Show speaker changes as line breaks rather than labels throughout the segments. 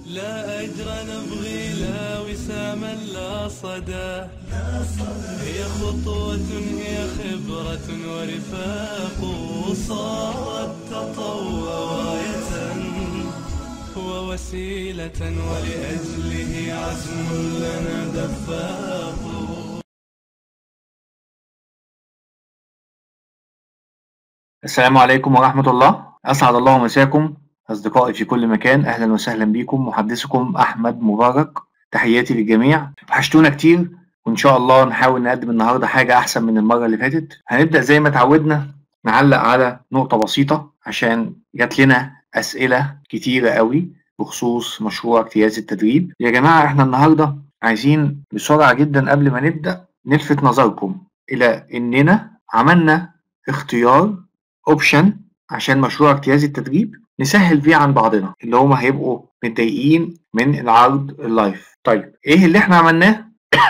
لا أجر نبغي لا وساما لا صدى هي خطوة هي خبرة ورفاق صارت تطوع راية ووسيلة ولأجله عزم لنا دفاق
السلام عليكم ورحمة الله أسعد الله مساكم أصدقائي في كل مكان أهلا وسهلا بكم محدثكم أحمد مبارك تحياتي للجميع وحشتونا كتير وإن شاء الله نحاول نقدم النهاردة حاجة أحسن من المرة اللي فاتت هنبدأ زي ما اتعودنا نعلق على نقطة بسيطة عشان جات لنا أسئلة كتيرة قوي بخصوص مشروع اجتياز التدريب يا جماعة احنا النهاردة عايزين بسرعة جدا قبل ما نبدأ نلفت نظركم إلى إننا عملنا اختيار اوبشن عشان مشروع اجتياز التدريب نسهل فيه عن بعضنا اللي هما هيبقوا متضايقين من العرض اللايف طيب ايه اللي احنا عملناه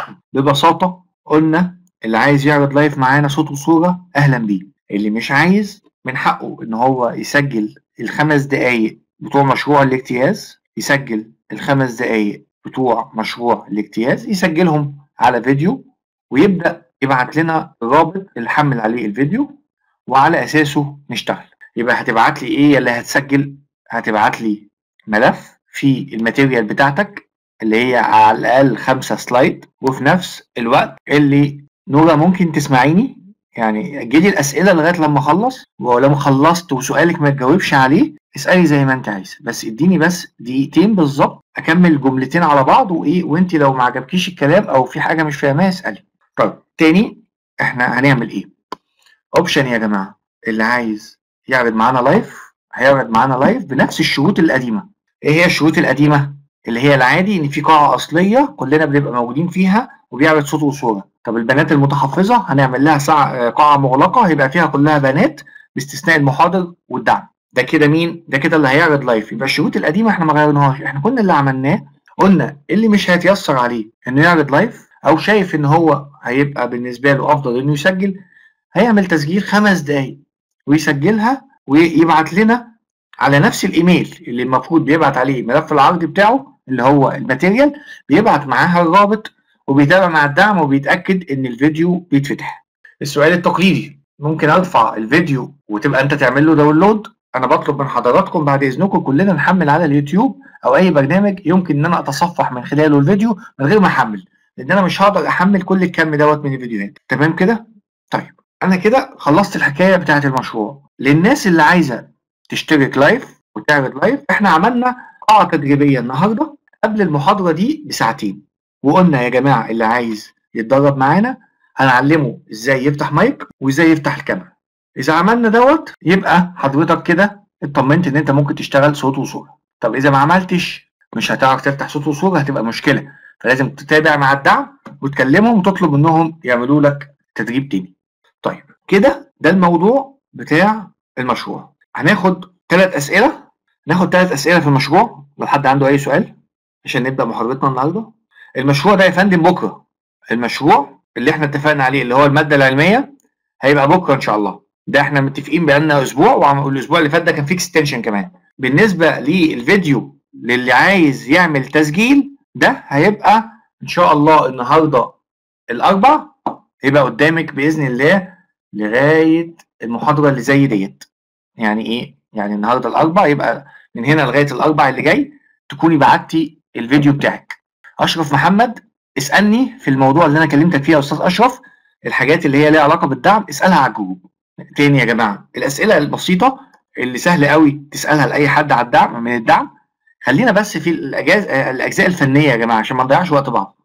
ببساطة قلنا اللي عايز يعرض لايف معانا صوت وصورة اهلا بيه اللي مش عايز من حقه ان هو يسجل الخمس دقايق بتوع مشروع الاجتياز يسجل الخمس دقايق بتوع مشروع الاجتياز يسجلهم على فيديو ويبدأ يبعت لنا الرابط اللي حمل عليه الفيديو وعلى اساسه نشتغل يبقى هتبعت لي ايه اللي هتسجل هتبعت لي ملف في الماتيريال بتاعتك اللي هي على الاقل خمسة سلايد وفي نفس الوقت اللي نورا ممكن تسمعيني يعني جيلي الاسئله لغايه لما اخلص ولما خلصت وسؤالك ما تجاوبش عليه اسالي زي ما انت عايز بس اديني بس دقيقتين بالظبط اكمل جملتين على بعض وايه وانت لو ما عجبكيش الكلام او في حاجه مش فاهماها اسالي طيب تاني احنا هنعمل ايه اوبشن يا جماعه اللي عايز يعرض معانا لايف هيعرض معانا لايف بنفس الشروط القديمه ايه هي الشروط القديمه اللي هي العادي ان في قاعه اصليه كلنا بنبقى موجودين فيها وبيعرض صوت وصوره طب البنات المتحفظه هنعمل لها ساعة قاعه مغلقه هيبقى فيها كلها بنات باستثناء المحاضر والدعم ده كده مين ده كده اللي هيعرض لايف يبقى الشروط القديمه احنا ما غيرناهاش احنا كنا اللي عملناه قلنا اللي مش هيتيسر عليه انه يعرض لايف او شايف ان هو هيبقى بالنسبه له افضل انه يسجل هيعمل تسجيل خمس دقايق ويسجلها ويبعت لنا على نفس الايميل اللي المفروض بيبعت عليه ملف العرض بتاعه اللي هو الماتيريال بيبعت معاها الرابط وبيتابع مع الدعم وبيتاكد ان الفيديو بيتفتح السؤال التقليدي ممكن ارفع الفيديو وتبقى انت تعمل له داونلود انا بطلب من حضراتكم بعد اذنكم كلنا نحمل على اليوتيوب او اي برنامج يمكن ان انا اتصفح من خلاله الفيديو من غير ما احمل لان انا مش هقدر احمل كل الكم دوت من الفيديوهات تمام كده طيب انا كده خلصت الحكايه بتاعه المشروع للناس اللي عايزه تشترك لايف وتعرض لايف احنا عملنا قاعه تدريبيه النهارده قبل المحاضره دي بساعتين وقلنا يا جماعه اللي عايز يتدرب معانا هنعلمه ازاي يفتح مايك وازاي يفتح الكاميرا اذا عملنا دوت يبقى حضرتك كده اطمنت ان انت ممكن تشتغل صوت وصوره طب اذا ما عملتش مش هتعرف تفتح صوت وصوره هتبقى مشكله فلازم تتابع مع الدعم وتكلمهم وتطلب منهم يعملوا لك تدريب تاني طيب كده ده الموضوع بتاع المشروع هناخد ثلاث اسئله ناخد ثلاث اسئله في المشروع لو حد عنده اي سؤال عشان نبدا محاضرتنا النهارده المشروع ده يا فندم بكره المشروع اللي احنا اتفقنا عليه اللي هو الماده العلميه هيبقى بكره ان شاء الله ده احنا متفقين بقالنا اسبوع والاسبوع اللي فات ده كان فيه اكستنشن كمان بالنسبه للفيديو للي عايز يعمل تسجيل ده هيبقى ان شاء الله النهارده الاربع يبقى قدامك باذن الله لغايه المحاضره اللي زي ديت يعني ايه يعني النهارده الاربع يبقى من هنا لغايه الاربع اللي جاي تكوني بعتي الفيديو بتاعك اشرف محمد اسالني في الموضوع اللي انا كلمتك فيه يا استاذ اشرف الحاجات اللي هي ليها علاقه بالدعم اسالها على الجروب تاني يا جماعه الاسئله البسيطه اللي سهل قوي تسالها لاي حد على الدعم من الدعم خلينا بس في الاجزاء الاجزاء الفنيه يا جماعه عشان ما نضيعش وقت بعض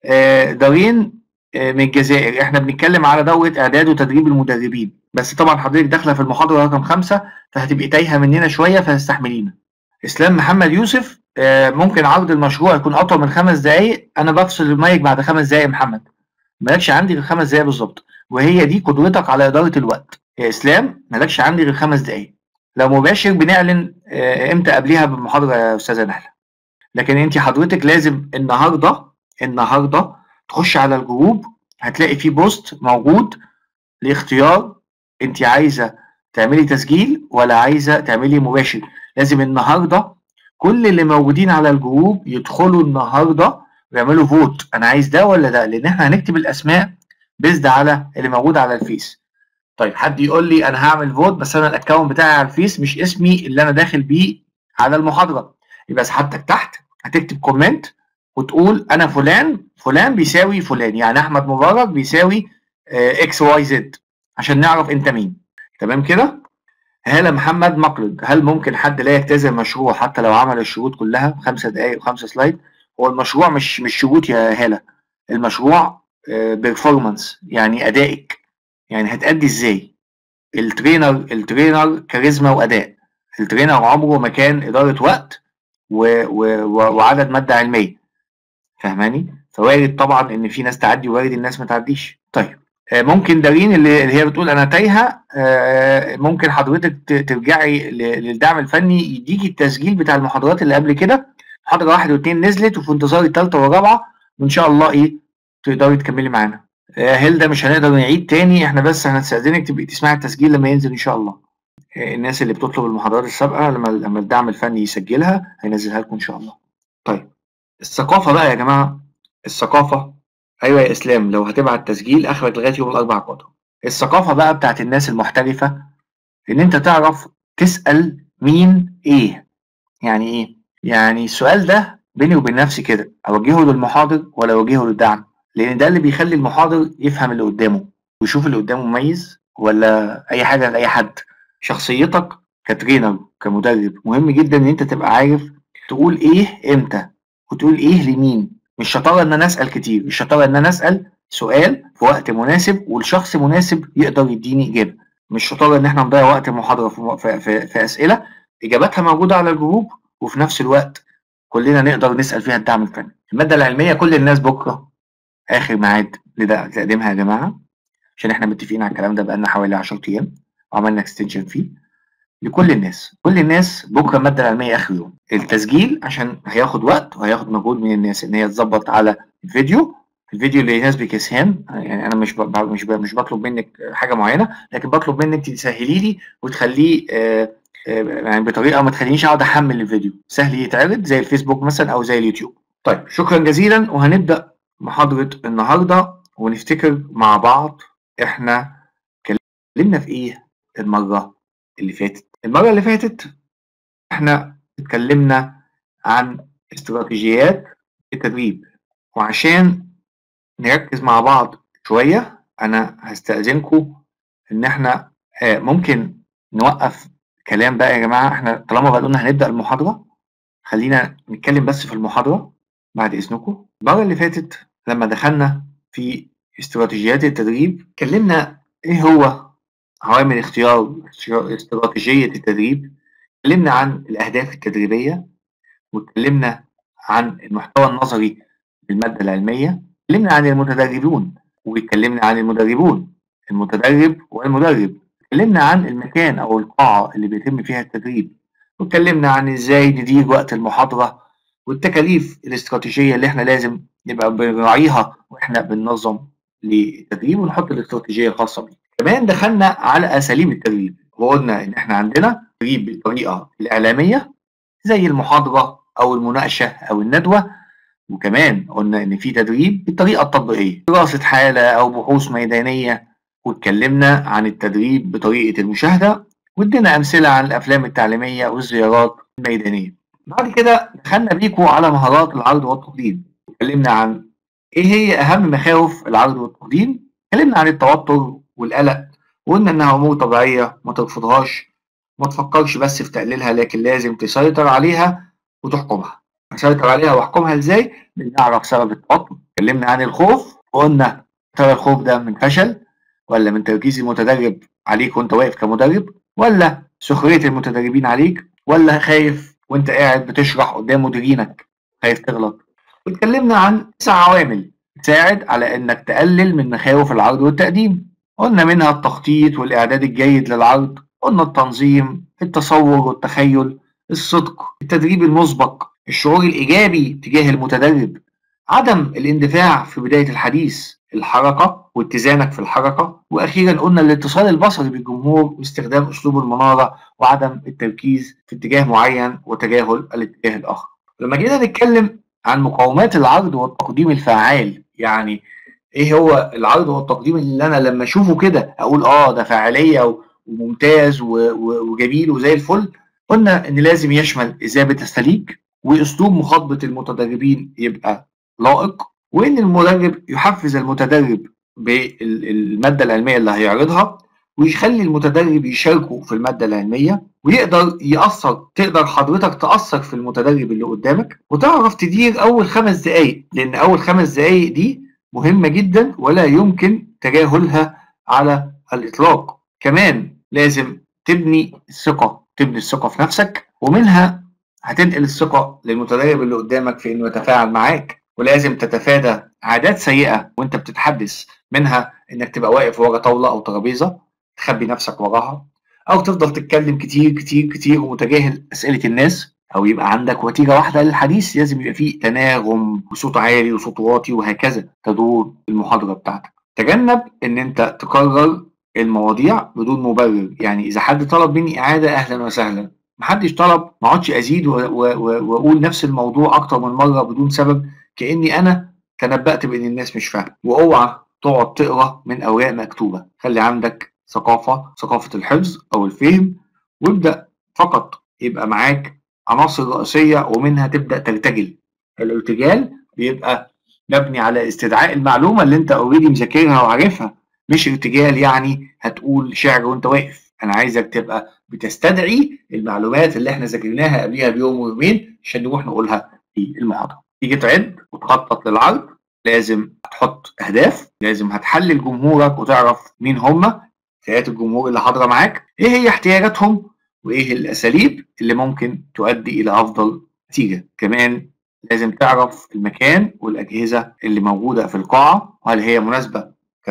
دارين من الجزائر احنا بنتكلم على دوره اعداد وتدريب المدربين بس طبعا حضرتك داخله في المحاضره رقم خمسة فهتبقي تايهه مننا شويه فاستحملينا اسلام محمد يوسف ممكن عرض المشروع يكون اطول من خمس دقائق انا بفصل المايك بعد خمس دقائق محمد مالكش عندي غير خمس دقائق بالظبط وهي دي قدرتك على اداره الوقت يا اسلام مالكش عندي غير خمس دقائق لو مباشر بنعلن امتى قبليها بالمحاضره يا استاذه نهله لكن انت حضرتك لازم النهارده النهارده تخش على الجروب هتلاقي فيه بوست موجود لاختيار انت عايزه تعملي تسجيل ولا عايزه تعملي مباشر لازم النهارده كل اللي موجودين على الجروب يدخلوا النهارده ويعملوا فوت انا عايز ده ولا ده لان احنا هنكتب الاسماء بيزد على اللي موجود على الفيس طيب حد يقول لي انا هعمل فوت بس انا الاكونت بتاعي على الفيس مش اسمي اللي انا داخل بيه على المحاضره يبقى سحبتك تحت هتكتب كومنت وتقول انا فلان فلان بيساوي فلان يعني احمد مبارك بيساوي اكس واي زد عشان نعرف انت مين تمام كده هالة محمد مقلد هل ممكن حد لا يجتزم مشروع حتى لو عمل الشروط كلها خمسة دقايق وخمسة سلايد هو المشروع مش مش شروط يا هالة المشروع بيرفورمانس يعني ادائك يعني هتأدي ازاي الترينر الترينر كاريزما واداء الترينر عمره ما كان اداره وقت و و و وعدد ماده علميه فاهماني فوارد طبعا ان في ناس تعدي ووارد الناس ما تعديش طيب آه، ممكن دارين اللي اللي هي بتقول انا تايهه آه، ممكن حضرتك ت- ترجعي ل- للدعم الفني يديكي التسجيل بتاع المحاضرات اللي قبل كده محاضره واحد واثنين نزلت وفي انتظار الثالثه والرابعه وان شاء الله ايه تقدري تكملي معانا آه، هيلدا مش هنقدر نعيد تاني احنا بس هنستأذنك تبقي تسمعي التسجيل لما ينزل ان شاء الله آه، الناس اللي بتطلب المحاضرات السابقه لما لما الدعم الفني يسجلها هينزلها لكم ان شاء الله طيب الثقافه بقى يا جماعه الثقافه ايوه يا اسلام لو هتبعت تسجيل اخرك لغايه يوم الاربعاء القادم الثقافه بقى بتاعت الناس المحترفه ان انت تعرف تسال مين ايه يعني ايه يعني السؤال ده بيني وبين نفسي كده اوجهه للمحاضر ولا اوجهه للدعم لان ده اللي بيخلي المحاضر يفهم اللي قدامه ويشوف اللي قدامه مميز ولا اي حاجه لاي حد شخصيتك كترينر كمدرب مهم جدا ان انت تبقى عارف تقول ايه امتى وتقول ايه لمين مش شطاره ان انا اسال كتير الشطاره ان انا اسال سؤال في وقت مناسب والشخص مناسب يقدر يديني اجابه مش شطاره ان احنا نضيع وقت المحاضره في, في, في, في اسئله اجاباتها موجوده على الجروب وفي نفس الوقت كلنا نقدر نسال فيها الدعم الفني الماده العلميه كل الناس بكره اخر ميعاد لده- لتقديمها يا جماعه عشان احنا متفقين على الكلام ده بقالنا حوالي 10 ايام وعملنا اكستنشن فيه لكل الناس كل الناس بكره الماده العلميه اخر يوم التسجيل عشان هياخد وقت وهياخد مجهود من الناس ان هي تظبط على الفيديو الفيديو اللي يناسبك يا سهام يعني انا مش ب... مش ب... مش بطلب منك حاجه معينه لكن بطلب منك تسهلي لي وتخليه آه، آه، يعني بطريقه ما تخلينيش اقعد احمل الفيديو سهل يتعرض زي الفيسبوك مثلا او زي اليوتيوب طيب شكرا جزيلا وهنبدا محاضره النهارده ونفتكر مع بعض احنا اتكلمنا في ايه المره اللي فاتت المره اللي فاتت احنا اتكلمنا عن استراتيجيات التدريب وعشان نركز مع بعض شويه انا هستأذنكم ان احنا آه، ممكن نوقف كلام بقى يا جماعه احنا طالما بقى قلنا هنبدأ المحاضره خلينا نتكلم بس في المحاضره بعد اذنكم المره اللي فاتت لما دخلنا في استراتيجيات التدريب اتكلمنا ايه هو عوامل اختيار استراتيجية التدريب اتكلمنا عن الأهداف التدريبية واتكلمنا عن المحتوى النظري للمادة العلمية اتكلمنا عن المتدربون واتكلمنا عن المدربون المتدرب والمدرب اتكلمنا عن المكان أو القاعة اللي بيتم فيها التدريب واتكلمنا عن ازاي ندير وقت المحاضرة والتكاليف الاستراتيجية اللي احنا لازم نبقى بنراعيها واحنا بننظم للتدريب ونحط الاستراتيجية الخاصة بيه كمان دخلنا على اساليب التدريب وقلنا ان احنا عندنا تدريب بالطريقه الاعلاميه زي المحاضره او المناقشه او الندوه وكمان قلنا ان في تدريب بالطريقه التطبيقيه دراسه حاله او بحوث ميدانيه واتكلمنا عن التدريب بطريقه المشاهده وادينا امثله عن الافلام التعليميه والزيارات الميدانيه بعد كده دخلنا بيكم على مهارات العرض والتقديم اتكلمنا عن ايه هي اهم مخاوف العرض والتقديم اتكلمنا عن التوتر والقلق وقلنا انها امور طبيعيه ما ترفضهاش ما تفكرش بس في تقليلها لكن لازم تسيطر عليها وتحكمها اسيطر عليها واحكمها ازاي بنعرف سبب التوتر اتكلمنا عن الخوف وقلنا ترى الخوف ده من فشل ولا من تركيز المتدرب عليك وانت واقف كمدرب ولا سخريه المتدربين عليك ولا خايف وانت قاعد بتشرح قدام مديرينك خايف تغلط واتكلمنا عن تسع عوامل تساعد على انك تقلل من مخاوف العرض والتقديم قلنا منها التخطيط والإعداد الجيد للعرض قلنا التنظيم التصور والتخيل الصدق التدريب المسبق الشعور الإيجابي تجاه المتدرب عدم الاندفاع في بداية الحديث الحركة واتزانك في الحركة وأخيرا قلنا الاتصال البصري بالجمهور واستخدام أسلوب المنارة وعدم التركيز في اتجاه معين وتجاهل الاتجاه الآخر لما جينا نتكلم عن مقاومات العرض والتقديم الفعال يعني ايه هو العرض والتقديم اللي انا لما اشوفه كده اقول اه ده فاعليه وممتاز وجميل وزي الفل قلنا ان لازم يشمل اذابه السليك واسلوب مخاطبه المتدربين يبقى لائق وان المدرب يحفز المتدرب بالماده العلميه اللي هيعرضها ويخلي المتدرب يشاركه في الماده العلميه ويقدر ياثر تقدر حضرتك تاثر في المتدرب اللي قدامك وتعرف تدير اول خمس دقائق لان اول خمس دقائق دي مهمه جدا ولا يمكن تجاهلها على الاطلاق كمان لازم تبني الثقه تبني الثقه في نفسك ومنها هتنقل الثقه للمتدرب اللي قدامك في انه يتفاعل معاك ولازم تتفادى عادات سيئه وانت بتتحدث منها انك تبقى واقف ورا طاوله او ترابيزه تخبي نفسك وراها او تفضل تتكلم كتير كتير كتير ومتجاهل اسئله الناس او يبقى عندك وتيره واحده للحديث لازم يبقى فيه تناغم وصوت عالي وصوت واطي وهكذا تدور المحاضره بتاعتك تجنب ان انت تكرر المواضيع بدون مبرر يعني اذا حد طلب مني اعاده اهلا وسهلا محدش طلب ما اقعدش ازيد واقول نفس الموضوع اكتر من مره بدون سبب كاني انا تنبأت بان الناس مش فاهمه واوعى تقعد تقرا من اوراق مكتوبه خلي عندك ثقافه ثقافه الحفظ او الفهم وابدا فقط يبقى معاك عناصر رئيسيه ومنها تبدا ترتجل الارتجال بيبقى مبني على استدعاء المعلومه اللي انت اوريدي مذاكرها وعارفها مش ارتجال يعني هتقول شعر وانت واقف انا عايزك تبقى بتستدعي المعلومات اللي احنا ذاكرناها قبليها بيوم ويومين عشان نروح نقولها في المحاضره تيجي تعد وتخطط للعرض لازم تحط اهداف لازم هتحلل جمهورك وتعرف مين هم فئات الجمهور اللي حاضره معاك ايه هي احتياجاتهم وايه الاساليب اللي ممكن تؤدي الى افضل نتيجه كمان لازم تعرف المكان والاجهزه اللي موجوده في القاعه وهل هي مناسبه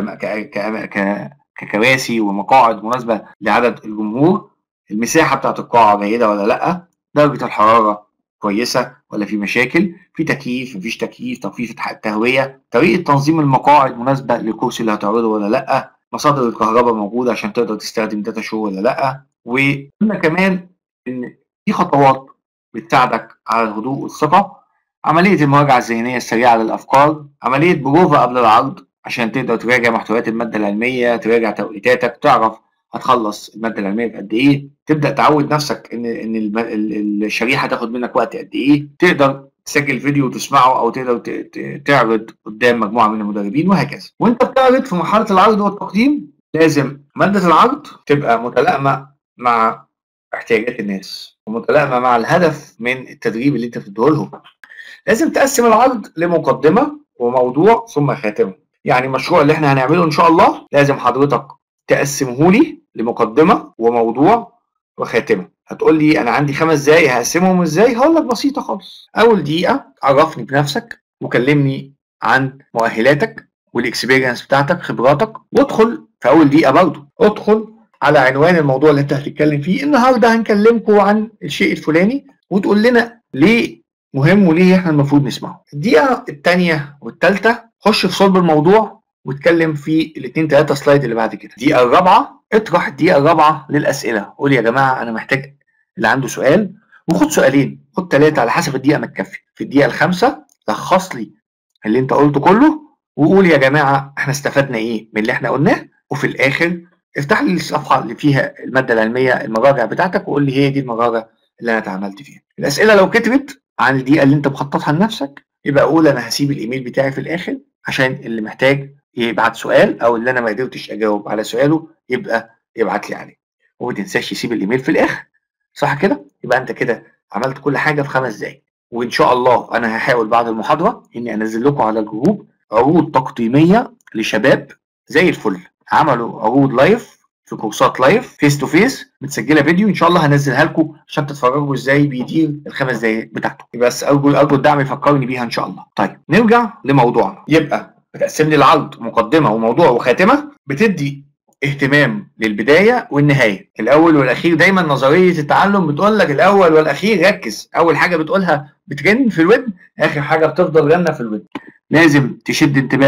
ككراسي ومقاعد مناسبه لعدد الجمهور المساحه بتاعت القاعه جيده ولا لا درجه الحراره كويسه ولا في مشاكل في تكييف مفيش تكييف تخفيف التهويه طريقه تنظيم المقاعد مناسبه للكرسي اللي هتعرضه ولا لا مصادر الكهرباء موجوده عشان تقدر تستخدم داتا شو ولا لا وقلنا كمان ان في خطوات بتساعدك على الهدوء والثقه عمليه المراجعه الذهنيه السريعه للافكار عمليه بروفا قبل العرض عشان تقدر تراجع محتويات الماده العلميه تراجع توقيتاتك تعرف هتخلص الماده العلميه في قد ايه تبدا تعود نفسك ان ان الشريحه تاخد منك وقت قد ايه تقدر تسجل فيديو وتسمعه او تقدر تعرض قدام مجموعه من المدربين وهكذا وانت بتعرض في مرحله العرض والتقديم لازم ماده العرض تبقى متلائمه مع احتياجات الناس ومتلائمه مع الهدف من التدريب اللي انت بتديه لهم لازم تقسم العرض لمقدمه وموضوع ثم خاتمه يعني المشروع اللي احنا هنعمله ان شاء الله لازم حضرتك تقسمه لي لمقدمه وموضوع وخاتمه هتقول لي انا عندي خمس دقايق هقسمهم ازاي هقول لك بسيطه خالص اول دقيقه عرفني بنفسك وكلمني عن مؤهلاتك والاكسبيرينس بتاعتك خبراتك وادخل في اول دقيقه برضه ادخل على عنوان الموضوع اللي انت هتتكلم فيه النهارده هنكلمكم عن الشيء الفلاني وتقول لنا ليه مهم وليه احنا المفروض نسمعه الدقيقه الثانيه والثالثه خش في صلب الموضوع واتكلم في الاثنين ثلاثه سلايد اللي بعد كده الدقيقه الرابعه اطرح الدقيقه الرابعه للاسئله قول يا جماعه انا محتاج اللي عنده سؤال وخد سؤالين خد ثلاثه على حسب الدقيقه ما تكفي في الدقيقه الخامسه لخص لي اللي انت قلته كله وقول يا جماعه احنا استفدنا ايه من اللي احنا قلناه وفي الاخر افتح لي الصفحه اللي فيها الماده العلميه المراجع بتاعتك وقول لي هي دي المراجع اللي انا اتعاملت فيها الاسئله لو كترت عن الدقيقه اللي انت مخططها لنفسك يبقى اقول انا هسيب الايميل بتاعي في الاخر عشان اللي محتاج يبعت سؤال او اللي انا ما قدرتش اجاوب على سؤاله يبقى يبعت لي عليه وما تنساش يسيب الايميل في الاخر صح كده يبقى انت كده عملت كل حاجه في خمس دقايق وان شاء الله انا هحاول بعد المحاضره اني انزل لكم على الجروب عروض تقديميه لشباب زي الفل عملوا عروض لايف في كورسات لايف فيس تو فيس متسجله فيديو ان شاء الله هنزلها لكم عشان تتفرجوا ازاي بيدير الخمس دقايق بتاعته بس ارجو ارجو الدعم يفكرني بيها ان شاء الله طيب نرجع لموضوعنا يبقى بتقسم لي العرض مقدمه وموضوع وخاتمه بتدي اهتمام للبدايه والنهايه الاول والاخير دايما نظريه التعلم بتقول لك الاول والاخير ركز اول حاجه بتقولها بترن في الودن اخر حاجه بتفضل رنه في الودن لازم تشد انتباه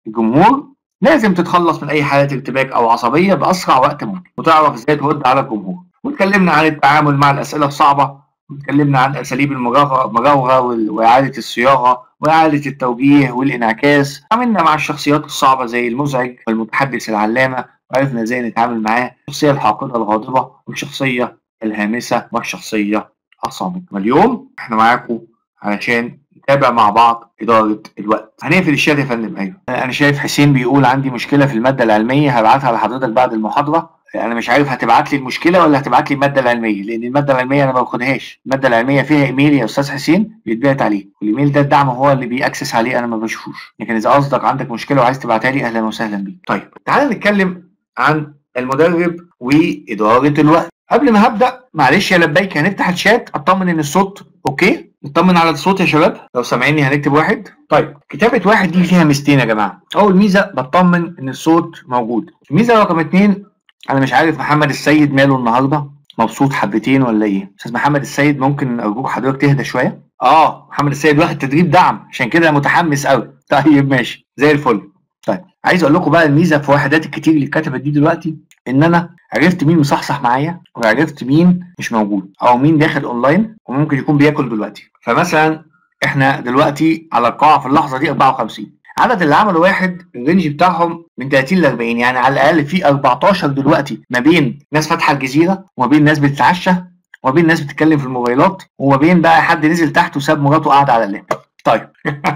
الجمهور لازم تتخلص من اي حالة ارتباك او عصبية باسرع وقت ممكن وتعرف ازاي ترد على الجمهور واتكلمنا عن التعامل مع الاسئلة الصعبة واتكلمنا عن اساليب المراوغة واعادة الصياغة واعادة التوجيه والانعكاس عملنا مع الشخصيات الصعبة زي المزعج والمتحدث العلامة وعرفنا ازاي نتعامل معاه الشخصية الحاقدة الغاضبة والشخصية الهامسة والشخصية الصامتة واليوم احنا معاكم علشان نتابع مع بعض إدارة الوقت هنقفل الشات يا فندم أيوه أنا شايف حسين بيقول عندي مشكلة في المادة العلمية هبعتها لحضرتك بعد المحاضرة أنا مش عارف هتبعت لي المشكلة ولا هتبعت لي المادة العلمية لأن المادة العلمية أنا ما باخدهاش المادة العلمية فيها إيميل يا أستاذ حسين بيتبعت عليه والإيميل ده الدعم هو اللي بيأكسس عليه أنا ما بشوفوش لكن إذا قصدك عندك مشكلة وعايز تبعتها لي أهلا وسهلا بيك طيب تعال نتكلم عن المدرب وإدارة الوقت قبل ما هبدأ معلش يا لبيك هنفتح الشات اطمن ان الصوت اوكي نطمن على الصوت يا شباب لو سامعيني هنكتب واحد طيب كتابة واحد دي فيها ميزتين يا جماعة أول ميزة بطمن إن الصوت موجود الميزة رقم اتنين أنا مش عارف محمد السيد ماله النهاردة مبسوط حبتين ولا إيه أستاذ محمد السيد ممكن أرجوك حضرتك تهدى شوية اه محمد السيد واخد تدريب دعم عشان كده متحمس قوي طيب ماشي زي الفل طيب عايز اقول لكم بقى الميزه في وحدات الكتير اللي اتكتبت دي دلوقتي ان انا عرفت مين مصحصح معايا وعرفت مين مش موجود او مين داخل اونلاين وممكن يكون بياكل دلوقتي فمثلا احنا دلوقتي على القاعه في اللحظه دي 54 عدد اللي عملوا واحد الرينج بتاعهم من 30 ل 40 يعني على الاقل في 14 دلوقتي ما بين ناس فاتحه الجزيره وما بين ناس بتتعشى وما بين ناس بتتكلم في الموبايلات وما بين بقى حد نزل تحت وساب مراته قاعده على اللاب طيب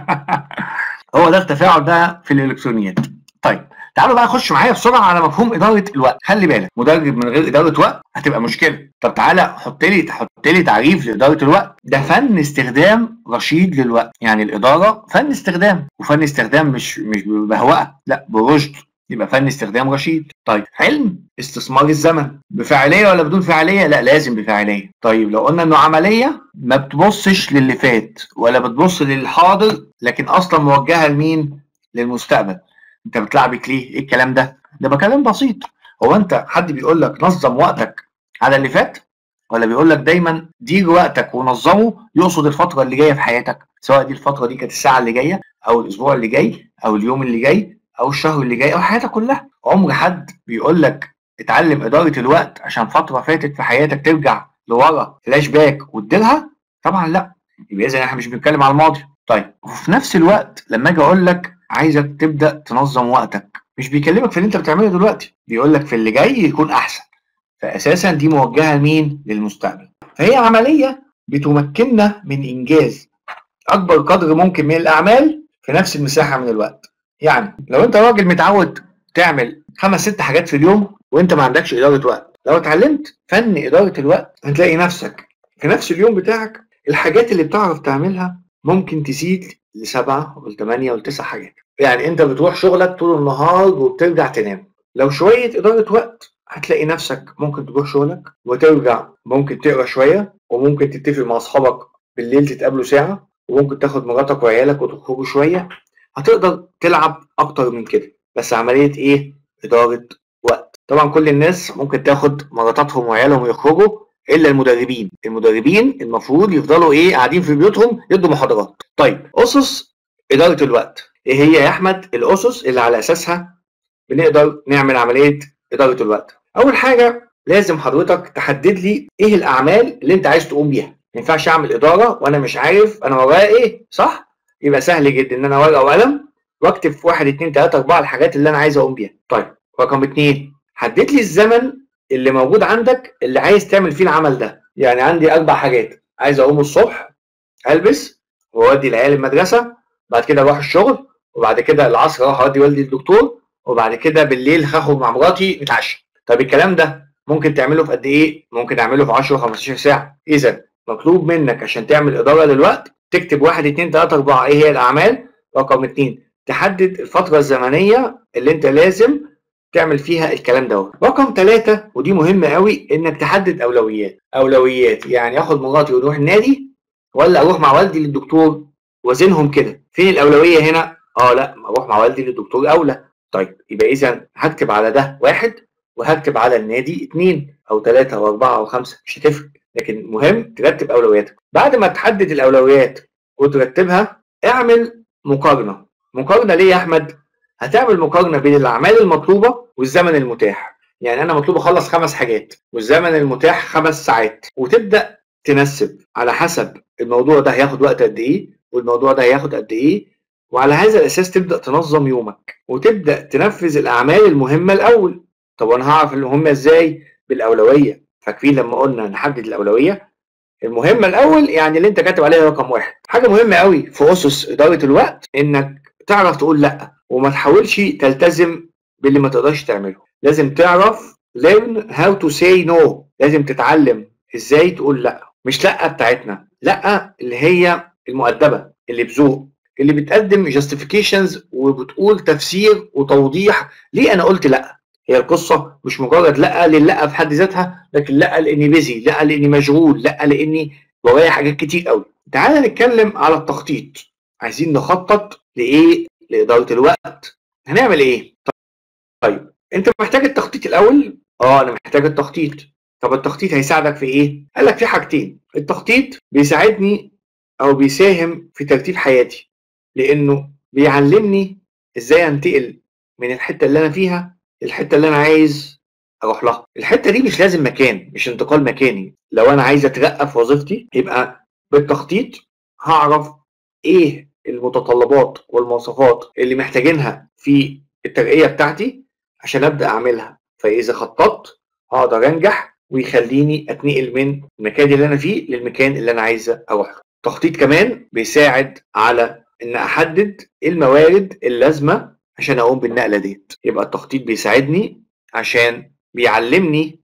هو ده التفاعل ده في الالكترونيات طيب تعالوا بقى نخش معايا بسرعه على مفهوم اداره الوقت خلي بالك مدرب من غير اداره وقت هتبقى مشكله طب تعالى حط لي حط لي تعريف لاداره الوقت ده فن استخدام رشيد للوقت يعني الاداره فن استخدام وفن استخدام مش مش ببهوأه لا برشد يبقى فن استخدام رشيد طيب علم استثمار الزمن بفاعليه ولا بدون فاعليه لا لازم بفاعليه طيب لو قلنا انه عمليه ما بتبصش للي فات ولا بتبص للحاضر لكن اصلا موجهه لمين للمستقبل انت بتلعبك ليه ايه الكلام ده ده بكلام بسيط هو انت حد بيقول لك نظم وقتك على اللي فات ولا بيقول لك دايما دير وقتك ونظمه يقصد الفتره اللي جايه في حياتك سواء دي الفتره دي كانت الساعه اللي جايه او الاسبوع اللي جاي او اليوم اللي جاي او الشهر اللي جاي او حياتك كلها عمر حد بيقول لك اتعلم اداره الوقت عشان فتره فاتت في حياتك ترجع لورا فلاش باك وتديرها طبعا لا يبقى اذا احنا مش بنتكلم على الماضي طيب وفي نفس الوقت لما اجي اقول لك عايزك تبدا تنظم وقتك مش بيكلمك في اللي انت بتعمله دلوقتي بيقول لك في اللي جاي يكون احسن فاساسا دي موجهه لمين للمستقبل فهي عمليه بتمكننا من انجاز اكبر قدر ممكن من الاعمال في نفس المساحه من الوقت يعني لو انت راجل متعود تعمل خمس ست حاجات في اليوم وانت ما عندكش اداره وقت لو اتعلمت فن اداره الوقت هتلاقي نفسك في نفس اليوم بتاعك الحاجات اللي بتعرف تعملها ممكن تزيد لسبعة ولثمانية ولتسع حاجات يعني انت بتروح شغلك طول النهار وبترجع تنام لو شوية إدارة وقت هتلاقي نفسك ممكن تروح شغلك وترجع ممكن تقرا شوية وممكن تتفق مع أصحابك بالليل تتقابلوا ساعة وممكن تاخد مراتك وعيالك وتخرجوا شوية هتقدر تلعب أكتر من كده بس عملية إيه؟ إدارة وقت طبعا كل الناس ممكن تاخد مراتاتهم وعيالهم ويخرجوا الا المدربين المدربين المفروض يفضلوا ايه قاعدين في بيوتهم يدوا محاضرات طيب اسس اداره الوقت ايه هي يا احمد الاسس اللي على اساسها بنقدر نعمل عمليه اداره الوقت اول حاجه لازم حضرتك تحدد لي ايه الاعمال اللي انت عايز تقوم بيها ما ينفعش اعمل اداره وانا مش عارف انا ورايا ايه صح يبقى سهل جدا ان انا ورقه وقلم واكتب في واحد اتنين تلاته اربعه الحاجات اللي انا عايز اقوم بيها طيب رقم اتنين حدد لي الزمن اللي موجود عندك اللي عايز تعمل فيه العمل ده يعني عندي اربع حاجات عايز اقوم الصبح البس واودي العيال المدرسه بعد كده اروح الشغل وبعد كده العصر اروح اودي والدي الدكتور وبعد كده بالليل هخرج مع مراتي نتعشى طب الكلام ده ممكن تعمله في قد ايه ممكن اعمله في 10 15 ساعه اذا مطلوب منك عشان تعمل اداره للوقت تكتب واحد اتنين تلاته اربعه ايه هي الاعمال رقم اتنين تحدد الفتره الزمنيه اللي انت لازم تعمل فيها الكلام دوت رقم ثلاثة ودي مهمة قوي انك تحدد اولويات اولويات يعني اخد مراتي ونروح النادي ولا اروح مع والدي للدكتور وزنهم كده فين الاولوية هنا اه لا اروح مع والدي للدكتور اولى طيب يبقى اذا هكتب على ده واحد وهكتب على النادي اثنين او ثلاثة او اربعة او خمسة مش هتفرق لكن مهم ترتب اولوياتك بعد ما تحدد الاولويات وترتبها اعمل مقارنة مقارنة ليه يا احمد هتعمل مقارنه بين الاعمال المطلوبه والزمن المتاح يعني انا مطلوب اخلص خمس حاجات والزمن المتاح خمس ساعات وتبدا تنسب على حسب الموضوع ده هياخد وقت قد ايه والموضوع ده هياخد قد ايه وعلى هذا الاساس تبدا تنظم يومك وتبدا تنفذ الاعمال المهمه الاول طب انا هعرف المهمه ازاي بالاولويه فاكرين لما قلنا نحدد الاولويه المهمه الاول يعني اللي انت كاتب عليها رقم واحد حاجه مهمه قوي في اسس اداره الوقت انك تعرف تقول لا وما تحاولش تلتزم باللي ما تقدرش تعمله لازم تعرف learn how to say no لازم تتعلم ازاي تقول لا مش لا بتاعتنا لا اللي هي المؤدبه اللي بذوق اللي بتقدم justifications وبتقول تفسير وتوضيح ليه انا قلت لا هي القصه مش مجرد لا لللا في حد ذاتها لكن لا لاني بيزي لا لاني مشغول لا لاني ورايا حاجات كتير قوي تعال نتكلم على التخطيط عايزين نخطط لايه لاداره الوقت هنعمل ايه طيب انت محتاج التخطيط الاول اه انا محتاج التخطيط طب التخطيط هيساعدك في ايه قال لك في حاجتين التخطيط بيساعدني او بيساهم في ترتيب حياتي لانه بيعلمني ازاي انتقل من الحته اللي انا فيها للحته اللي انا عايز اروح لها الحته دي مش لازم مكان مش انتقال مكاني لو انا عايز اترقى في وظيفتي يبقى بالتخطيط هعرف ايه المتطلبات والمواصفات اللي محتاجينها في الترقيه بتاعتي عشان ابدا اعملها فاذا خططت هقدر انجح ويخليني اتنقل من المكان اللي انا فيه للمكان اللي انا عايز اروح له التخطيط كمان بيساعد على ان احدد الموارد اللازمه عشان اقوم بالنقله ديت يبقى التخطيط بيساعدني عشان بيعلمني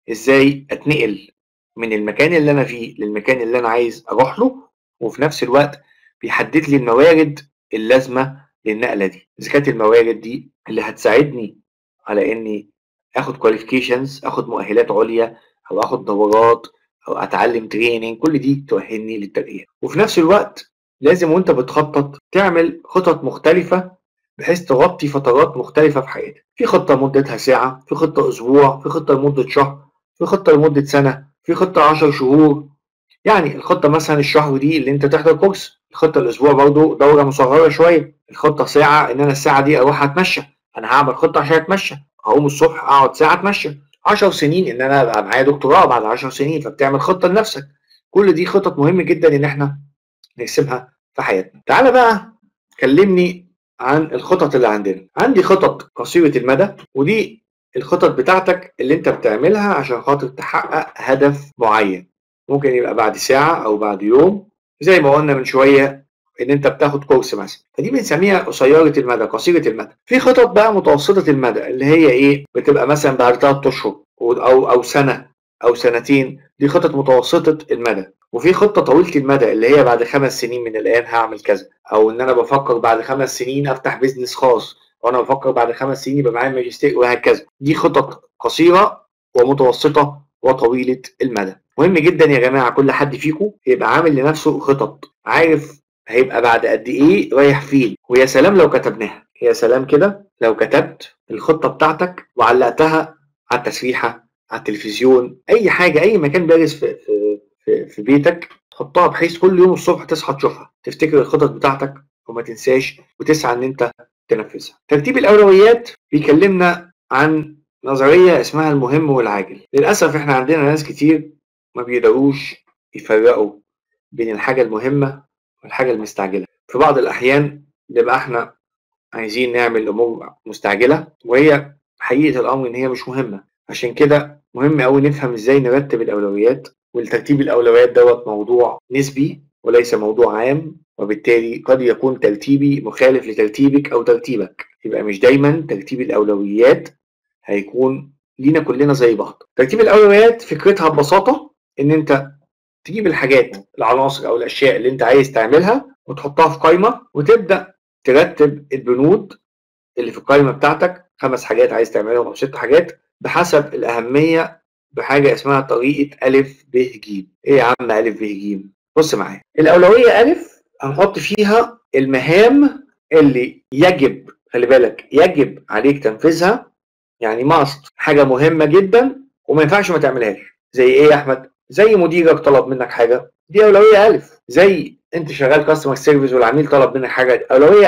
ازاي اتنقل من المكان اللي انا فيه للمكان اللي انا عايز اروح له وفي نفس الوقت بيحدد لي الموارد اللازمه للنقله دي اذا كانت الموارد دي اللي هتساعدني على اني اخد كواليفيكيشنز اخد مؤهلات عليا او اخد دورات او اتعلم تريننج كل دي تؤهلني للترقيه وفي نفس الوقت لازم وانت بتخطط تعمل خطط مختلفه بحيث تغطي فترات مختلفه في حياتك في خطه مدتها ساعه في خطه اسبوع في خطه لمده شهر في خطه لمده سنه في خطه 10 شهور يعني الخطه مثلا الشهر دي اللي انت تحضر كورس الخطه الاسبوع برضو دوره مصغره شويه الخطه ساعه ان انا الساعه دي اروح اتمشى انا هعمل خطه عشان اتمشى اقوم الصبح اقعد ساعه اتمشى 10 سنين ان انا ابقى معايا دكتوراه بعد 10 سنين فبتعمل خطه لنفسك كل دي خطط مهمه جدا ان احنا نرسمها في حياتنا تعالى بقى كلمني عن الخطط اللي عندنا عندي خطط قصيره المدى ودي الخطط بتاعتك اللي انت بتعملها عشان خاطر تحقق هدف معين ممكن يبقى بعد ساعه او بعد يوم زي ما قلنا من شويه ان انت بتاخد كورس مثلا فدي بنسميها قصيره المدى قصيره المدى في خطط بقى متوسطه المدى اللي هي ايه بتبقى مثلا بعد ثلاث اشهر او او سنه او سنتين دي خطط متوسطه المدى وفي خطه طويله المدى اللي هي بعد خمس سنين من الان هعمل كذا او ان انا بفكر بعد خمس سنين افتح بيزنس خاص وانا بفكر بعد خمس سنين يبقى معايا ماجستير وهكذا دي خطط قصيره ومتوسطه وطويله المدى مهم جدا يا جماعه كل حد فيكم يبقى عامل لنفسه خطط عارف هيبقى بعد قد ايه رايح فين ويا سلام لو كتبناها يا سلام كده لو كتبت الخطه بتاعتك وعلقتها على التسريحه على التلفزيون اي حاجه اي مكان بارز في في في, في بيتك حطها بحيث كل يوم الصبح تصحى تشوفها تفتكر الخطط بتاعتك وما تنساش وتسعى ان انت تنفذها ترتيب الاولويات بيكلمنا عن نظريه اسمها المهم والعاجل للاسف احنا عندنا ناس كتير ما بيقدروش يفرقوا بين الحاجه المهمه والحاجه المستعجله في بعض الاحيان نبقى احنا عايزين نعمل امور مستعجله وهي حقيقه الامر ان هي مش مهمه عشان كده مهم قوي نفهم ازاي نرتب الاولويات والترتيب الاولويات دوت موضوع نسبي وليس موضوع عام وبالتالي قد يكون ترتيبي مخالف لترتيبك او ترتيبك يبقى مش دايما ترتيب الاولويات هيكون لينا كلنا زي بعض ترتيب الاولويات فكرتها ببساطه ان انت تجيب الحاجات العناصر او الاشياء اللي انت عايز تعملها وتحطها في قائمه وتبدا ترتب البنود اللي في القائمه بتاعتك خمس حاجات عايز تعملهم او ست حاجات بحسب الاهميه بحاجه اسمها طريقه الف ب ج ايه يا عم الف ب ج بص معايا الاولويه الف هنحط فيها المهام اللي يجب خلي بالك يجب عليك تنفيذها يعني ماست حاجه مهمه جدا وما ينفعش ما تعملهاش زي ايه يا احمد زي مديرك طلب منك حاجه دي اولويه الف زي انت شغال كاستمر سيرفيس والعميل طلب منك حاجه دي اولويه الف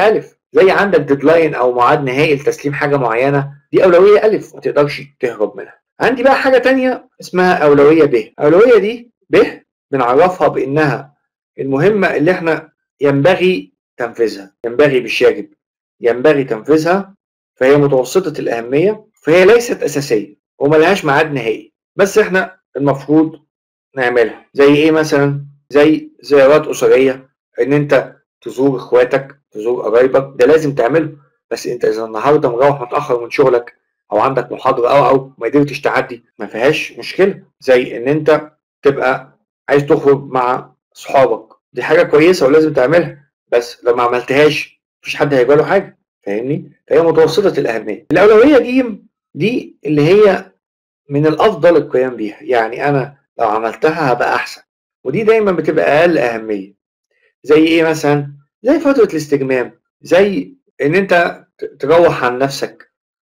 زي عندك ديدلاين او ميعاد نهائي لتسليم حاجه معينه دي اولويه الف ما تقدرش تهرب منها عندي بقى حاجه تانية اسمها اولويه ب اولويه دي ب بنعرفها بانها المهمه اللي احنا ينبغي تنفيذها ينبغي مش يجب ينبغي تنفيذها فهي متوسطه الاهميه فهي ليست اساسيه وملهاش ميعاد نهائي بس احنا المفروض نعملها زي ايه مثلا زي زيارات اسريه ان انت تزور اخواتك تزور قرايبك ده لازم تعمله بس انت اذا النهارده مروح متاخر من شغلك او عندك محاضره او او ما قدرتش تعدي ما فيهاش مشكله زي ان انت تبقى عايز تخرج مع صحابك دي حاجه كويسه ولازم تعملها بس لو ما عملتهاش مفيش حد هيجي له حاجه فاهمني فهي متوسطه الاهميه الاولويه دي دي اللي هي من الافضل القيام بيها يعني انا لو عملتها هبقى احسن ودي دايما بتبقى اقل اهميه زي ايه مثلا زي فتره الاستجمام زي ان انت تروح عن نفسك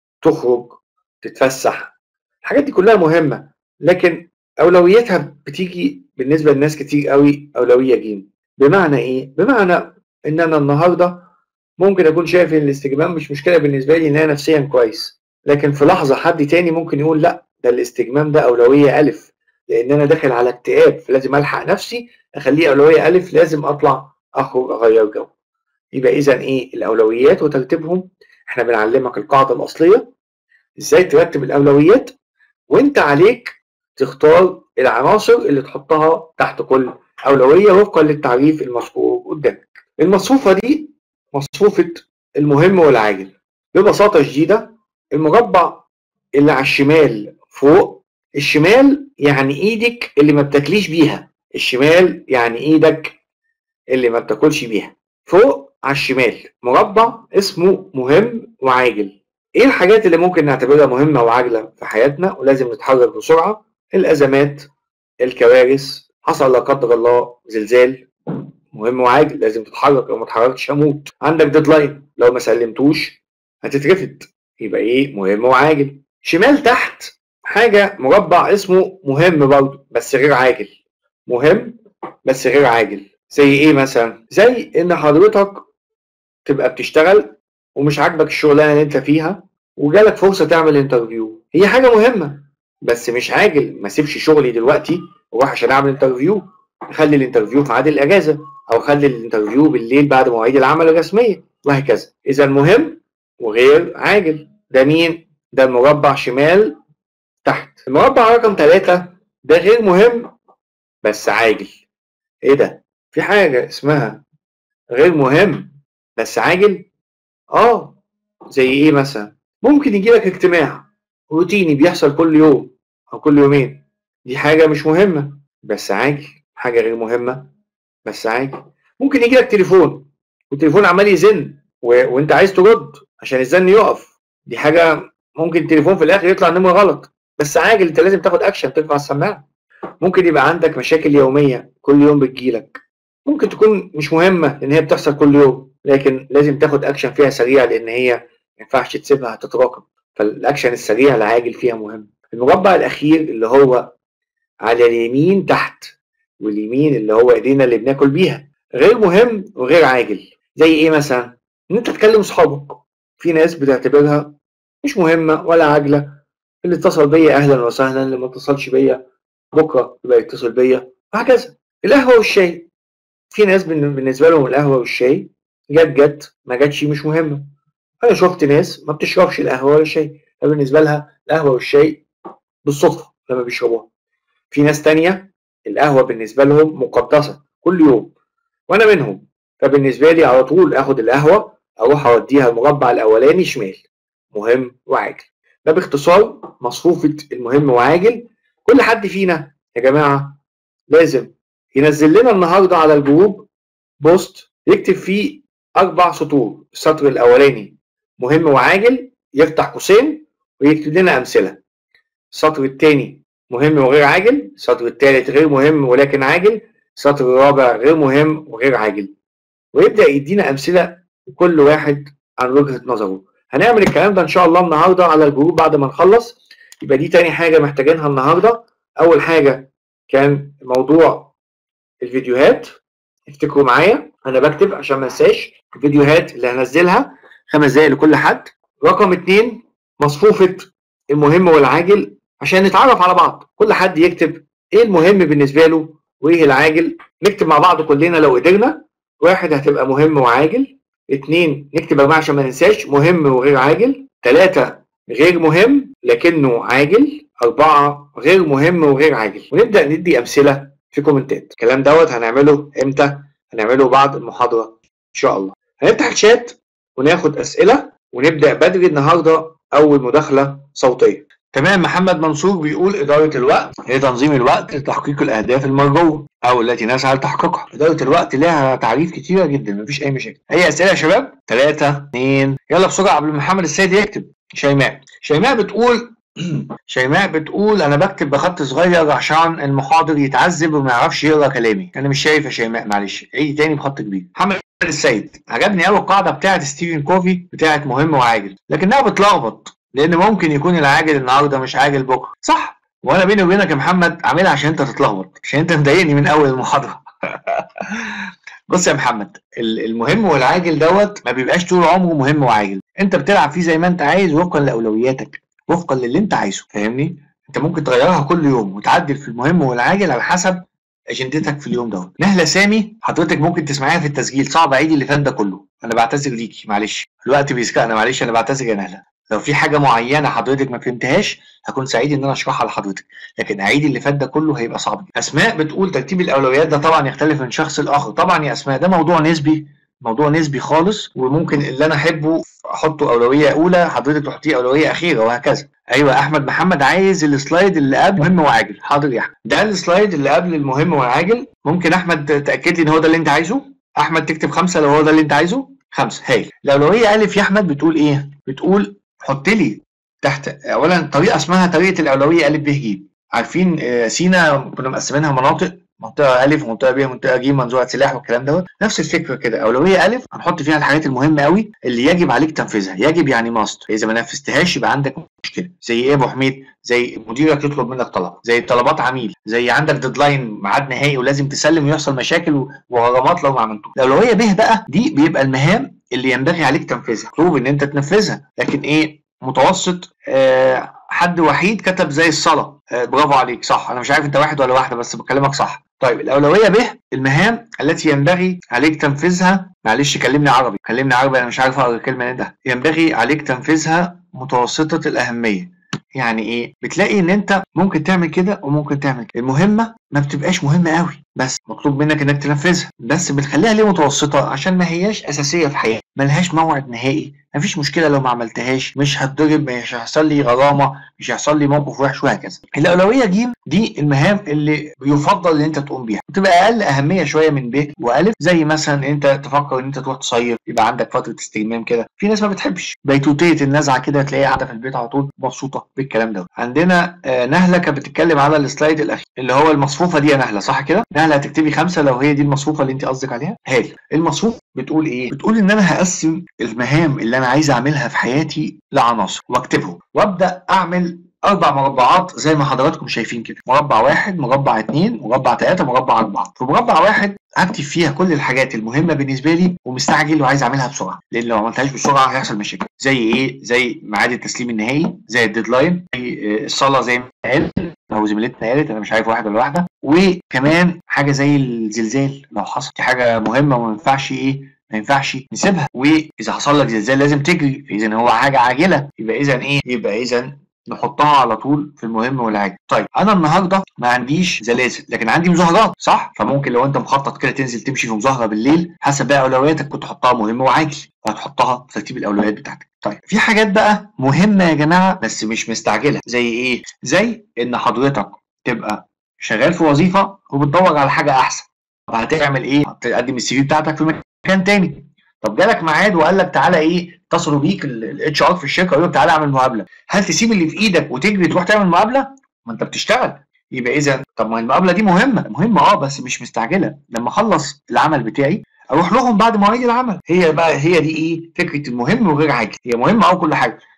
تخرج تتفسح الحاجات دي كلها مهمه لكن اولويتها بتيجي بالنسبه لناس كتير قوي اولويه جيم بمعنى ايه بمعنى ان انا النهارده ممكن اكون شايف ان الاستجمام مش مشكله بالنسبه لي ان انا نفسيا كويس لكن في لحظه حد تاني ممكن يقول لا ده الاستجمام ده اولويه الف لان انا داخل على اكتئاب فلازم الحق نفسي اخليه اولويه الف لازم اطلع اخرج اغير جو يبقى اذا ايه الاولويات وترتيبهم احنا بنعلمك القاعده الاصليه ازاي ترتب الاولويات وانت عليك تختار العناصر اللي تحطها تحت كل اولويه وفقا للتعريف المذكور قدامك المصفوفه دي مصفوفه المهم والعاجل ببساطه شديده المربع اللي على الشمال فوق الشمال يعني ايدك اللي ما بتاكليش بيها الشمال يعني ايدك اللي ما بتاكلش بيها فوق على الشمال مربع اسمه مهم وعاجل ايه الحاجات اللي ممكن نعتبرها مهمه وعاجله في حياتنا ولازم نتحرك بسرعه الازمات الكوارث حصل لا قدر الله زلزال مهم وعاجل لازم تتحرك لو ما اتحركتش هموت عندك ديدلاين لو ما سلمتوش هتترفد يبقى ايه مهم وعاجل شمال تحت حاجه مربع اسمه مهم برضه بس غير عاجل مهم بس غير عاجل زي ايه مثلا زي ان حضرتك تبقى بتشتغل ومش عاجبك الشغلانه اللي انت فيها وجالك فرصه تعمل انترفيو هي حاجه مهمه بس مش عاجل ما سيبش شغلي دلوقتي واروح عشان اعمل انترفيو اخلي الانترفيو في ميعاد الاجازه او اخلي الانترفيو بالليل بعد مواعيد العمل الرسميه وهكذا اذا مهم وغير عاجل ده مين ده المربع شمال تحت المربع رقم ثلاثة ده غير مهم بس عاجل ايه ده في حاجة اسمها غير مهم بس عاجل اه زي ايه مثلا ممكن يجي لك اجتماع روتيني بيحصل كل يوم او كل يومين دي حاجة مش مهمة بس عاجل حاجة غير مهمة بس عاجل ممكن يجي لك تليفون والتليفون عمال يزن و... وانت عايز ترد عشان الزن يقف دي حاجة ممكن التليفون في الاخر يطلع النمرة غلط بس عاجل انت لازم تاخد اكشن ترفع السماعة ممكن يبقى عندك مشاكل يومية كل يوم بتجيلك ممكن تكون مش مهمة لان هي بتحصل كل يوم لكن لازم تاخد اكشن فيها سريع لان هي ما ينفعش تسيبها هتتراكم فالاكشن السريع العاجل فيها مهم المربع الاخير اللي هو على اليمين تحت واليمين اللي هو ايدينا اللي بناكل بيها غير مهم وغير عاجل زي ايه مثلا ان انت تكلم صحابك في ناس بتعتبرها مش مهمه ولا عاجله اللي اتصل بيا اهلا وسهلا اللي ما اتصلش بيا بكره يبقى يتصل بيا وهكذا القهوه والشاي في ناس بالنسبه لهم القهوه والشاي جت جت ما جاتش مش مهمه انا شفت ناس ما بتشربش القهوه ولا الشاي فبالنسبه لها القهوه والشاي بالصدفه لما بيشربوها في ناس تانية القهوه بالنسبه لهم مقدسه كل يوم وانا منهم فبالنسبه لي على طول اخد القهوه اروح اوديها المربع الاولاني شمال مهم وعاجل ده باختصار مصفوفه المهم وعاجل كل حد فينا يا جماعه لازم ينزل لنا النهارده على الجروب بوست يكتب فيه اربع سطور السطر الاولاني مهم وعاجل يفتح قوسين ويكتب لنا امثله السطر الثاني مهم وغير عاجل السطر الثالث غير مهم ولكن عاجل السطر الرابع غير مهم وغير عاجل ويبدا يدينا امثله كل واحد عن وجهه نظره هنعمل الكلام ده ان شاء الله النهارده على الجروب بعد ما نخلص يبقى دي تاني حاجه محتاجينها النهارده اول حاجه كان موضوع الفيديوهات افتكروا معايا انا بكتب عشان ما انساش الفيديوهات اللي هنزلها خمس دقايق لكل حد رقم اتنين مصفوفة المهم والعاجل عشان نتعرف على بعض كل حد يكتب ايه المهم بالنسبة له وايه العاجل نكتب مع بعض كلنا لو قدرنا واحد هتبقى مهم وعاجل اتنين نكتب يا جماعة عشان ما ننساش مهم وغير عاجل تلاتة غير مهم لكنه عاجل أربعة غير مهم وغير عاجل ونبدأ ندي أمثلة في كومنتات الكلام دوت هنعمله امتى هنعمله بعد المحاضرة إن شاء الله هنفتح الشات وناخد أسئلة ونبدأ بدري النهاردة أول مداخلة صوتية تمام محمد منصور بيقول إدارة الوقت هي تنظيم الوقت لتحقيق الأهداف المرجوة أو التي نسعى لتحقيقها إدارة الوقت لها تعريف كتيرة جدا مفيش أي مشاكل أي أسئلة يا شباب؟ ثلاثة اثنين يلا بسرعة قبل محمد السيد يكتب شيماء شيماء بتقول شيماء بتقول انا بكتب بخط صغير عشان المحاضر يتعذب وما يعرفش يقرا كلامي انا مش شايف يا شيماء معلش عيدي تاني بخط كبير محمد السيد عجبني قوي القاعده بتاعه ستيفن كوفي بتاعه مهم وعاجل لكنها بتلخبط لان ممكن يكون العاجل النهارده مش عاجل بكره صح وانا بيني وبينك يا محمد عاملها عشان انت تتلخبط عشان انت مضايقني من اول المحاضره بص يا محمد المهم والعاجل دوت ما بيبقاش طول عمره مهم وعاجل انت بتلعب فيه زي ما انت عايز وفقا لاولوياتك وفقا للي انت عايزه فاهمني انت ممكن تغيرها كل يوم وتعدل في المهم والعاجل على حسب اجندتك في اليوم دوت نهله سامي حضرتك ممكن تسمعيها في التسجيل صعب اعيد اللي فات ده كله انا بعتذر ليكي معلش الوقت بيسكقنا معلش انا بعتذر يا نهله لو في حاجه معينه حضرتك ما فهمتهاش هكون سعيد ان انا اشرحها لحضرتك لكن اعيد اللي فات ده كله هيبقى صعب اسماء بتقول ترتيب الاولويات ده طبعا يختلف من شخص لاخر طبعا يا اسماء ده موضوع نسبي موضوع نسبي خالص وممكن اللي انا احبه احطه اولويه اولى حضرتك تحطيه اولويه اخيره وهكذا ايوه احمد محمد عايز السلايد اللي قبل مهم وعاجل حاضر يا احمد ده السلايد اللي قبل المهم والعاجل ممكن احمد تاكد لي ان هو ده اللي انت عايزه احمد تكتب خمسه لو هو ده اللي انت عايزه خمسه هاي الاولويه الف يا احمد بتقول ايه بتقول حط لي تحت اولا طريقه اسمها طريقه الاولويه الف ب ج عارفين سينا كنا مقسمينها مناطق منطقه الف ومنطقه ب ومنطقه ج منزوعه سلاح والكلام دوت نفس الفكره كده اولويه الف هنحط فيها الحاجات المهمه قوي اللي يجب عليك تنفيذها يجب يعني ماست اذا ما نفذتهاش يبقى عندك مشكله زي ايه يا ابو حميد زي مديرك يطلب منك طلب زي طلبات عميل زي عندك ديدلاين ميعاد نهائي ولازم تسلم ويحصل مشاكل وغرامات لو ما عملتوش الاولويه ب بقى دي بيبقى المهام اللي ينبغي عليك تنفيذها مطلوب ان انت تنفذها لكن ايه متوسط آه حد وحيد كتب زي الصلاه آه برافو عليك صح انا مش عارف انت واحد ولا واحده بس بكلمك صح طيب الاولويه ب المهام التي ينبغي عليك تنفيذها معلش كلمني عربي كلمني عربي انا مش عارف اقرا الكلمه ده ينبغي عليك تنفيذها متوسطه الاهميه يعني ايه بتلاقي ان انت ممكن تعمل كده وممكن تعمل كده المهمه ما بتبقاش مهمه قوي بس مطلوب منك انك تنفذها بس بتخليها ليه متوسطه عشان ما هياش اساسيه في حياتك ملهاش موعد نهائي مفيش مشكله لو ما عملتهاش مش هتضرب مش هيحصل لي غرامه مش هيحصل لي موقف وحش وهكذا الاولويه ج دي المهام اللي يفضل ان انت تقوم بيها بتبقى اقل اهميه شويه من ب والف زي مثلا انت تفكر ان انت تروح تصيف يبقى عندك فتره استجمام كده في ناس ما بتحبش بيتوتيه النزعه كده تلاقيها قاعده في البيت على طول مبسوطه بالكلام ده عندنا آه نهله كانت بتتكلم على السلايد الاخير اللي هو المصفوفه دي يا نهله صح كده نهله هتكتبي خمسه لو هي دي المصفوفه اللي انت قصدك عليها هاي المصفوفه بتقول ايه بتقول ان انا هقسم المهام اللي انا عايز اعملها في حياتي لعناصر واكتبهم وابدا اعمل اربع مربعات زي ما حضراتكم شايفين كده مربع واحد مربع اتنين مربع تلاته مربع اربعه في مربع واحد اكتب فيها كل الحاجات المهمه بالنسبه لي ومستعجل وعايز اعملها بسرعه لان لو ما عملتهاش بسرعه هيحصل مشاكل زي ايه زي ميعاد التسليم النهائي زي الديدلاين زي الصلاه زي ما قال او زميلتنا قالت انا مش عارف واحد ولا واحده وكمان حاجه زي الزلزال لو حصل دي حاجه مهمه وما ينفعش ايه ما ينفعش نسيبها واذا حصل لك زلزال لازم تجري اذا هو حاجه عاجله يبقى اذا ايه يبقى اذا نحطها على طول في المهم والعاجل طيب انا النهارده ما عنديش زلازل لكن عندي مظاهرات صح فممكن لو انت مخطط كده تنزل تمشي في مظاهره بالليل حسب بقى اولوياتك كنت تحطها مهم وعاجل وهتحطها في ترتيب الاولويات بتاعتك طيب في حاجات بقى مهمه يا جماعه بس مش مستعجله زي ايه زي ان حضرتك تبقى شغال في وظيفه وبتدور على حاجه احسن طب هتعمل ايه هتقدم السي في بتاعتك في مكان تاني طب جالك ميعاد وقال لك تعالى ايه اتصلوا بيك الاتش ار في الشركه يقول لك تعالى اعمل مقابله هل تسيب اللي في ايدك وتجري تروح تعمل مقابله ما انت بتشتغل يبقى اذا طب ما المقابله دي مهمه مهمه اه بس مش مستعجله لما اخلص العمل بتاعي اروح لهم بعد مواعيد العمل هي بقى هي دي ايه فكره المهم وغير عاجل هي مهمه او كل حاجه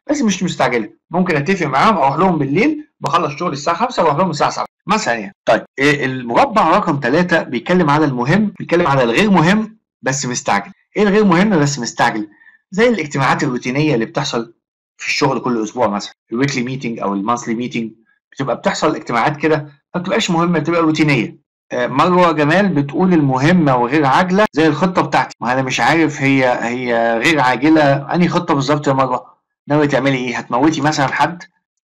بس مش مستعجله ممكن اتفق معاهم اروح لهم بالليل بخلص شغل الساعه 5 واروح لهم الساعه 7 مثلا يعني طيب إيه المربع رقم 3 بيتكلم على المهم بيتكلم على الغير مهم بس مستعجل ايه الغير مهم بس مستعجل زي الاجتماعات الروتينيه اللي بتحصل في الشغل كل اسبوع مثلا الويكلي ميتنج او المانثلي ميتنج بتبقى بتحصل اجتماعات كده ما بتبقاش مهمه بتبقى روتينيه آه، مروه جمال بتقول المهمه وغير عاجله زي الخطه بتاعتي ما انا مش عارف هي هي غير عاجله انهي خطه بالظبط يا مروه ناوي تعملي ايه هتموتي مثلا حد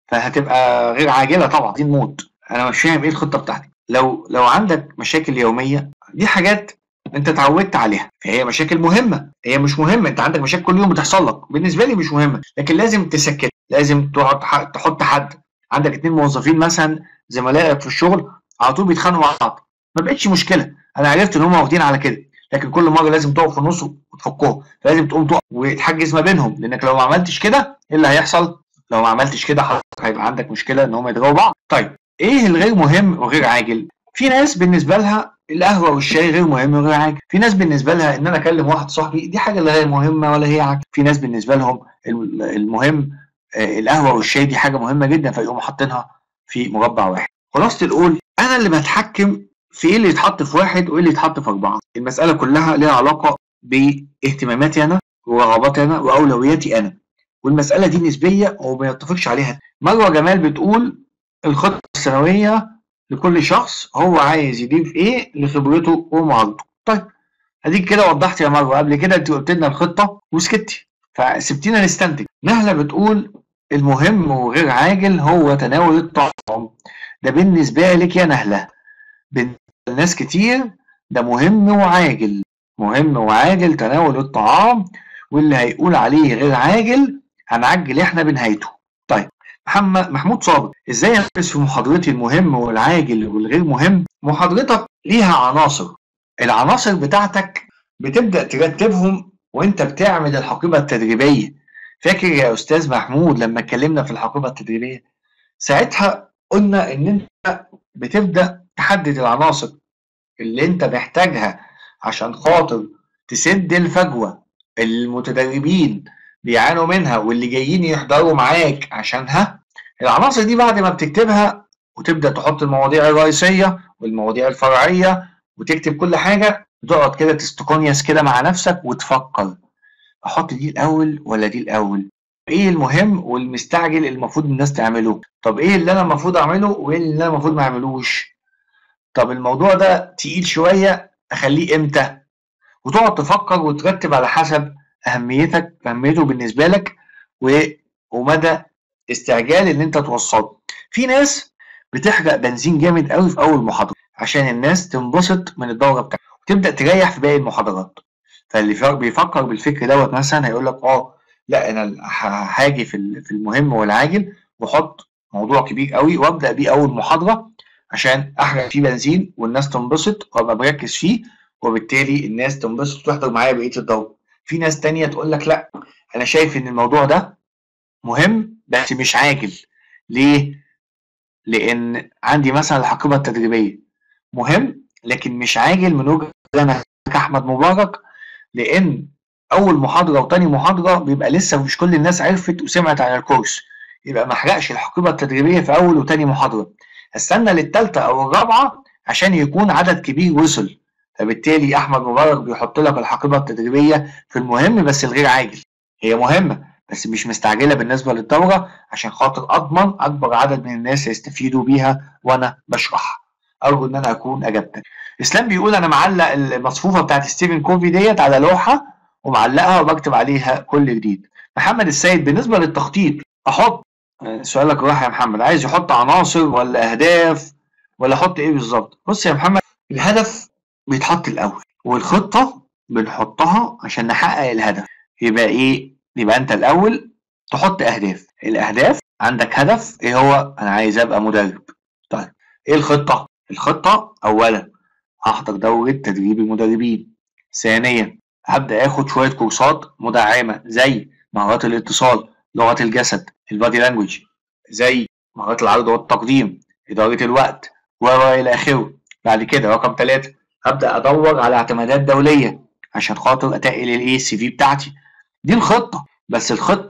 فهتبقى غير عاجله طبعا دي الموت انا مش فاهم ايه الخطه بتاعتك لو لو عندك مشاكل يوميه دي حاجات انت اتعودت عليها فهي مشاكل مهمه هي مش مهمه انت عندك مشاكل كل يوم بتحصل لك بالنسبه لي مش مهمه لكن لازم تسكت لازم تقعد تحط حد عندك اتنين موظفين مثلا زملائك في الشغل على طول بيتخانقوا مع بعض ما بقتش مشكله انا عرفت ان هم واخدين على كده لكن كل مره لازم تقف في النص وتفكهم فلازم تقوم تقف وتحجز ما بينهم لانك لو ما عملتش كده ايه اللي هيحصل لو ما عملتش كده حضرتك هيبقى عندك مشكله ان هم يضربوا بعض طيب ايه الغير مهم وغير عاجل في ناس بالنسبه لها القهوه والشاي غير مهم وغير عاجل في ناس بالنسبه لها ان انا اكلم واحد صاحبي دي حاجه لا غير مهمه ولا هي عاجل في ناس بالنسبه لهم المهم آه، القهوه والشاي دي حاجه مهمه جدا فيقوموا حاطينها في مربع واحد خلاصه القول انا اللي بتحكم في ايه اللي يتحط في واحد وايه اللي يتحط في اربعه المساله كلها ليها علاقه باهتماماتي انا ورغباتي انا واولوياتي انا والمساله دي نسبيه وما يتفقش عليها مروه جمال بتقول الخطه السنويه لكل شخص هو عايز يضيف ايه لخبرته ومهارته طيب اديك كده وضحت يا مروه قبل كده انت قلت لنا الخطه وسكتي فسبتينا نستنتج نهله بتقول المهم وغير عاجل هو تناول الطعام ده بالنسبه لك يا نهله بالنسبه لناس كتير ده مهم وعاجل مهم وعاجل تناول الطعام واللي هيقول عليه غير عاجل هنعجل احنا بنهايته طيب محمد محمود صابر ازاي ادرس في محاضرتي المهم والعاجل والغير مهم محاضرتك ليها عناصر العناصر بتاعتك بتبدا ترتبهم وانت بتعمل الحقيبه التدريبيه فاكر يا استاذ محمود لما اتكلمنا في الحقيبه التدريبيه ساعتها قلنا ان انت بتبدا تحدد العناصر اللي انت محتاجها عشان خاطر تسد الفجوه المتدربين بيعانوا منها واللي جايين يحضروا معاك عشانها العناصر دي بعد ما بتكتبها وتبدا تحط المواضيع الرئيسيه والمواضيع الفرعيه وتكتب كل حاجه بتقعد كده تستقونيس كده مع نفسك وتفكر احط دي الاول ولا دي الاول ايه المهم والمستعجل المفروض الناس تعمله طب ايه اللي انا المفروض اعمله وايه اللي انا المفروض ما اعملوش طب الموضوع ده تقيل شويه اخليه امتى وتقعد تفكر وترتب على حسب اهميتك اهميته بالنسبه لك و... ومدى استعجال ان انت توصله في ناس بتحرق بنزين جامد قوي في اول محاضره عشان الناس تنبسط من الدوره بتاعتها وتبدا تريح في باقي المحاضرات فاللي بيفكر بالفكر دوت مثلا هيقول لك اه لا انا هاجي في في المهم والعاجل واحط موضوع كبير قوي وابدا بيه اول محاضره عشان احرق فيه بنزين والناس تنبسط وابقى مركز فيه وبالتالي الناس تنبسط وتحضر معايا بقيه الدوره في ناس تانية تقول لك لا انا شايف ان الموضوع ده مهم بس مش عاجل ليه لان عندي مثلا الحقيبه التدريبيه مهم لكن مش عاجل من وجهه انا كاحمد مبارك لان اول محاضره وتاني محاضره بيبقى لسه مش كل الناس عرفت وسمعت عن الكورس يبقى ما احرقش الحقيبه التدريبيه في اول وتاني محاضره استنى للثالثه او الرابعه عشان يكون عدد كبير وصل فبالتالي احمد مبارك بيحط لك الحقيبه التدريبيه في المهم بس الغير عاجل هي مهمه بس مش مستعجله بالنسبه للدوره عشان خاطر اضمن اكبر عدد من الناس يستفيدوا بيها وانا بشرح ارجو ان انا اكون اجبتك اسلام بيقول انا معلق المصفوفه بتاعت ستيفن كوفي ديت على لوحه ومعلقها وبكتب عليها كل جديد محمد السيد بالنسبه للتخطيط احط سؤالك راح يا محمد عايز يحط عناصر ولا اهداف ولا احط ايه بالظبط بص يا محمد الهدف بيتحط الاول والخطه بنحطها عشان نحقق الهدف يبقى ايه يبقى انت الاول تحط اهداف الاهداف عندك هدف ايه هو انا عايز ابقى مدرب طيب ايه الخطه الخطه اولا هحضر دوره تدريب المدربين ثانيا هبدا اخد شويه كورسات مدعمه زي مهارات الاتصال لغه الجسد البادي لانجوج زي مهارات العرض والتقديم اداره الوقت و الى اخره بعد كده رقم ثلاثة هبدا ادور على اعتمادات دوليه عشان خاطر اتقل الايه السي في بتاعتي دي الخطه بس الخطه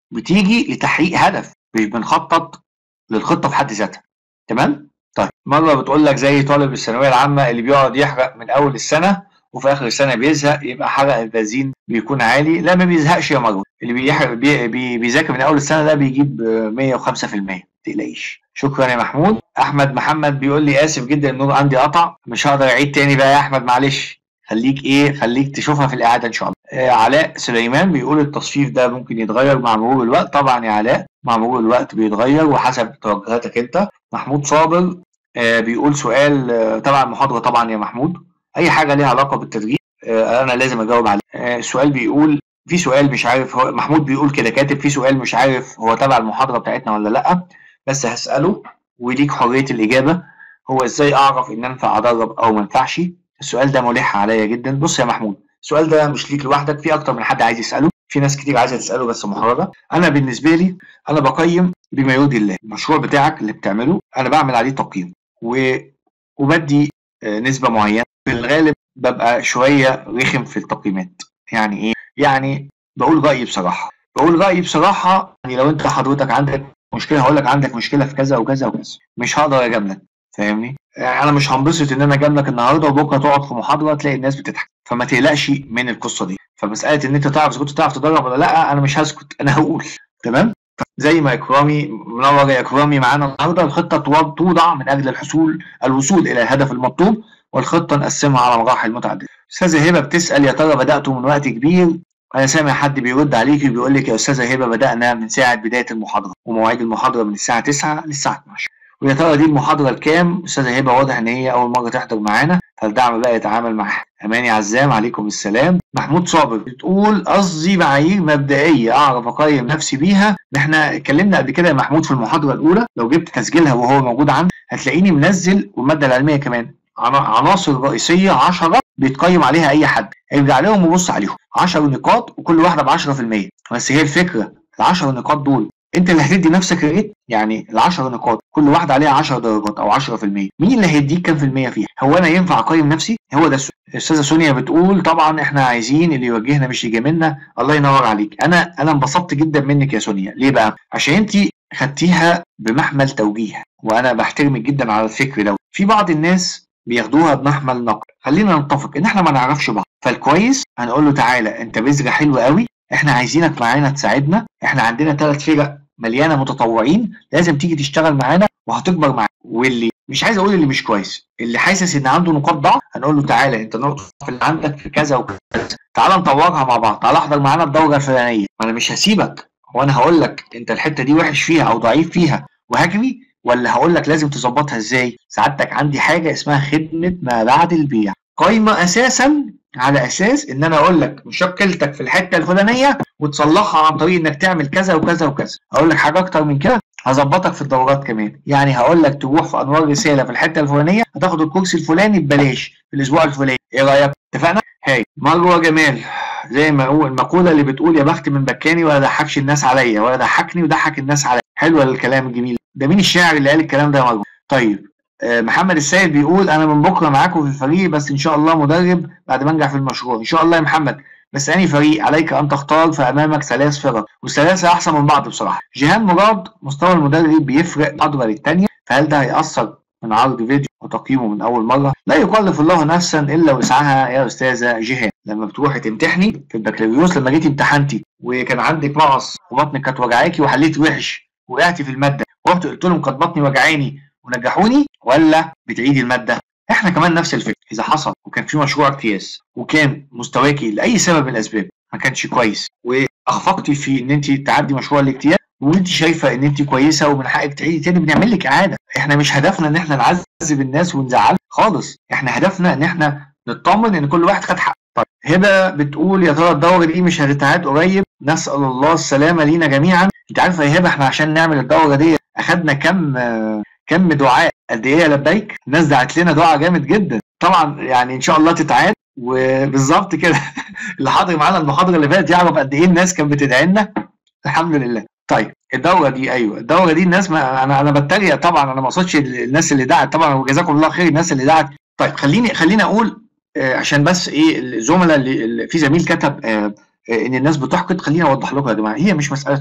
بتيجي لتحقيق هدف مش بنخطط للخطه في حد ذاتها تمام طيب مره بتقول لك زي طالب الثانويه العامه اللي بيقعد يحرق من اول السنه وفي اخر السنه بيزهق يبقى حرق البنزين بيكون عالي لا ما بيزهقش يا مروه اللي بيحرق بي بي بيذاكر من اول السنه ده بيجيب 105% ما تقلقيش شكرا يا محمود احمد محمد بيقول لي اسف جدا النور عندي قطع مش هقدر اعيد تاني بقى يا احمد معلش خليك ايه خليك تشوفها في الاعاده ان شاء الله آه علاء سليمان بيقول التصفيف ده ممكن يتغير مع مرور الوقت طبعا يا علاء مع مرور الوقت بيتغير وحسب توجهاتك انت محمود صابر آه بيقول سؤال آه تبع المحاضره طبعا يا محمود اي حاجه ليها علاقه بالتدريب آه انا لازم اجاوب عليه آه السؤال بيقول في سؤال مش عارف هو محمود بيقول كده كاتب في سؤال مش عارف هو تبع المحاضره بتاعتنا ولا لا بس هساله وليك حريه الاجابه هو ازاي اعرف ان انفع ادرب او ما ينفعش السؤال ده ملح عليا جدا بص يا محمود السؤال ده مش ليك لوحدك في اكتر من حد عايز يساله في ناس كتير عايزه تساله بس محرجه انا بالنسبه لي انا بقيم بما يرضي الله المشروع بتاعك اللي بتعمله انا بعمل عليه تقييم و... وبدي نسبه معينه في الغالب ببقى شويه رخم في التقييمات يعني ايه يعني بقول رايي بصراحه بقول رايي بصراحه يعني لو انت حضرتك عندك مشكله هقول لك عندك مشكله في كذا وكذا وكذا مش هقدر اجاملك فاهمني يعني انا مش هنبسط ان انا اجاملك النهارده وبكره تقعد في محاضره تلاقي الناس بتضحك فما تقلقش من القصه دي فمساله ان انت تعرف اذا كنت تعرف تدرب ولا لا انا مش هسكت انا هقول تمام زي ما اكرامي منور يا اكرامي معانا النهارده الخطه توضع من اجل الحصول الوصول الى الهدف المطلوب والخطه نقسمها على مراحل متعدده استاذه هبه بتسال يا ترى بداتوا من وقت كبير انا سامع حد بيرد عليكي وبيقول لك يا استاذه هبه بدانا من ساعه بدايه المحاضره ومواعيد المحاضره من الساعه 9 للساعه 12 ويا ترى دي المحاضره الكام استاذه هبه واضح ان هي اول مره تحضر معانا فالدعم بقى يتعامل معاها اماني عزام عليكم السلام محمود صابر بتقول قصدي معايير مبدئيه اعرف اقيم نفسي بيها احنا اتكلمنا قبل كده يا محمود في المحاضره الاولى لو جبت تسجيلها وهو موجود عندك هتلاقيني منزل والماده العلميه كمان عناصر رئيسيه 10 بيتقيم عليها اي حد ارجع لهم وبص عليهم 10 نقاط وكل واحده ب 10% بس هي الفكره ال 10 نقاط دول انت اللي هتدي نفسك الريت يعني ال 10 نقاط كل واحده عليها 10 درجات او 10% مين اللي هيديك كام في المية فيها هو انا ينفع اقيم نفسي هو ده السؤال الاستاذه سونيا بتقول طبعا احنا عايزين اللي يوجهنا مش يجاملنا الله ينور عليك انا انا انبسطت جدا منك يا سونيا ليه بقى عشان انت خدتيها بمحمل توجيه وانا بحترمك جدا على الفكر ده في بعض الناس بياخدوها بمحمل نقد خلينا نتفق ان احنا ما نعرفش بعض فالكويس هنقول له تعالى انت بذره حلوه قوي احنا عايزينك معانا تساعدنا احنا عندنا ثلاث فرق مليانه متطوعين لازم تيجي تشتغل معانا وهتكبر معانا واللي مش عايز اقول اللي مش كويس اللي حاسس ان عنده نقاط ضعف هنقول له تعالى انت نقطه اللي عندك في كذا وكذا تعالى نطورها مع بعض تعالى احضر معانا الدوره الفلانيه ما انا مش هسيبك وانا هقول لك انت الحته دي وحش فيها او ضعيف فيها وهجري ولا هقول لك لازم تظبطها ازاي سعادتك عندي حاجه اسمها خدمه ما بعد البيع قايمه اساسا على اساس ان انا اقول لك مشكلتك في الحته الفلانيه وتصلحها عن طريق انك تعمل كذا وكذا وكذا اقول لك حاجه اكتر من كده هظبطك في الدورات كمان يعني هقول لك تروح في انوار رساله في الحته الفلانيه هتاخد الكورس الفلاني ببلاش في الاسبوع الفلاني ايه رايك اتفقنا هاي مروه جمال زي ما هو المقوله اللي بتقول يا بخت من بكاني ولا ضحكش الناس عليا ولا ضحكني وضحك الناس عليا حلوه الكلام الجميل ده مين الشاعر اللي قال الكلام ده يا مروه طيب آه محمد السيد بيقول انا من بكره معاكم في الفريق بس ان شاء الله مدرب بعد ما انجح في المشروع ان شاء الله يا محمد بس أنهي فريق عليك أن تختار فأمامك ثلاث فرق والثلاثة أحسن من بعض بصراحة جيهان مراد مستوى المدرب بيفرق محاضرة للتانية فهل ده هيأثر من عرض فيديو وتقييمه من أول مرة لا يكلف الله نفسا إلا وسعها يا أستاذة جيهان لما بتروحي تمتحني في البكالوريوس لما جيتي امتحنتي وكان عندك مغص وبطنك كانت وجعاكي وحليت وحش وقعتي في المادة ورحت قلت لهم كانت بطني وجعاني ونجحوني ولا بتعيدي المادة احنا كمان نفس الفكره اذا حصل وكان في مشروع اجتياز وكان مستواكي لاي سبب من الاسباب ما كانش كويس واخفقتي في ان انت تعدي مشروع الاجتياز وانت شايفه ان انت كويسه ومن حقك تعيدي تاني بنعمل لك اعاده احنا مش هدفنا ان احنا نعذب الناس ونزعلهم خالص احنا هدفنا ان احنا نطمن ان كل واحد خد حقه طيب هبه بتقول يا ترى الدوره دي مش هتتعاد قريب نسال الله السلامه لينا جميعا انت عارفه يا هبه احنا عشان نعمل الدوره دي اخدنا كم كم دعاء قد ايه يا لبيك الناس دعت لنا دعاء جامد جدا طبعا يعني ان شاء الله تتعاد وبالظبط كده اللي حاضر معانا المحاضره اللي فاتت يعرف قد ايه الناس كانت بتدعي لنا الحمد لله طيب الدوره دي ايوه الدوره دي الناس ما انا انا بتريق طبعا انا ما اقصدش الناس اللي دعت طبعا وجزاكم الله خير الناس اللي دعت طيب خليني خليني اقول آه عشان بس ايه الزملاء اللي, اللي في زميل كتب آه آه ان الناس بتحقد خليني اوضح لكم يا جماعه هي مش مساله حقد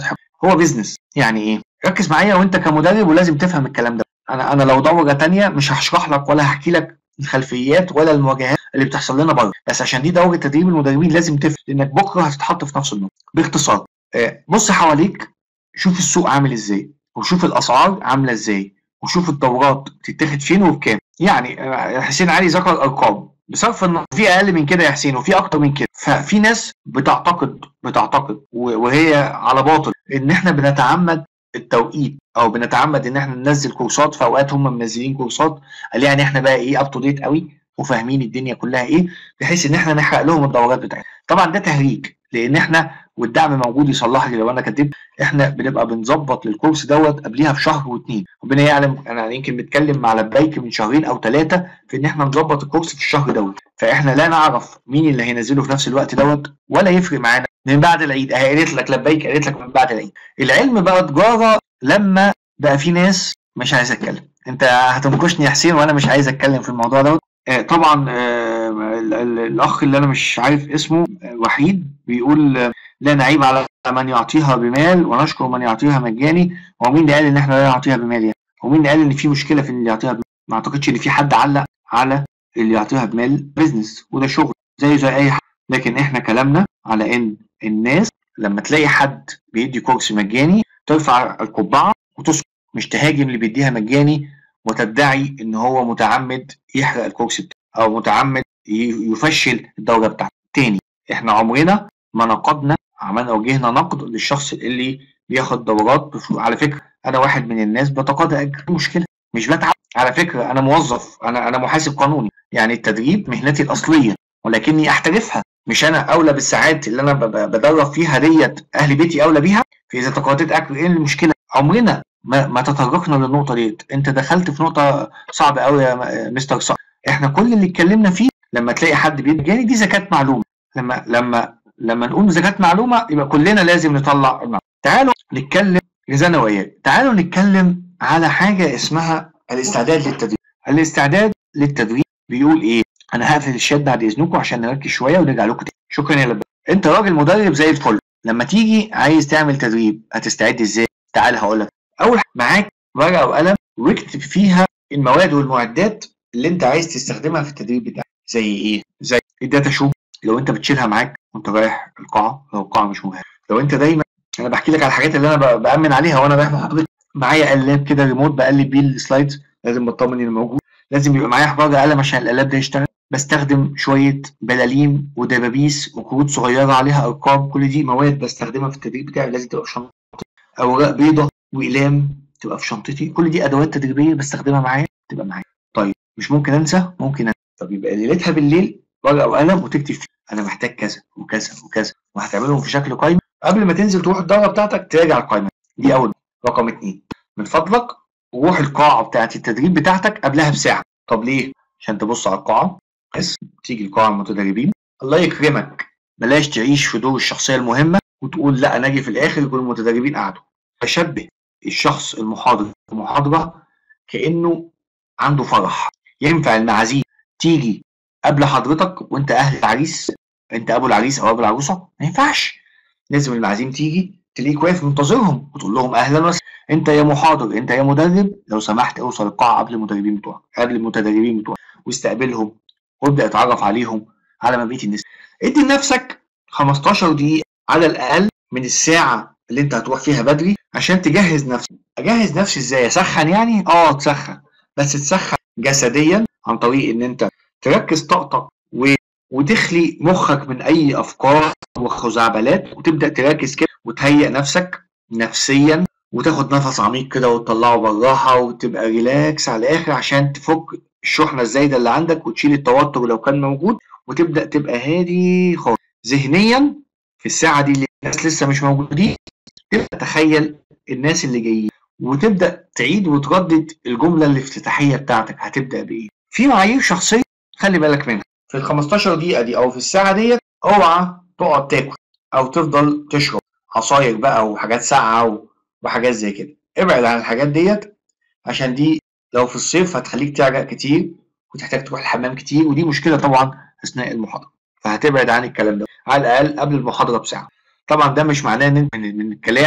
هو بيزنس يعني ايه ركز معايا وانت كمدرب ولازم تفهم الكلام ده انا انا لو دوره تانية مش هشرح لك ولا هحكي لك الخلفيات ولا المواجهات اللي بتحصل لنا بره بس عشان دي دوره تدريب المدربين لازم تفهم لانك بكره هتتحط في نفس النقطه باختصار آه، بص حواليك شوف السوق عامل ازاي وشوف الاسعار عامله ازاي وشوف الدورات بتتاخد فين وبكام يعني آه، حسين علي ذكر ارقام بصرف ان في اقل من كده يا حسين وفي اكتر من كده ففي ناس بتعتقد بتعتقد و- وهي على باطل ان احنا بنتعمد التوقيت او بنتعمد ان احنا ننزل كورسات في اوقات هم منزلين كورسات قال يعني احنا بقى ايه اب تو ديت قوي وفاهمين الدنيا كلها ايه بحيث ان احنا نحرق لهم الدورات بتاعتنا طبعا ده تهريج لان احنا والدعم موجود يصلح لي لو انا كدبت احنا بنبقى بنظبط للكورس دوت قبلها بشهر واتنين ربنا يعلم انا يمكن بتكلم مع لبيك من شهرين او ثلاثه في ان احنا نظبط الكورس في الشهر دوت فاحنا لا نعرف مين اللي هينزله في نفس الوقت دوت ولا يفرق معانا من بعد العيد اهي قالت لك لبيك قالت لك من بعد العيد العلم بقى تجاره لما بقى في ناس مش عايز اتكلم انت هتنكشني يا حسين وانا مش عايز اتكلم في الموضوع دوت آه، طبعا آه، ال- ال- الاخ اللي انا مش عارف اسمه آه، وحيد بيقول آه، لا نعيب على من يعطيها بمال ونشكر من يعطيها مجاني هو مين اللي قال ان احنا لا نعطيها بمال يعني هو مين اللي قال ان في مشكله في اللي يعطيها بمال ما اعتقدش ان في حد علق على اللي يعطيها بمال بيزنس وده شغل زيه زي اي حد لكن احنا كلامنا على ان الناس لما تلاقي حد بيدي كورس مجاني ترفع القبعه وتسكت مش تهاجم اللي بيديها مجاني وتدعي ان هو متعمد يحرق الكورس بتاعه او متعمد ي- يفشل الدوره بتاعته تاني احنا عمرنا ما نقدنا عملنا وجهنا نقد للشخص اللي بياخد دورات بفلوس على فكره انا واحد من الناس بتقاضى اجر مشكله مش بتعب على فكره انا موظف انا انا محاسب قانوني يعني التدريب مهنتي الاصليه ولكني احترفها مش انا اولى بالساعات اللي انا ب- ب- بدرب فيها ديت اهل بيتي اولى بيها فاذا تقاضيت اجر ايه المشكله عمرنا ما, ما تطرقنا للنقطه ديت انت دخلت في نقطه صعبه قوي يا م- مستر صقر احنا كل اللي اتكلمنا فيه لما تلاقي حد بيدي دي زكاه معلومه لما لما لما نقول زكاه معلومه يبقى كلنا لازم نطلع المعلومة. تعالوا نتكلم رزانا واياك تعالوا نتكلم على حاجه اسمها الاستعداد للتدريب الاستعداد للتدريب بيقول ايه انا هقفل الشات بعد اذنكم عشان نركز شويه ونرجع لكم تاني شكرا يا لبنان انت راجل مدرب زي الفل لما تيجي عايز تعمل تدريب هتستعد ازاي تعال هقول لك اول حاجه معاك ورقه وقلم واكتب فيها المواد والمعدات اللي انت عايز تستخدمها في التدريب بتاعك زي ايه زي الداتا شو لو انت بتشيلها معاك وانت رايح القاعه لو القاعه مش مهمه لو انت دايما انا بحكي لك على الحاجات اللي انا ب- بامن عليها وانا رايح محاضرتي معايا قلاب كده ريموت بقلب بيه السلايدز لازم بطمن انه موجود لازم يبقى معايا حجاره قلم عشان القلاب ده يشتغل بستخدم شويه بلالين ودبابيس وكروت صغيره عليها ارقام كل دي مواد بستخدمها في التدريب بتاعي لازم تبقى في شنطتي اوراق بيضه واقلام تبقى في شنطتي كل دي ادوات تدريبيه بستخدمها معايا تبقى معايا طيب مش ممكن انسى ممكن انسى طب يبقى ليلتها بالليل ورقه وقلم وتكتب فيه انا محتاج كذا وكذا وكذا وهتعملهم في شكل قائمه قبل ما تنزل تروح الدوره بتاعتك تراجع القائمه دي اول رقم اتنين من فضلك روح القاعه بتاعت التدريب بتاعتك قبلها بساعه طب ليه عشان تبص على القاعه بس تيجي القاعه المتدربين الله يكرمك بلاش تعيش في دور الشخصيه المهمه وتقول لا انا اجي في الاخر يكون المتدربين قعدوا بشبه الشخص المحاضر في المحاضره كانه عنده فرح ينفع المعازيم تيجي قبل حضرتك وانت اهل العريس انت ابو العريس او ابو العروسه ما ينفعش لازم المعازيم تيجي تلاقيك واقف منتظرهم وتقول لهم اهلا وسهلا انت يا محاضر انت يا مدرب لو سمحت اوصل القاعه قبل المدربين بتوعك قبل المتدربين بتوعك واستقبلهم وابدا اتعرف عليهم على مبيت الناس ادي لنفسك 15 دقيقه على الاقل من الساعه اللي انت هتروح فيها بدري عشان تجهز نفسك اجهز نفسي ازاي اسخن يعني اه تسخن بس تسخن جسديا عن طريق ان انت تركز طاقتك و... وتخلي مخك من اي افكار وخزعبلات وتبدا تركز كده وتهيئ نفسك نفسيا وتاخد نفس عميق كده وتطلعه بالراحه وتبقى ريلاكس على الاخر عشان تفك الشحنه الزايده اللي عندك وتشيل التوتر لو كان موجود وتبدا تبقى هادي خالص ذهنيا في الساعه دي اللي الناس لسه مش موجودين تبدا تخيل الناس اللي جايين وتبدا تعيد وتردد الجمله الافتتاحيه بتاعتك هتبدا بايه في معايير شخصيه خلي بالك منها في ال 15 دقيقه دي او في الساعه ديت اوعى تقعد تاكل او تفضل تشرب عصاير بقى وحاجات ساقعه و- وحاجات زي كده ابعد عن الحاجات ديت عشان دي لو في الصيف هتخليك تعرق كتير وتحتاج تروح الحمام كتير ودي مشكله طبعا اثناء المحاضره فهتبعد عن الكلام ده على الاقل قبل المحاضره بساعه طبعا ده مش معناه ان انت من, من الكلام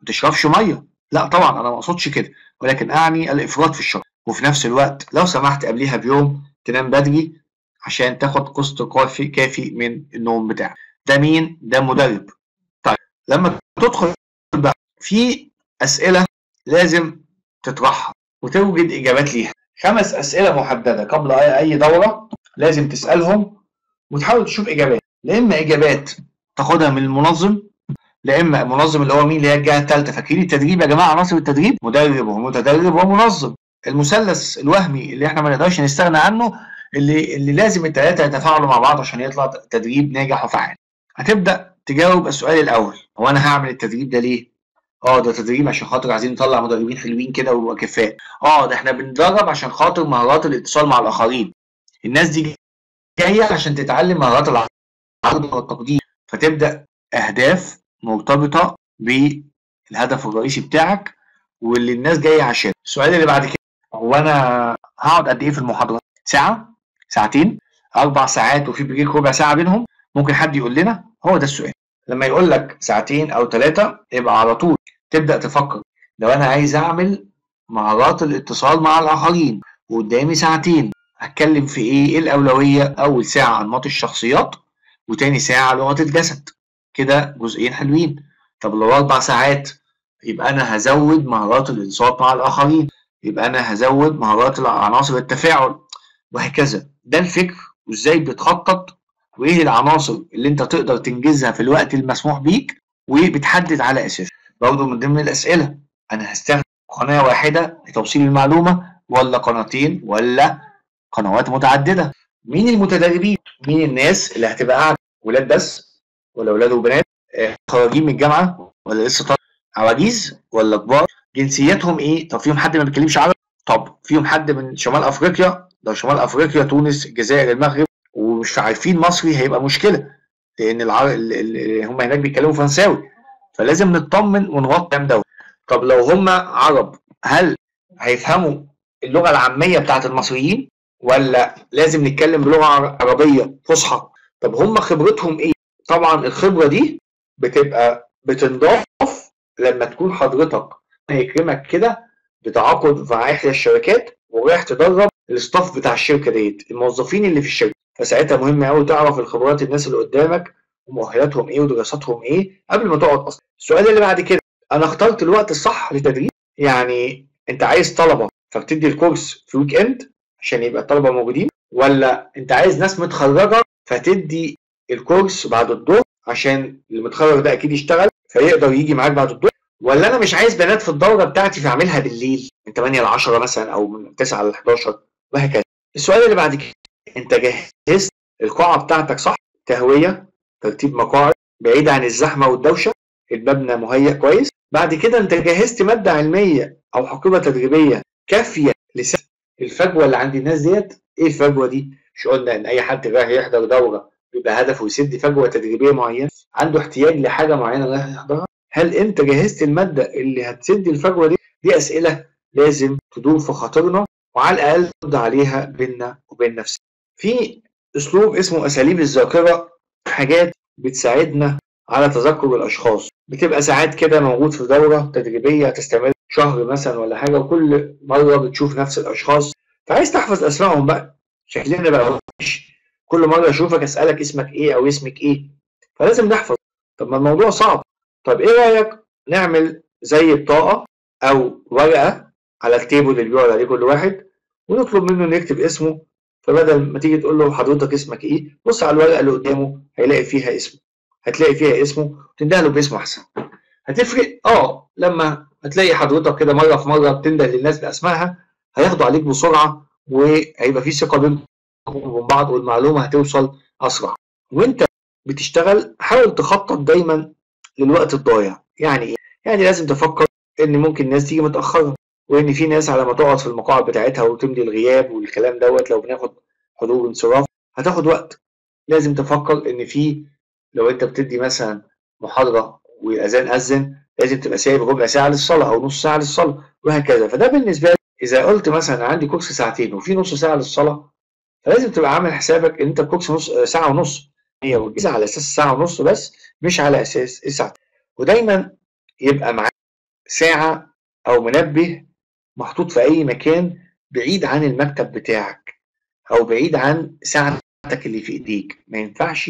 ما تشربش ميه لا طبعا انا ما اقصدش كده ولكن اعني الافراط في الشرب وفي نفس الوقت لو سمحت قبليها بيوم تنام بدري عشان تاخد قسط كافي كافي من النوم بتاعك ده مين ده مدرب طيب لما تدخل بقى في اسئله لازم تطرحها وتوجد اجابات ليها خمس اسئله محدده قبل اي دوره لازم تسالهم وتحاول تشوف اجابات لا اما اجابات تاخدها من المنظم لا اما المنظم اللي هو مين اللي هي الجهه الثالثه فاكرين التدريب يا جماعه عناصر التدريب مدرب ومتدرب ومنظم المثلث الوهمي اللي احنا ما نقدرش نستغنى عنه اللي اللي لازم الثلاثه يتفاعلوا مع بعض عشان يطلع تدريب ناجح وفعال هتبدا تجاوب السؤال الاول هو انا هعمل التدريب ده ليه اه ده تدريب عشان خاطر عايزين نطلع مدربين حلوين كده ويبقى كفاء اه ده احنا بندرب عشان خاطر مهارات الاتصال مع الاخرين الناس دي جايه عشان تتعلم مهارات العرض والتقديم فتبدا اهداف مرتبطه بالهدف الرئيسي بتاعك واللي الناس جايه عشان السؤال اللي بعد كده هو انا هقعد قد ايه في المحاضره ساعه ساعتين اربع ساعات وفي بريك ربع ساعه بينهم ممكن حد يقول لنا هو ده السؤال لما يقول لك ساعتين او ثلاثه يبقى على طول تبدا تفكر لو انا عايز اعمل مهارات الاتصال مع الاخرين وقدامي ساعتين هتكلم في ايه ايه الاولويه اول ساعه انماط الشخصيات وتاني ساعه لغه الجسد كده جزئين حلوين طب لو اربع ساعات يبقى انا هزود مهارات الانصات مع الاخرين يبقى انا هزود مهارات عناصر التفاعل وهكذا ده الفكر وازاي بتخطط وايه العناصر اللي انت تقدر تنجزها في الوقت المسموح بيك وبتحدد على اساس برضه من ضمن الاسئله انا هستخدم قناه واحده لتوصيل المعلومه ولا قناتين ولا قنوات متعدده مين المتدربين مين الناس اللي هتبقى قاعده ولاد بس ولا ولاد وبنات خارجين من الجامعه ولا لسه طالب عواجيز ولا كبار جنسياتهم ايه طب فيهم حد ما بيتكلمش عربي طب فيهم حد من شمال افريقيا لو شمال افريقيا تونس الجزائر المغرب ومش عارفين مصري هيبقى مشكله لان العر... هم هناك بيتكلموا فرنساوي فلازم نطمن ونغطي الكلام دوت طب لو هم عرب هل هيفهموا اللغه العاميه بتاعت المصريين ولا لازم نتكلم بلغه عربيه فصحى طب هم خبرتهم ايه طبعا الخبره دي بتبقى بتنضاف لما تكون حضرتك هيكرمك كده بتعاقد مع احدى الشركات ورايح تدرب الاستاف بتاع الشركه ديت الموظفين اللي في الشركه فساعتها مهم قوي تعرف الخبرات الناس اللي قدامك ومؤهلاتهم ايه ودراساتهم ايه قبل ما تقعد اصلا السؤال اللي بعد كده انا اخترت الوقت الصح للتدريب يعني انت عايز طلبه فبتدي الكورس في ويك اند عشان يبقى الطلبه موجودين ولا انت عايز ناس متخرجه فتدي الكورس بعد الظهر عشان اللي متخرج ده اكيد يشتغل فيقدر يجي معاك بعد الظهر ولا انا مش عايز بنات في الدوره بتاعتي فاعملها بالليل من 8 ل 10 مثلا او من 9 ل 11 وهكذا السؤال اللي بعد كده انت جهزت القاعه بتاعتك صح تهويه ترتيب مقاعد بعيد عن الزحمه والدوشه المبنى مهيأ كويس بعد كده انت جهزت ماده علميه او حقيبه تدريبيه كافيه لسد الفجوه اللي عند الناس ديت ايه الفجوه دي مش قلنا ان اي حد رايح يحضر دوره بيبقى هدفه يسد فجوه تدريبيه معينه عنده احتياج لحاجه معينه رايح يحضرها هل انت جهزت الماده اللي هتسد الفجوه دي دي اسئله لازم تدور في خاطرنا وعلى الاقل نرد عليها بيننا وبين نفسنا في اسلوب اسمه اساليب الذاكره حاجات بتساعدنا على تذكر الاشخاص بتبقى ساعات كده موجود في دوره تدريبيه هتستمر شهر مثلا ولا حاجه وكل مره بتشوف نفس الاشخاص فعايز تحفظ اسمائهم بقى شكلنا بقى وحش كل مره اشوفك اسالك اسمك ايه او اسمك ايه فلازم نحفظ طب ما الموضوع صعب طب ايه رايك نعمل زي بطاقه او ورقه على التيبل اللي بيقعد عليه كل واحد ونطلب منه انه يكتب اسمه فبدل ما تيجي تقول له حضرتك اسمك ايه بص على الورقه اللي قدامه هيلاقي فيها اسمه هتلاقي فيها اسمه تنده له باسمه احسن هتفرق اه لما هتلاقي حضرتك كده مره في مره بتنده للناس باسمائها هياخدوا عليك بسرعه وهيبقى في ثقه بينكم وبين بعض والمعلومه هتوصل اسرع وانت بتشتغل حاول تخطط دايما للوقت الضايع يعني ايه يعني لازم تفكر ان ممكن ناس تيجي متاخره وان في ناس على ما تقعد في المقاعد بتاعتها وتمضي الغياب والكلام دوت لو بناخد حضور انصراف هتاخد وقت لازم تفكر ان في لو انت بتدي مثلا محاضره والاذان اذن لازم تبقى سايب ربع ساعه للصلاه او نص ساعه للصلاه وهكذا فده بالنسبه لي اذا قلت مثلا عندي كورس ساعتين وفي نص ساعه للصلاه فلازم تبقى عامل حسابك ان انت الكورس نص ساعه ونص هي والجزء على اساس ساعه ونص بس مش على اساس الساعه ودايما يبقى معاك ساعة أو منبه محطوط في أي مكان بعيد عن المكتب بتاعك أو بعيد عن ساعتك اللي في إيديك ما ينفعش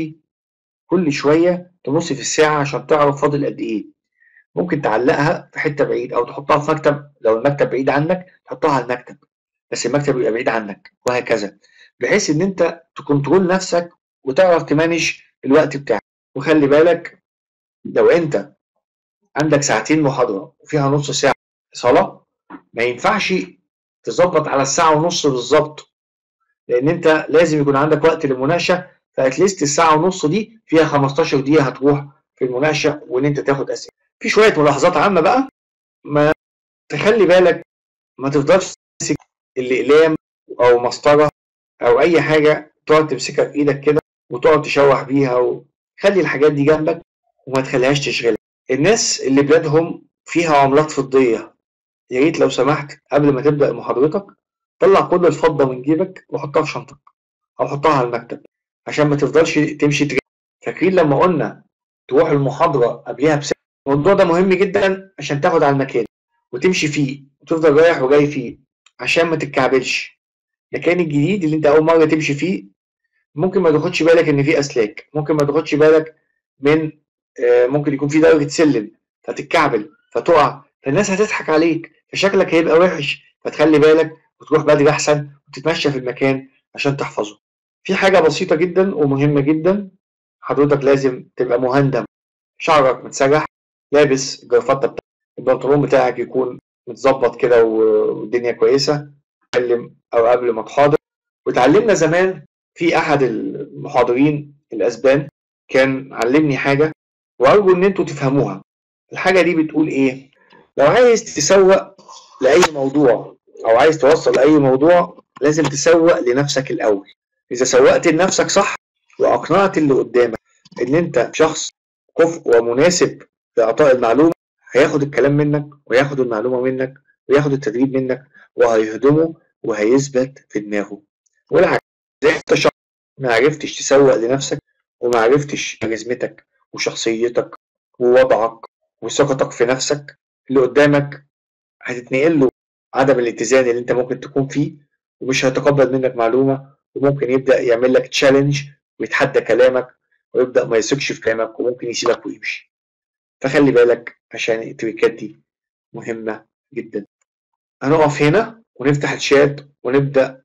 كل شوية تبص في الساعة عشان تعرف فاضل قد إيه ممكن تعلقها في حتة بعيد أو تحطها في مكتب لو المكتب بعيد عنك تحطها على المكتب بس المكتب يبقى بعيد عنك وهكذا بحيث إن أنت تكنترول نفسك وتعرف تمانج الوقت بتاعك وخلي بالك لو أنت عندك ساعتين محاضرة وفيها نص ساعة صلاة ما ينفعش تظبط على الساعة ونص بالظبط لأن أنت لازم يكون عندك وقت للمناقشة فأتليست الساعة ونص دي فيها 15 دقيقة هتروح في المناقشة وإن أنت تاخد أسئلة. في شوية ملاحظات عامة بقى ما تخلي بالك ما تفضلش تمسك الأقلام أو مسطرة أو أي حاجة تقعد تمسكها في إيدك كده وتقعد تشوح بيها وخلي الحاجات دي جنبك وما تخليهاش تشغلك. الناس اللي بلادهم فيها عملات فضية يا ريت لو سمحت قبل ما تبدأ محاضرتك طلع كل الفضة من جيبك وحطها في شنطتك أو حطها على المكتب عشان ما تفضلش تمشي تريد فاكرين لما قلنا تروح المحاضرة قبلها بساعة الموضوع ده مهم جدا عشان تاخد على المكان وتمشي فيه وتفضل رايح وجاي فيه عشان ما تتكعبلش المكان الجديد اللي انت أول مرة تمشي فيه ممكن ما تاخدش بالك إن فيه أسلاك ممكن ما تاخدش بالك من ممكن يكون في درجة سلم فتتكعبل فتقع فالناس هتضحك عليك فشكلك هيبقى وحش فتخلي بالك وتروح بدري أحسن وتتمشى في المكان عشان تحفظه. في حاجة بسيطة جدا ومهمة جدا حضرتك لازم تبقى مهندم شعرك متسرح لابس الجرافطة بتاعتك البنطلون بتاعك يكون متظبط كده والدنيا كويسة تتكلم أو قبل ما تحاضر وتعلمنا زمان في أحد المحاضرين الأسبان كان علمني حاجة وأرجو إن أنتوا تفهموها الحاجة دي بتقول إيه؟ لو عايز تسوق لأي موضوع أو عايز توصل لأي موضوع لازم تسوق لنفسك الأول إذا سوقت لنفسك صح وأقنعت اللي قدامك إن أنت شخص كفء ومناسب لإعطاء المعلومة هياخد الكلام منك وياخد المعلومة منك وياخد التدريب منك وهيهضمه وهيثبت في دماغه والعكس زي أنت شخص ما عرفتش تسوق لنفسك وما عرفتش كاريزمتك وشخصيتك ووضعك وثقتك في نفسك اللي قدامك هتتنقل له عدم الاتزان اللي انت ممكن تكون فيه ومش هيتقبل منك معلومة وممكن يبدأ يعمل لك تشالنج ويتحدى كلامك ويبدأ ما يثقش في كلامك وممكن يسيبك ويمشي فخلي بالك عشان التريكات دي مهمة جدا هنقف هنا ونفتح الشات ونبدأ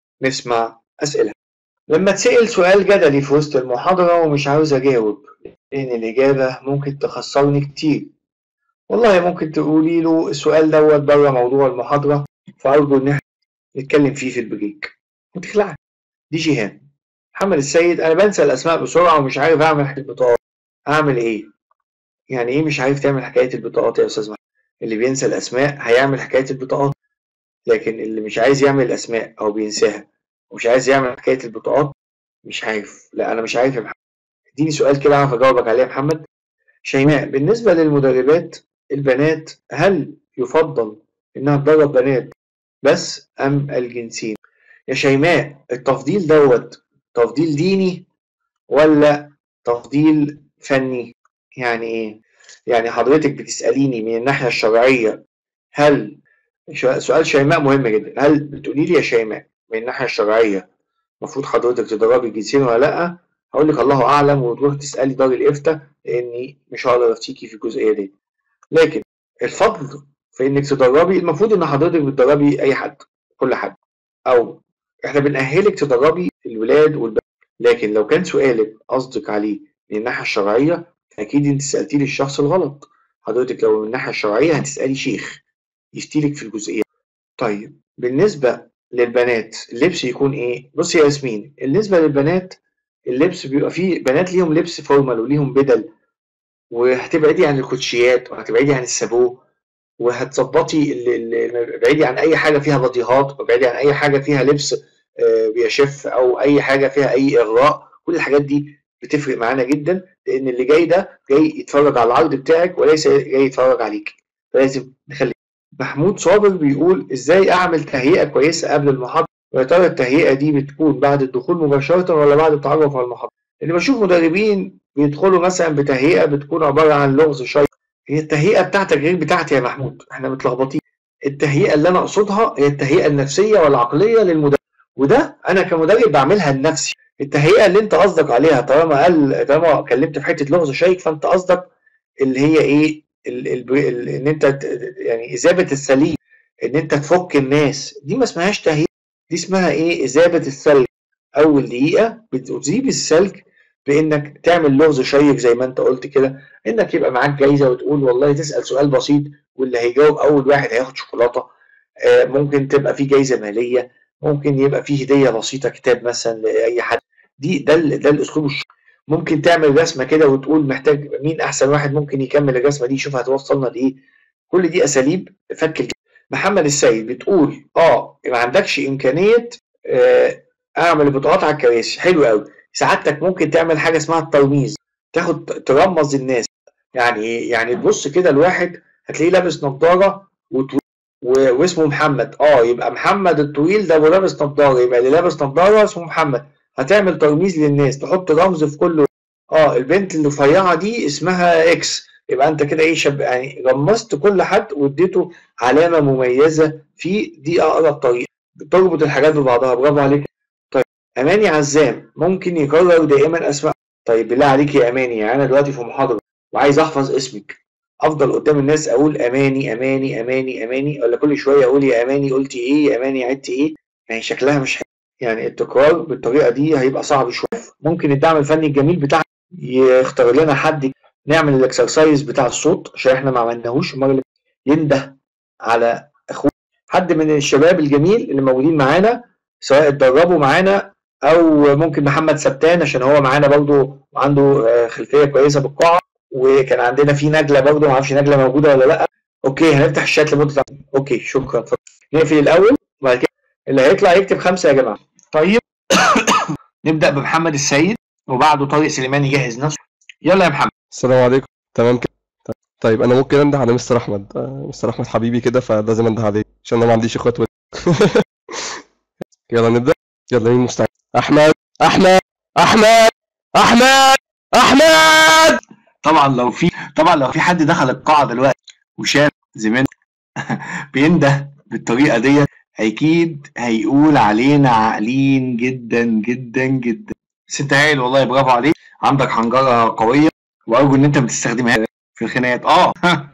نسمع أسئلة لما تسأل سؤال جدلي في وسط المحاضرة ومش عاوز أجاوب لأن الإجابة ممكن تخسرني كتير والله ممكن تقولي له السؤال دوت بره موضوع المحاضرة فأرجو إن احنا نتكلم فيه في البريك وتخلعي دي جيهان محمد السيد أنا بنسى الأسماء بسرعة ومش عارف أعمل حكاية البطاقات أعمل إيه؟ يعني إيه مش عارف تعمل حكاية البطاقات يا أستاذ محمد؟ اللي بينسى الأسماء هيعمل حكاية البطاقات لكن اللي مش عايز يعمل الأسماء أو بينساها ومش عايز يعمل حكاية البطاقات مش عارف لا أنا مش عارف يا محمد اديني سؤال كده أعرف أجاوبك عليه يا محمد شيماء بالنسبة للمدربات البنات هل يفضل إنها تدرب بنات بس أم الجنسين؟ يا شيماء التفضيل دوت تفضيل ديني ولا تفضيل فني؟ يعني إيه؟ يعني حضرتك بتسأليني من الناحية الشرعية هل سؤال شيماء مهم جدا هل بتقولي لي يا شيماء من الناحية الشرعية المفروض حضرتك تدربي الجنسين ولا لأ؟ هقول لك الله أعلم وتروح تسألي دار الإفتاء لأني مش هقدر أفتيكي في الجزئية دي. لكن الفضل في انك تدربي المفروض ان حضرتك بتدربي اي حد كل حد او احنا بنأهلك تدربي الولاد والبنات لكن لو كان سؤالك قصدك عليه من الناحيه الشرعيه اكيد انت سالتي لي الشخص الغلط حضرتك لو من الناحيه الشرعيه هتسالي شيخ يفتيلك في الجزئيه طيب بالنسبه للبنات اللبس يكون ايه بصي يا ياسمين بالنسبه للبنات اللبس بيبقى فيه بنات ليهم لبس فورمال وليهم بدل وهتبعدي عن الكوتشيات وهتبعدي عن السابو وهتظبطي ابعدي عن اي حاجه فيها بضيهات وابعدي عن اي حاجه فيها لبس بيشف او اي حاجه فيها اي اغراء كل الحاجات دي بتفرق معانا جدا لان اللي جاي ده جاي يتفرج على العرض بتاعك وليس جاي يتفرج عليك فلازم نخلي محمود صابر بيقول ازاي اعمل تهيئه كويسه قبل المحاضره ويا ترى التهيئه دي بتكون بعد الدخول مباشره ولا بعد التعرف على المحاضره اللي بشوف مدربين بيدخلوا مثلا بتهيئه بتكون عباره عن لغز شيء هي التهيئة بتاعتك غير بتاعتي يا محمود احنا متلخبطين التهيئة اللي انا اقصدها هي التهيئة النفسية والعقلية للمدرب وده انا كمدرب بعملها لنفسي التهيئة اللي انت قصدك عليها طالما قال طالما اتكلمت في حتة لغز شيك فانت قصدك اللي هي ايه ال ال ال ان انت ت- يعني اذابة السليم ان انت تفك الناس دي ما اسمهاش تهيئة دي اسمها ايه اذابة السلك اول دقيقة بتذيب السلك بانك تعمل لغز شيق زي ما انت قلت كده انك يبقى معاك جايزة وتقول والله تسأل سؤال بسيط واللي هيجاوب اول واحد هياخد شوكولاتة آه، ممكن تبقى في جايزة مالية ممكن يبقى في هدية بسيطة كتاب مثلا لأي حد دي ده ال- ده الاسلوب الش... ممكن تعمل رسمة كده وتقول محتاج مين احسن واحد ممكن يكمل الرسمة دي شوف هتوصلنا لايه كل دي اساليب فك الج... محمد السيد بتقول اه ما عندكش امكانية آه، اعمل بطاقات على الكراسي حلو قوي سعادتك ممكن تعمل حاجة اسمها الترميز تاخد ترمز الناس يعني ايه يعني تبص كده الواحد هتلاقيه لابس نظارة وطويل و- واسمه محمد اه يبقى محمد الطويل ده ابو لابس نظاره يبقى اللي لابس نظاره اسمه محمد هتعمل ترميز للناس تحط رمز في كل اه البنت الرفيعه دي اسمها اكس يبقى انت كده ايه شب يعني رمزت كل حد واديته علامه مميزه في دي اقرب طريقه تربط الحاجات ببعضها برافو عليك طيب اماني عزام ممكن يكرر دائما اسماء طيب بالله عليك يا اماني يعني انا دلوقتي في محاضره وعايز احفظ اسمك افضل قدام الناس اقول اماني اماني اماني اماني ولا كل شويه اقول يا اماني قلتي ايه يا اماني عدتي ايه يعني شكلها مش حلو يعني التكرار بالطريقه دي هيبقى صعب شويه ممكن الدعم الفني الجميل بتاعنا يختار لنا حد نعمل الاكسرسايز بتاع الصوت عشان احنا ما عملناهوش المره اللي فاتت. ينده على اخوه حد من الشباب الجميل اللي موجودين معانا سواء اتدربوا معانا او ممكن محمد سبتان عشان هو معانا برضه وعنده آه، خلفيه كويسه بالقاعه وكان عندنا في نجله برضه ما اعرفش نجله موجوده ولا لا اوكي هنفتح الشات لمده اوكي شكرا اتفضل. نقفل الاول وبعد كده اللي هيطلع يكتب خمسه يا جماعه طيب نبدا بمحمد السيد وبعده طارق سليمان يجهز نفسه يلا يا محمد
السلام عليكم تمام كده طيب انا ممكن انده على مستر احمد آه، مستر احمد حبيبي كده فلازم انده عليه عشان انا ما عنديش اخوات ولد يلا نبدا يلا مين مستعد احمد احمد احمد احمد احمد
طبعا لو في طبعا لو في حد دخل القاعه دلوقتي وشاف زمان بينده بالطريقه دي اكيد هيقول علينا عاقلين جدا جدا جدا بس انت هايل والله برافو عليك عندك حنجره قويه وارجو ان انت ما تستخدمهاش في الخناقات اه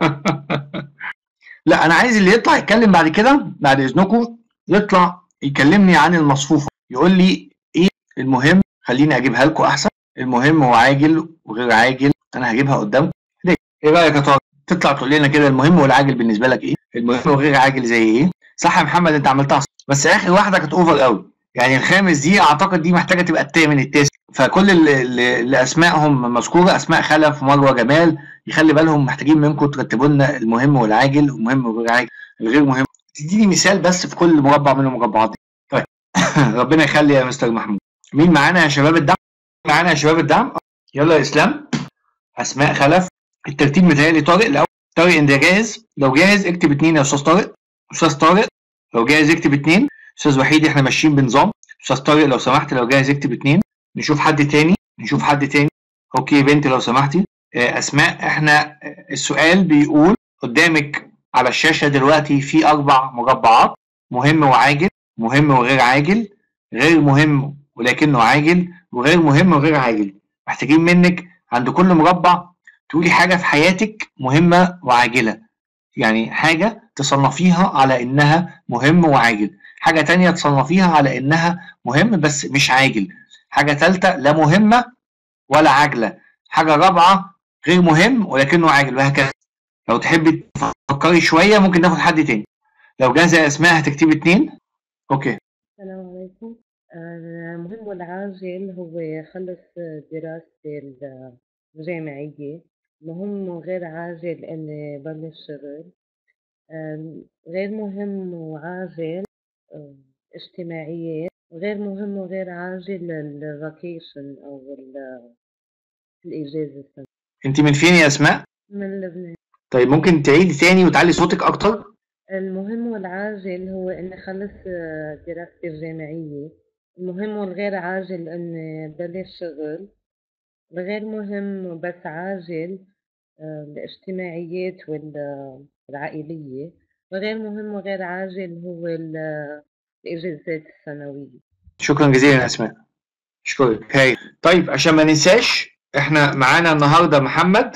لا انا عايز اللي يطلع يتكلم بعد كده بعد اذنكم يطلع يكلمني عن المصفوفه يقول لي ايه المهم خليني اجيبها لكم احسن المهم وعاجل وغير عاجل انا هجيبها قدامكم ليه؟ ايه رايك يا طارق تطلع تقول لنا كده المهم والعاجل بالنسبه لك ايه المهم وغير عاجل زي ايه صح يا محمد انت عملتها صح بس اخر واحده كانت اوفر قوي يعني الخامس دي اعتقد دي محتاجه تبقى الثامن التاسع فكل اللي, اللي اللي اسمائهم مذكوره اسماء خلف مروه جمال يخلي بالهم محتاجين منكم ترتبوا لنا المهم والعاجل والمهم وغير عاجل الغير مهم تديني مثال بس في كل مربع من المربعات دي طيب ربنا يخلي يا مستر محمود مين معانا يا شباب الدعم معانا يا شباب الدعم يلا يا اسلام اسماء خلف الترتيب متهيألي طارق الاول طارق انت جاهز لو جاهز اكتب اتنين يا استاذ طارق استاذ طارق لو جاهز اكتب اتنين استاذ وحيد احنا ماشيين بنظام استاذ طارق لو سمحت لو جاهز اكتب اتنين نشوف حد تاني نشوف حد تاني اوكي بنت لو سمحتي آه، اسماء احنا آه، السؤال بيقول قدامك على الشاشه دلوقتي في اربع مربعات مهم وعاجل مهم وغير عاجل غير مهم ولكنه عاجل وغير مهم وغير عاجل محتاجين منك عند كل مربع تقولي حاجه في حياتك مهمه وعاجله يعني حاجه تصنفيها على انها مهم وعاجل حاجه تانية تصنفيها على انها مهم بس مش عاجل حاجه ثالثه لا مهمه ولا عاجله حاجه رابعه غير مهم ولكنه عاجل وهكذا لو تحبي تفكري شويه ممكن ناخد حد تاني لو جاهزه يا اسماء هتكتبي اتنين اوكي
السلام عليكم المهم والعاجل هو خلص دراستي الجامعية مهم وغير عاجل إني بلش شغل آم، غير مهم وعاجل آم، اجتماعيات غير مهم وغير عاجل الفاكيشن أو ال- الإجازة السنة
انت من فين يا اسماء
من لبنان
طيب ممكن تعيدي تاني وتعلي صوتك اكتر
المهم والعاجل هو إني خلص دراستي الجامعية المهم والغير عاجل إني بلش شغل الغير مهم بس عاجل آه، الاجتماعيات وال- والعائلية وغير مهم وغير عاجل هو ال- الإجازات السنوية
شكرا جزيلا يا اسماء اشكرك هاي طيب عشان ما ننساش احنا معانا النهارده محمد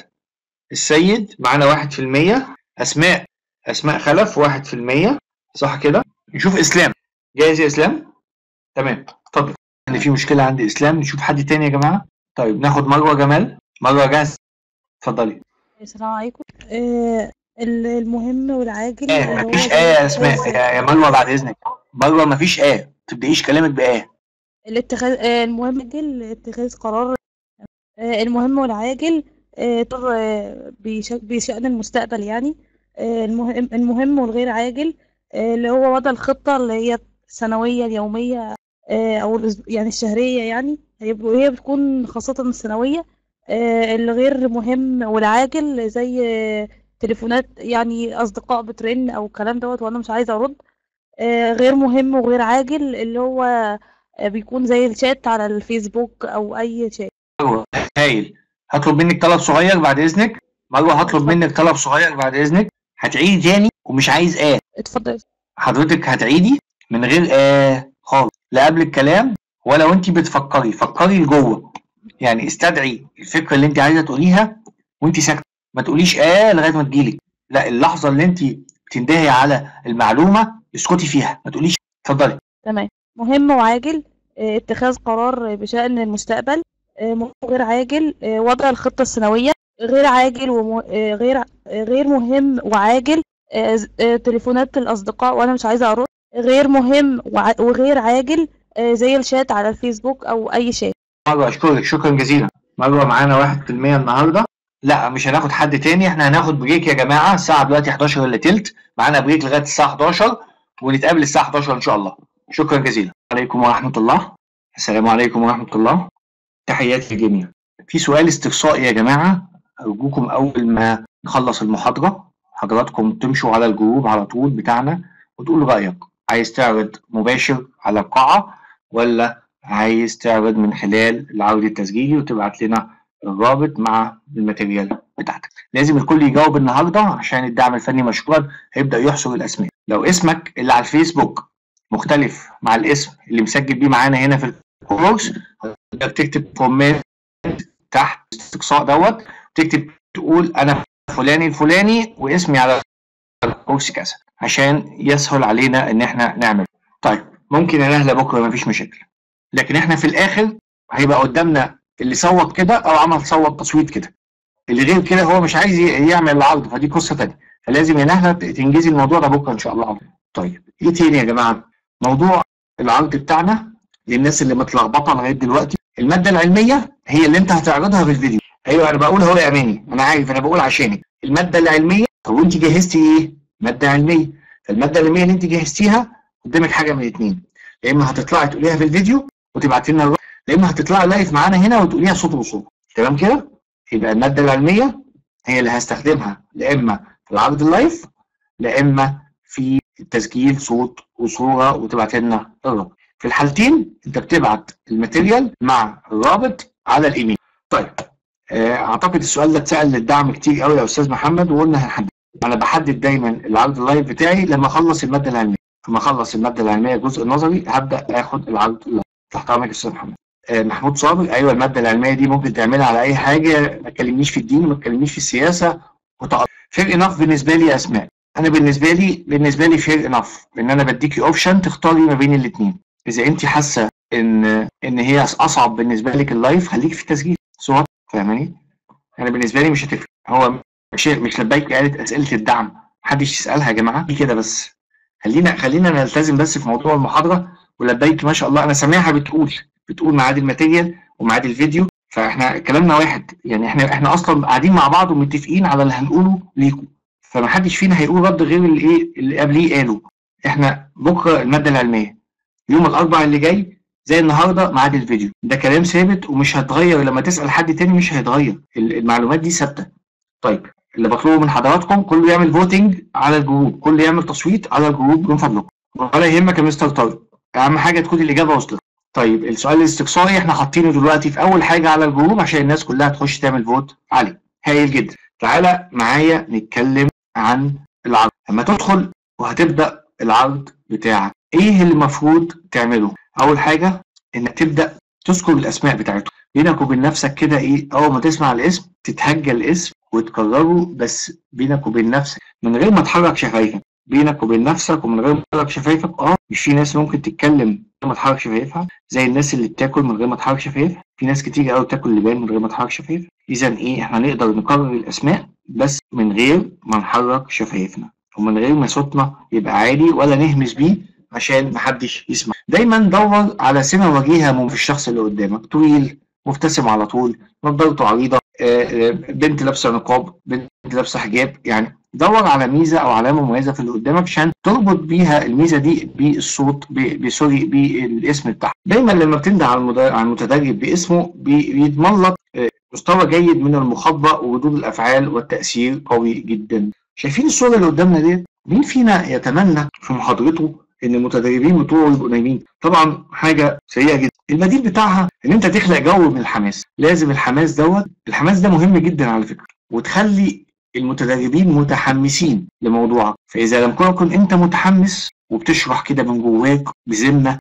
السيد معانا واحد في المية اسماء اسماء خلف واحد في المية صح كده نشوف اسلام جاهز يا اسلام تمام اتفضل ان في مشكله عند اسلام نشوف حد تاني يا جماعه طيب ناخد مروه جمال مروه جاهز اتفضلي
السلام عليكم آه ال- المهم والعاجل
ايه
اللي هو
مفيش
زي
ايه يا
الاتخاذ
اسماء يا يا مروه بعد اذنك مروه مفيش ايه ما تبدأيش كلامك بايه
الاتخاذ آه المهم العاجل اتخاذ قرار آه المهم والعاجل آه طر آه بش- بشأن المستقبل يعني آه المهم المهم والغير عاجل آه اللي هو وضع الخطة اللي هي السنوية اليومية آه أو الأسب- يعني الشهرية يعني هي ب- هي بتكون خاصة السنوية آه الغير مهم والعاجل زي آه تليفونات يعني أصدقاء بترن أو الكلام دوت وأنا مش عايزة أرد آه غير مهم وغير عاجل اللي هو آه بيكون زي الشات على الفيسبوك أو أي شات
مروه هايل هطلب منك طلب صغير بعد اذنك مروه هطلب
اتفضل.
منك طلب صغير بعد اذنك هتعيدي تاني ومش عايز ايه
اتفضل
حضرتك هتعيدي من غير آه خالص لا قبل الكلام ولا وانت بتفكري فكري لجوه يعني استدعي الفكره اللي انت عايزه تقوليها وانت ساكته ما تقوليش اه لغايه ما تجيلك لا اللحظه اللي انت بتنتهي على المعلومه اسكتي فيها ما تقوليش اتفضلي
تمام مهم وعاجل آه، اتخاذ قرار بشأن المستقبل آه، مهم وغير عاجل آه، وضع الخطة السنوية غير عاجل وغير غير مهم وعاجل آه، ز- آه، تليفونات الأصدقاء وأنا مش عايزة أرد غير مهم وع- وغير عاجل آه، زي الشات على الفيسبوك أو أي شات
مروه اشكرك شكرا جزيلا مروه معانا 1% النهارده لا مش هناخد حد تاني احنا هناخد بريك يا جماعه الساعه دلوقتي 11 الا تلت معانا بريك لغايه الساعه 11 ونتقابل الساعه 11 ان شاء الله شكرا جزيلا عليكم ورحمه الله السلام عليكم ورحمه الله تحياتي للجميع في سؤال استقصائي يا جماعه ارجوكم اول ما نخلص المحاضره حضراتكم تمشوا على الجروب على طول بتاعنا وتقول رايك عايز تعرض مباشر على القاعه ولا عايز تعرض من خلال العرض التسجيلي وتبعت لنا الرابط مع الماتيريال بتاعتك لازم الكل يجاوب النهارده عشان الدعم الفني مشكورا هيبدا يحصر الاسماء لو اسمك اللي على الفيسبوك مختلف مع الاسم اللي مسجل بيه معانا هنا في الكورس تقدر تكتب كومنت تحت الاستقصاء دوت تكتب تقول انا فلاني الفلاني واسمي على الكورس كذا عشان يسهل علينا ان احنا نعمل طيب ممكن يا نهله بكره مفيش مشاكل لكن احنا في الاخر هيبقى قدامنا اللي صوت كده او عمل صوت تصويت كده اللي غير كده هو مش عايز ي- يعمل العرض فدي قصه تانيه فلازم يا نهله ت- تنجزي الموضوع ده بكره ان شاء الله طيب ايه تاني يا جماعه موضوع العرض بتاعنا للناس اللي متلخبطه لغايه دلوقتي الماده العلميه هي اللي انت هتعرضها في الفيديو ايوه انا بقول اهو يا اماني انا عارف انا بقول عشانك الماده العلميه طب وانت جهزتي ايه ماده علميه فالماده العلميه اللي انت جهزتيها قدامك حاجه من الاثنين يا اما هتطلعي تقوليها في الفيديو وتبعتي لنا الرابط، يا اما هتطلعي لايف معانا هنا وتقوليها صوت وصوره تمام كده يبقى الماده العلميه هي اللي هستخدمها لا اما في العرض اللايف لا اما في التسجيل صوت وصوره وتبعت لنا الرابط في الحالتين انت بتبعت الماتيريال مع الرابط على الايميل طيب آه، اعتقد السؤال ده اتسال للدعم كتير قوي يا استاذ محمد وقلنا هنحدد انا بحدد دايما العرض اللايف بتاعي لما اخلص الماده العلميه لما اخلص الماده العلميه الجزء النظري هبدا اخد العرض اللايف تحت امرك يا استاذ محمد آه، محمود صابر ايوه الماده العلميه دي ممكن تعملها على اي حاجه ما تكلمنيش في الدين وما تكلمنيش في السياسه وتق... فير انف بالنسبه لي يا اسماء انا بالنسبه لي بالنسبه لي فير انف ان انا بديكي اوبشن تختاري ما بين الاثنين اذا انت حاسه ان ان هي اصعب بالنسبه لك اللايف خليكي في التسجيل صوت فاهماني انا بالنسبه لي مش هتفرق هو مش مش لبيك قالت اسئله الدعم محدش يسالها يا جماعه دي كده بس خلينا خلينا نلتزم بس في موضوع المحاضره ولبيك ما شاء الله انا سامعها بتقول بتقول ميعاد الماتيريال وميعاد الفيديو فاحنا كلامنا واحد يعني احنا احنا اصلا قاعدين مع بعض ومتفقين على اللي هنقوله ليكم فمحدش فينا هيقول رد غير اللي ايه اللي قبليه قاله احنا بكره الماده العلميه يوم الاربعاء اللي جاي زي النهارده ميعاد الفيديو ده كلام ثابت ومش هيتغير لما تسال حد تاني مش هيتغير ال- المعلومات دي ثابته طيب اللي بطلبه من حضراتكم كله يعمل فوتنج على الجروب كله يعمل تصويت على الجروب من فضلكم ولا يهمك يا مستر طارق اهم حاجه تكون الاجابه وصلت طيب السؤال الاستقصائي احنا حاطينه دلوقتي في اول حاجه على الجروب عشان الناس كلها تخش تعمل فوت عليه هايل جدا تعالى معايا نتكلم عن العرض لما تدخل وهتبدا العرض بتاعك ايه اللي المفروض تعمله اول حاجه انك تبدا تذكر الاسماء بتاعتهم بينك وبين نفسك كده ايه اول ما تسمع الاسم تتهجى الاسم وتكرره بس بينك وبين نفسك من غير ما تحرك شفايفك بينك وبين نفسك ومن غير ما تحرك شفايفك اه مش في ناس ممكن تتكلم من غير ما تحرك شفايفها زي الناس اللي بتاكل من غير ما تحرك شفايفها في ناس كتير قوي بتاكل لبان من غير ما تحرك شفايفها اذا ايه احنا نقدر نكرر الاسماء بس من غير ما نحرك شفايفنا ومن غير ما صوتنا يبقى عالي ولا نهمس بيه عشان محدش يسمع دايما دور على سمة وجيهة من في الشخص اللي قدامك طويل مبتسم على طول نضارته عريضة آه، آه، بنت لابسة نقاب بنت لابسة حجاب يعني دور على ميزة أو علامة مميزة في اللي قدامك عشان تربط بيها الميزة دي بالصوت ب- بسوري بالاسم بتاعها دايما لما بتنده على المد- على المتدرب باسمه بي- بيضمن لك آه، مستوى جيد من المخاطبة وردود الأفعال والتأثير قوي جدا شايفين الصورة اللي قدامنا ديت مين فينا يتمنى في محاضرته ان المتدربين بتوعه يبقوا نايمين طبعا حاجه سيئه جدا البديل بتاعها ان انت تخلق جو من الحماس لازم الحماس دوت الحماس ده مهم جدا على فكره وتخلي المتدربين متحمسين لموضوعك فاذا لم تكن انت متحمس وبتشرح كده من جواك بذمه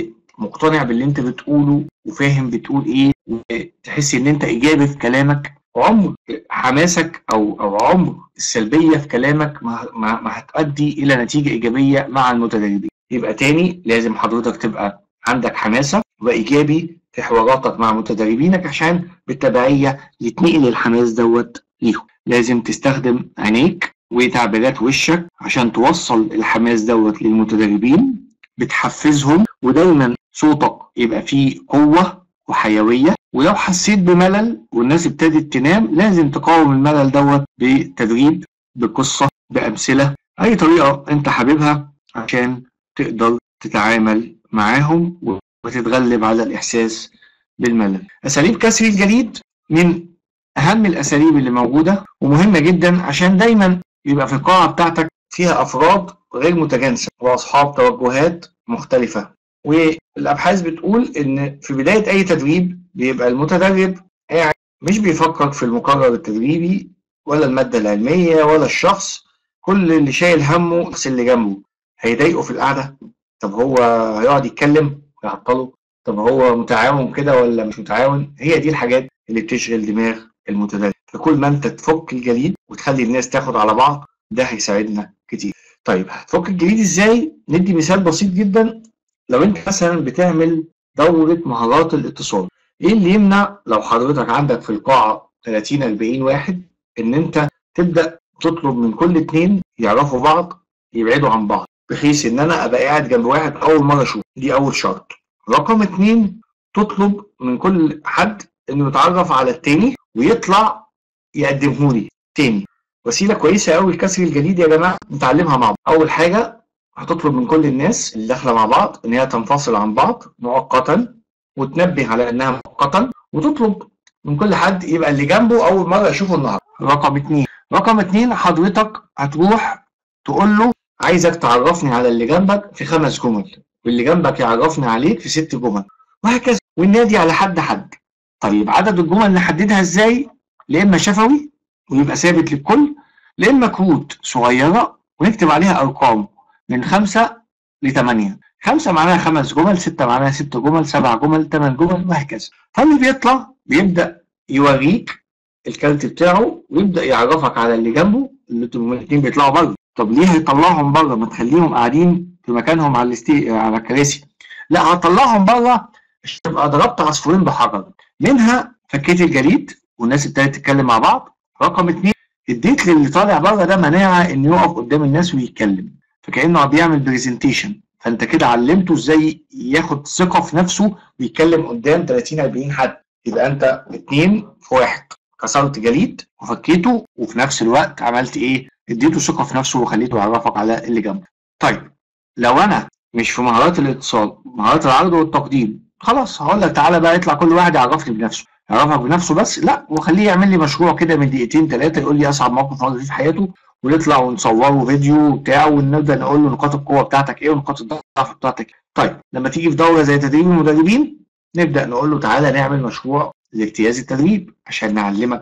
ومقتنع باللي انت بتقوله وفاهم بتقول ايه وتحس ان انت ايجابي في كلامك عمر حماسك او او عمر السلبيه في كلامك ما, ما, ما هتؤدي الى نتيجه ايجابيه مع المتدربين يبقى تاني لازم حضرتك تبقى عندك حماسه وايجابي في حواراتك مع متدربينك عشان بالتبعيه يتنقل الحماس دوت ليهم لازم تستخدم عينيك وتعبيرات وشك عشان توصل الحماس دوت للمتدربين بتحفزهم ودايما صوتك يبقى فيه قوه وحيويه ولو حسيت بملل والناس ابتدت تنام لازم تقاوم الملل دوت بتدريب بقصة بأمثلة أي طريقة أنت حاببها عشان تقدر تتعامل معاهم وتتغلب على الإحساس بالملل أساليب كسر الجليد من أهم الأساليب اللي موجودة ومهمة جدا عشان دايما يبقى في القاعة بتاعتك فيها أفراد غير متجانسة وأصحاب توجهات مختلفة والابحاث بتقول ان في بدايه اي تدريب بيبقى المتدرب قاعد مش بيفكر في المقرر التدريبي ولا الماده العلميه ولا الشخص كل اللي شايل همه الشخص اللي جنبه هيضايقه في القعده طب هو هيقعد يتكلم ويعطله طب هو متعاون كده ولا مش متعاون هي دي الحاجات اللي بتشغل دماغ المتدرب فكل ما انت تفك الجليد وتخلي الناس تاخد على بعض ده هيساعدنا كتير طيب هتفك الجليد ازاي ندي مثال بسيط جدا لو انت مثلا بتعمل دورة مهارات الاتصال ايه اللي يمنع لو حضرتك عندك في القاعة 30 40 واحد ان انت تبدأ تطلب من كل اتنين يعرفوا بعض يبعدوا عن بعض بحيث ان انا ابقى قاعد جنب واحد اول مرة اشوفه دي اول شرط رقم اتنين تطلب من كل حد انه يتعرف على التاني ويطلع يقدمه لي تاني وسيلة كويسة قوي لكسر الجليد يا جماعة نتعلمها مع بعض اول حاجة هتطلب من كل الناس اللي داخله مع بعض ان هي تنفصل عن بعض مؤقتا وتنبه على انها مؤقتا وتطلب من كل حد يبقى اللي جنبه اول مره يشوفه النهارده رقم اتنين رقم اتنين حضرتك هتروح تقول له عايزك تعرفني على اللي جنبك في خمس جمل واللي جنبك يعرفني عليك في ست جمل وهكذا والنادي على حد حد طيب عدد الجمل نحددها ازاي لا اما شفوي ويبقى ثابت للكل لا اما كروت صغيره ونكتب عليها ارقام من خمسة لثمانية خمسة معناها خمس جمل ستة معناها ست جمل سبع جمل ثمان جمل وهكذا فاللي بيطلع بيبدأ يوريك الكارت بتاعه ويبدأ يعرفك على اللي جنبه اللي انتوا الاثنين بيطلعوا بره طب ليه هيطلعهم بره ما تخليهم قاعدين في مكانهم على الاستي... على الكراسي لا هطلعهم بره عشان تبقى ضربت عصفورين بحجر منها فكيت الجليد والناس ابتدت تتكلم مع بعض رقم اتنين اديت للي طالع بره ده مناعه انه يقف قدام الناس ويتكلم فكانه بيعمل برزنتيشن فانت كده علمته ازاي ياخد ثقه في نفسه ويتكلم قدام 30 40 حد يبقى انت اتنين في واحد كسرت جليد وفكيته وفي نفس الوقت عملت ايه؟ اديته ثقه في نفسه وخليته يعرفك على اللي جنبه. طيب لو انا مش في مهارات الاتصال مهارات العرض والتقديم خلاص هقول لك تعالى بقى يطلع كل واحد يعرفني بنفسه يعرفك بنفسه بس لا وخليه يعمل لي مشروع كده من دقيقتين ثلاثه يقول لي اصعب موقف مر فيه في حياته ونطلع ونصوره فيديو وبتاع ونبدا نقول له نقاط القوه بتاعتك ايه ونقاط الضعف بتاعتك طيب لما تيجي في دوره زي تدريب المدربين نبدا نقول له تعالى نعمل مشروع لاجتياز التدريب عشان نعلمك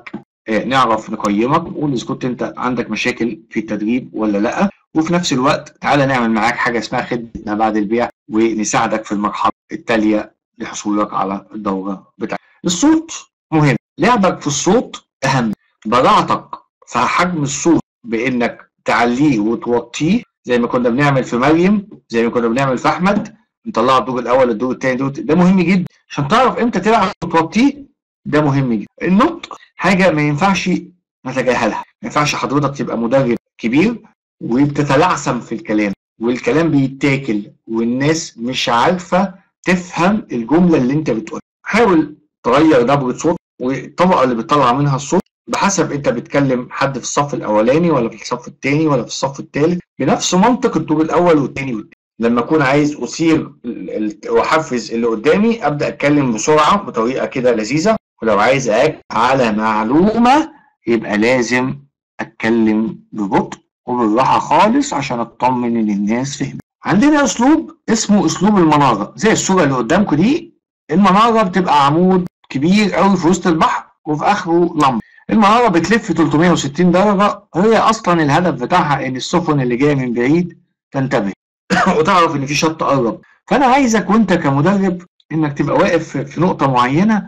آه، نعرف نقيمك ونقول اذا كنت انت عندك مشاكل في التدريب ولا لا وفي نفس الوقت تعالى نعمل معاك حاجه اسمها خدمه ما بعد البيع ونساعدك في المرحله التاليه لحصولك على الدوره بتاعتك. الصوت مهم لعبك في الصوت اهم براعتك في حجم الصوت بانك تعليه وتوطيه زي ما كنا بنعمل في مريم زي ما كنا بنعمل في احمد نطلع الدور الاول الدور الثاني الدور التالت. ده مهم جدا عشان تعرف امتى تلعب وتوطيه ده مهم جدا النطق حاجه ما ينفعش نتجاهلها ما ينفعش حضرتك تبقى مدرب كبير وبتتلعثم في الكلام والكلام بيتاكل والناس مش عارفه تفهم الجمله اللي انت بتقولها حاول تغير نبره صوت والطبقه اللي بتطلع منها الصوت بحسب انت بتكلم حد في الصف الاولاني ولا في الصف الثاني ولا في الصف الثالث بنفس منطق الدور الاول والثاني والثالث لما اكون عايز اثير ال- ال- واحفز اللي قدامي ابدا اتكلم بسرعه بطريقه كده لذيذه ولو عايز اكد على معلومه يبقى لازم اتكلم ببطء وبالراحه خالص عشان اطمن ان الناس فهمت عندنا اسلوب اسمه اسلوب المناره زي الصوره اللي قدامكم دي المناره بتبقى عمود كبير قوي في وسط البحر وفي اخره لمبه المناره بتلف 360 درجه هي اصلا الهدف بتاعها ان السفن اللي جايه من بعيد تنتبه وتعرف ان في شط قرب فانا عايزك وانت كمدرب انك تبقى واقف في- في نقطه معينه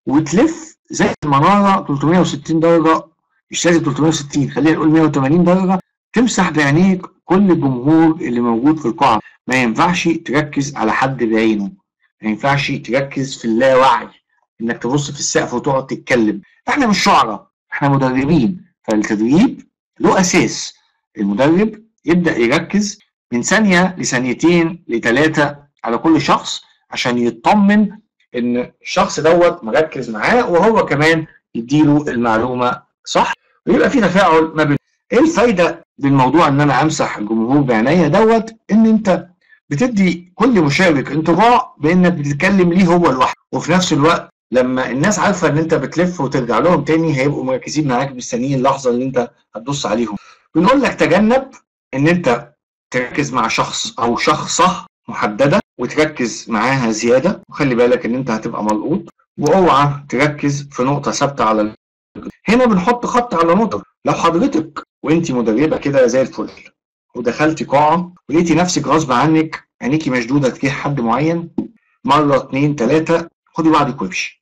وتلف زي المناره 360 درجه مش لازم 360 خلينا نقول 180 درجه تمسح بعينيك كل الجمهور اللي موجود في القاعه ما ينفعش تركز على حد بعينه ما ينفعش تركز في اللاوعي انك تبص في السقف وتقعد تتكلم احنا مش شعراء احنا مدربين فالتدريب له اساس المدرب يبدا يركز من ثانيه لثانيتين لثلاثه على كل شخص عشان يطمن ان الشخص دوت مركز معاه وهو كمان يديله المعلومه صح ويبقى في تفاعل ما بين ايه الفايده بالموضوع ان انا امسح الجمهور بعينيا دوت ان انت بتدي كل مشارك انطباع بانك بتتكلم ليه هو لوحده وفي نفس الوقت لما الناس عارفه ان انت بتلف وترجع لهم تاني هيبقوا مركزين معاك مستنيين اللحظه اللي انت هتبص عليهم بنقول لك تجنب ان انت تركز مع شخص او شخصه محدده وتركز معاها زياده وخلي بالك ان انت هتبقى ملقوط واوعى تركز في نقطه ثابته على ال- هنا بنحط خط على نقطه لو حضرتك وانت مدربه كده زي الفل ودخلتي قاعه ولقيتي نفسك غصب عنك عينيكي مشدوده تجاه حد معين مره اتنين تلاته خدي بعضك وامشي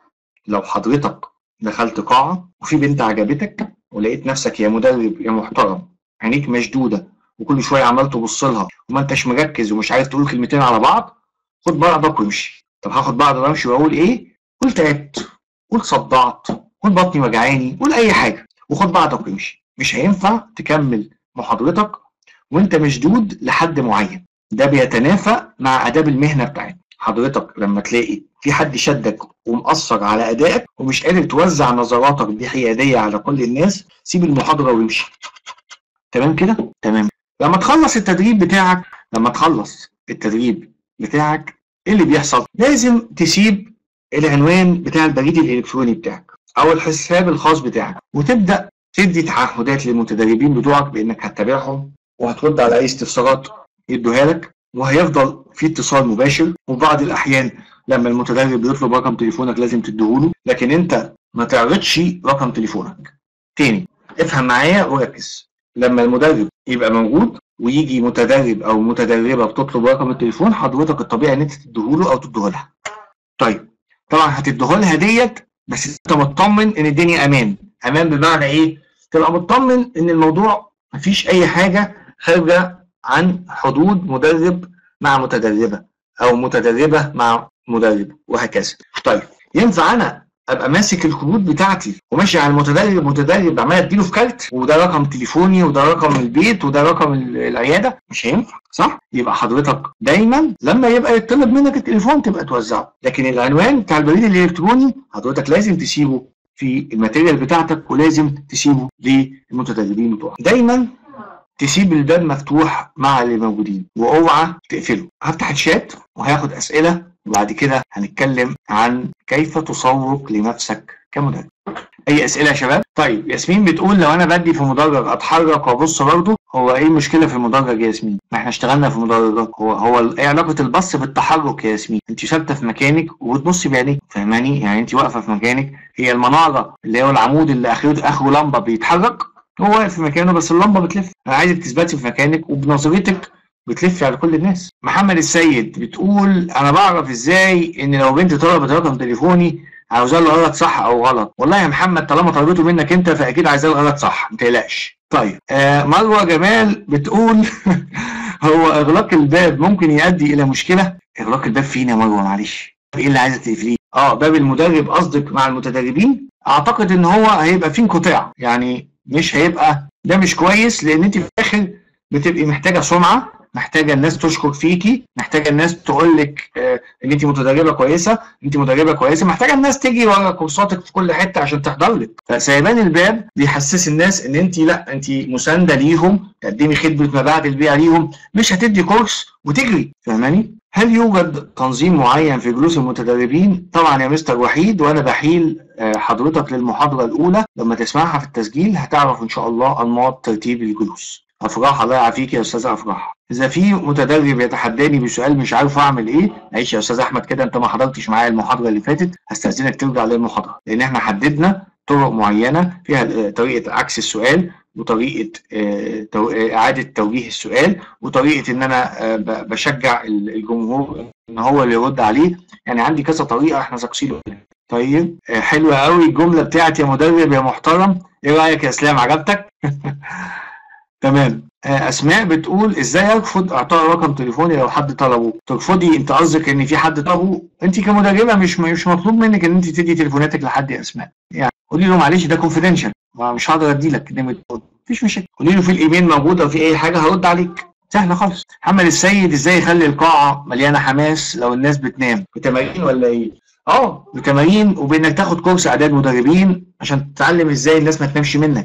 لو حضرتك دخلت قاعه وفي بنت عجبتك ولقيت نفسك يا مدرب يا محترم عينيك مشدوده وكل شويه عمال تبص لها وما انتش مركز ومش عارف تقول كلمتين على بعض خد بعضك وامشي طب هاخد بعض وامشي واقول ايه قول تعبت قول صدعت قول بطني وجعاني قول اي حاجه وخد بعضك وامشي مش هينفع تكمل محاضرتك وانت مشدود لحد معين ده بيتنافى مع اداب المهنه بتاعتنا حضرتك لما تلاقي في حد شدك ومأثر على ادائك ومش قادر توزع نظراتك بحياديه على كل الناس سيب المحاضره وامشي تمام كده تمام لما تخلص التدريب بتاعك لما تخلص التدريب بتاعك ايه اللي بيحصل لازم تسيب العنوان بتاع البريد الالكتروني بتاعك او الحساب الخاص بتاعك وتبدا تدي تعهدات للمتدربين بتوعك بانك هتتابعهم وهترد على اي استفسارات يدوها لك وهيفضل في اتصال مباشر وفي بعض الاحيان لما المتدرب يطلب رقم تليفونك لازم تديهوله لكن انت ما تعرضش رقم تليفونك تاني افهم معايا وركز لما المدرب يبقى موجود ويجي متدرب او متدربه بتطلب رقم التليفون حضرتك الطبيعي ان انت تديهوله او تديهولها طيب طبعا هتديهولها ديت بس انت مطمن ان الدنيا امان امان بمعنى ايه تبقى مطمن ان الموضوع مفيش اي حاجه خارجه عن حدود مدرب مع متدربه او متدربه مع مدرب وهكذا طيب ينفع انا ابقى ماسك الكروت بتاعتي وماشي على المتدرب متدرب عمال اديله في كارت وده رقم تليفوني وده رقم البيت وده رقم ال- العياده مش هينفع صح يبقى حضرتك دايما لما يبقى يطلب منك التليفون تبقى توزعه لكن العنوان بتاع البريد الالكتروني حضرتك لازم تسيبه في الماتيريال بتاعتك ولازم تسيبه للمتدربين بتوعك دايما تسيب الباب مفتوح مع اللي موجودين واوعى تقفله هفتح الشات وهاخد اسئله وبعد كده هنتكلم عن كيف تسوق لنفسك كمدرب اي اسئله يا شباب طيب ياسمين بتقول لو انا بدي في مدرج اتحرك وابص برضه هو ايه المشكله في المدرج يا ياسمين ما احنا اشتغلنا في مدرجات هو هو ال- ايه علاقه البص بالتحرك يا ياسمين انت ثابته في مكانك وبتبصي بعينيك فاهماني يعني انت واقفه في مكانك هي المناره اللي هو العمود اللي اخره اخره لمبه بيتحرك هو واقف في مكانه بس اللمبه بتلف انا عايزك تثبتي في مكانك وبنظرتك بتلفي على كل الناس محمد السيد بتقول انا بعرف ازاي ان لو بنت طلبت رقم تليفوني عاوزاه الغلط صح او غلط والله يا محمد طالما طلبته منك انت فاكيد عايزاه الغلط صح ما تقلقش طيب آه مروه جمال بتقول هو اغلاق الباب ممكن يؤدي الى مشكله اغلاق الباب فين يا مروه معلش ايه اللي عايزه تقفليه اه باب المدرب قصدك مع المتدربين اعتقد ان هو هيبقى فيه انقطاع يعني مش هيبقى ده مش كويس لان انت في الاخر بتبقي محتاجه سمعه محتاجه الناس تشكر فيكي محتاجه الناس تقول لك آه ان انت متدربه كويسه انت مدربه كويسه محتاجه الناس تيجي ورا كورساتك في كل حته عشان تحضر لك فسيبان الباب بيحسس الناس ان انت لا انت مسانده ليهم تقدمي خدمه ما بعد البيع ليهم مش هتدي كورس وتجري فاهماني هل يوجد تنظيم معين في جلوس المتدربين؟ طبعا يا مستر وحيد وانا بحيل آه، حضرتك للمحاضره الاولى لما تسمعها في التسجيل هتعرف ان شاء الله انماط ترتيب الجلوس. افراح الله يعافيك يا استاذ افراح. اذا في متدرب يتحداني بسؤال مش عارف اعمل ايه، معلش يا استاذ احمد كده انت ما حضرتش معايا المحاضره اللي فاتت، هستاذنك ترجع للمحاضره لان احنا حددنا طرق معينه فيها آه، طريقه عكس السؤال وطريقه آه، تو- آه، اعاده توجيه السؤال وطريقه ان انا آه، ب- بشجع ال- الجمهور ان هو اللي يرد عليه يعني عندي كذا طريقه احنا ذاكرين طيب آه، حلوه قوي الجمله بتاعت يا مدرب يا محترم ايه رايك يا اسلام عجبتك تمام آه، اسماء بتقول ازاي ارفض اعطاء رقم تليفوني لو حد طلبه ترفضي انت قصدك ان في حد طلبه انت كمدربه مش مش مطلوب منك ان انت تدي تليفوناتك لحد يا اسماء يعني قولي له معلش ده كونفيدنشال مش هقدر ادي لك نمره تليفون. مفيش مشاكل قولي له في الايميل موجود او في اي حاجه هرد عليك سهله خالص محمد السيد ازاي يخلي القاعه مليانه حماس لو الناس بتنام بتمارين ولا ايه اه بتمارين وبانك تاخد كورس اعداد مدربين عشان تتعلم ازاي الناس ما تنامش منك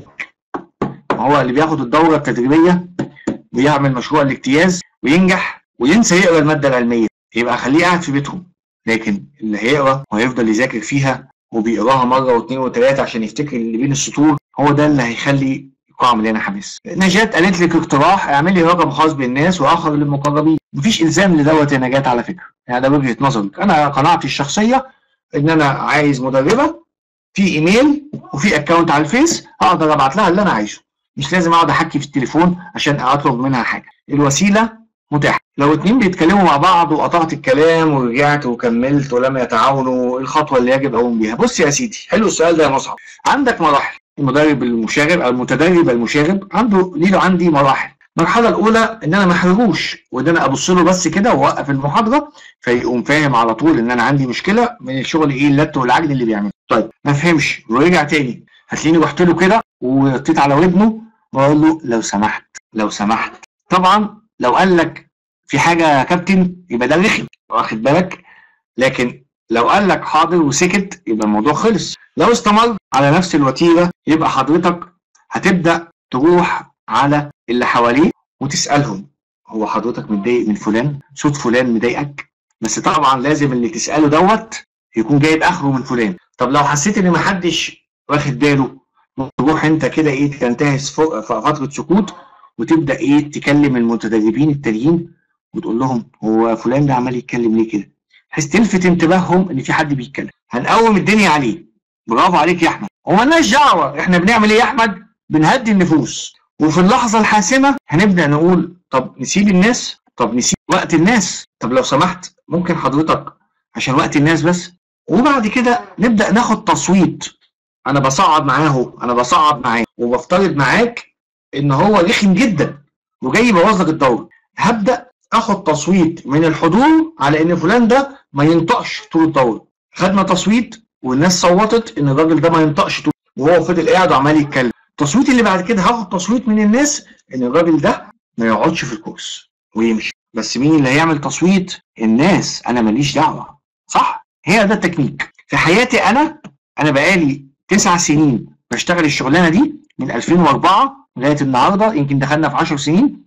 ما هو اللي بياخد الدوره التدريبيه ويعمل مشروع الاجتياز وينجح وينسى يقرا الماده العلميه يبقى خليه قاعد في بيتهم لكن اللي هيقرا وهيفضل يذاكر فيها وبيقراها مره واثنين وثلاثه عشان يفتكر اللي بين السطور هو ده اللي هيخلي القاعه مليانه حماس. نجاة قالت لك اقتراح اعملي رقم خاص بالناس واخر للمقربين. مفيش الزام لدوت يا نجاة على فكره. يعني ده وجهه نظرك. انا قناعتي الشخصيه ان انا عايز مدربه في ايميل وفي اكونت على الفيس هقدر ابعت لها اللي انا عايزه. مش لازم اقعد احكي في التليفون عشان اطلب منها حاجه. الوسيله متاحه. لو اتنين بيتكلموا مع بعض وقطعت الكلام ورجعت وكملت ولم يتعاونوا ايه الخطوه اللي يجب اقوم بيها؟ بص يا سيدي حلو السؤال ده يا مصعب. عندك مراحل المدرب المشاغب او المتدرب المشاغب عنده ليه له عندي مراحل المرحله الاولى ان انا ما احرجوش وان انا ابص له بس كده واوقف المحاضره فيقوم فاهم على طول ان انا عندي مشكله من الشغل ايه اللت والعجن اللي بيعمله طيب ما فهمش ورجع تاني هتلاقيني رحت له كده وطيت على ودنه واقول له لو سمحت لو سمحت طبعا لو قال لك في حاجه يا كابتن يبقى ده رخم واخد بالك لكن لو قال لك حاضر وسكت يبقى الموضوع خلص لو استمر على نفس الوتيره يبقى حضرتك هتبدا تروح على اللي حواليه وتسالهم هو حضرتك متضايق من فلان صوت فلان مضايقك بس طبعا لازم اللي تساله دوت يكون جايب اخره من فلان طب لو حسيت ان محدش واخد باله تروح انت كده ايه تنتهز فوق- ف- فتره سكوت وتبدا ايه تكلم المتدربين التانيين وتقول لهم هو فلان ده عمال يتكلم ليه كده بحيث تلفت انتباههم ان في حد بيتكلم هنقوم الدنيا عليه برافو عليك يا احمد ومالناش دعوه احنا بنعمل ايه يا احمد بنهدي النفوس وفي اللحظه الحاسمه هنبدا نقول طب نسيب الناس طب نسيب وقت الناس طب لو سمحت ممكن حضرتك عشان وقت الناس بس وبعد كده نبدا ناخد تصويت انا بصعد معاه انا بصعد معاه وبفترض معاك ان هو رخم جدا وجاي يبوظ لك الدوره هبدا اخد تصويت من الحضور على ان فلان ده ما ينطقش طول الدوره خدنا تصويت والناس صوتت ان الراجل ده ما ينطقش طول وهو فضل قاعد وعمال يتكلم التصويت اللي بعد كده هاخد تصويت من الناس ان الراجل ده ما يقعدش في الكورس ويمشي بس مين اللي هيعمل تصويت الناس انا ماليش دعوه صح هي ده التكنيك في حياتي انا انا بقالي تسع سنين بشتغل الشغلانه دي من 2004 لغايه النهارده يمكن دخلنا في 10 سنين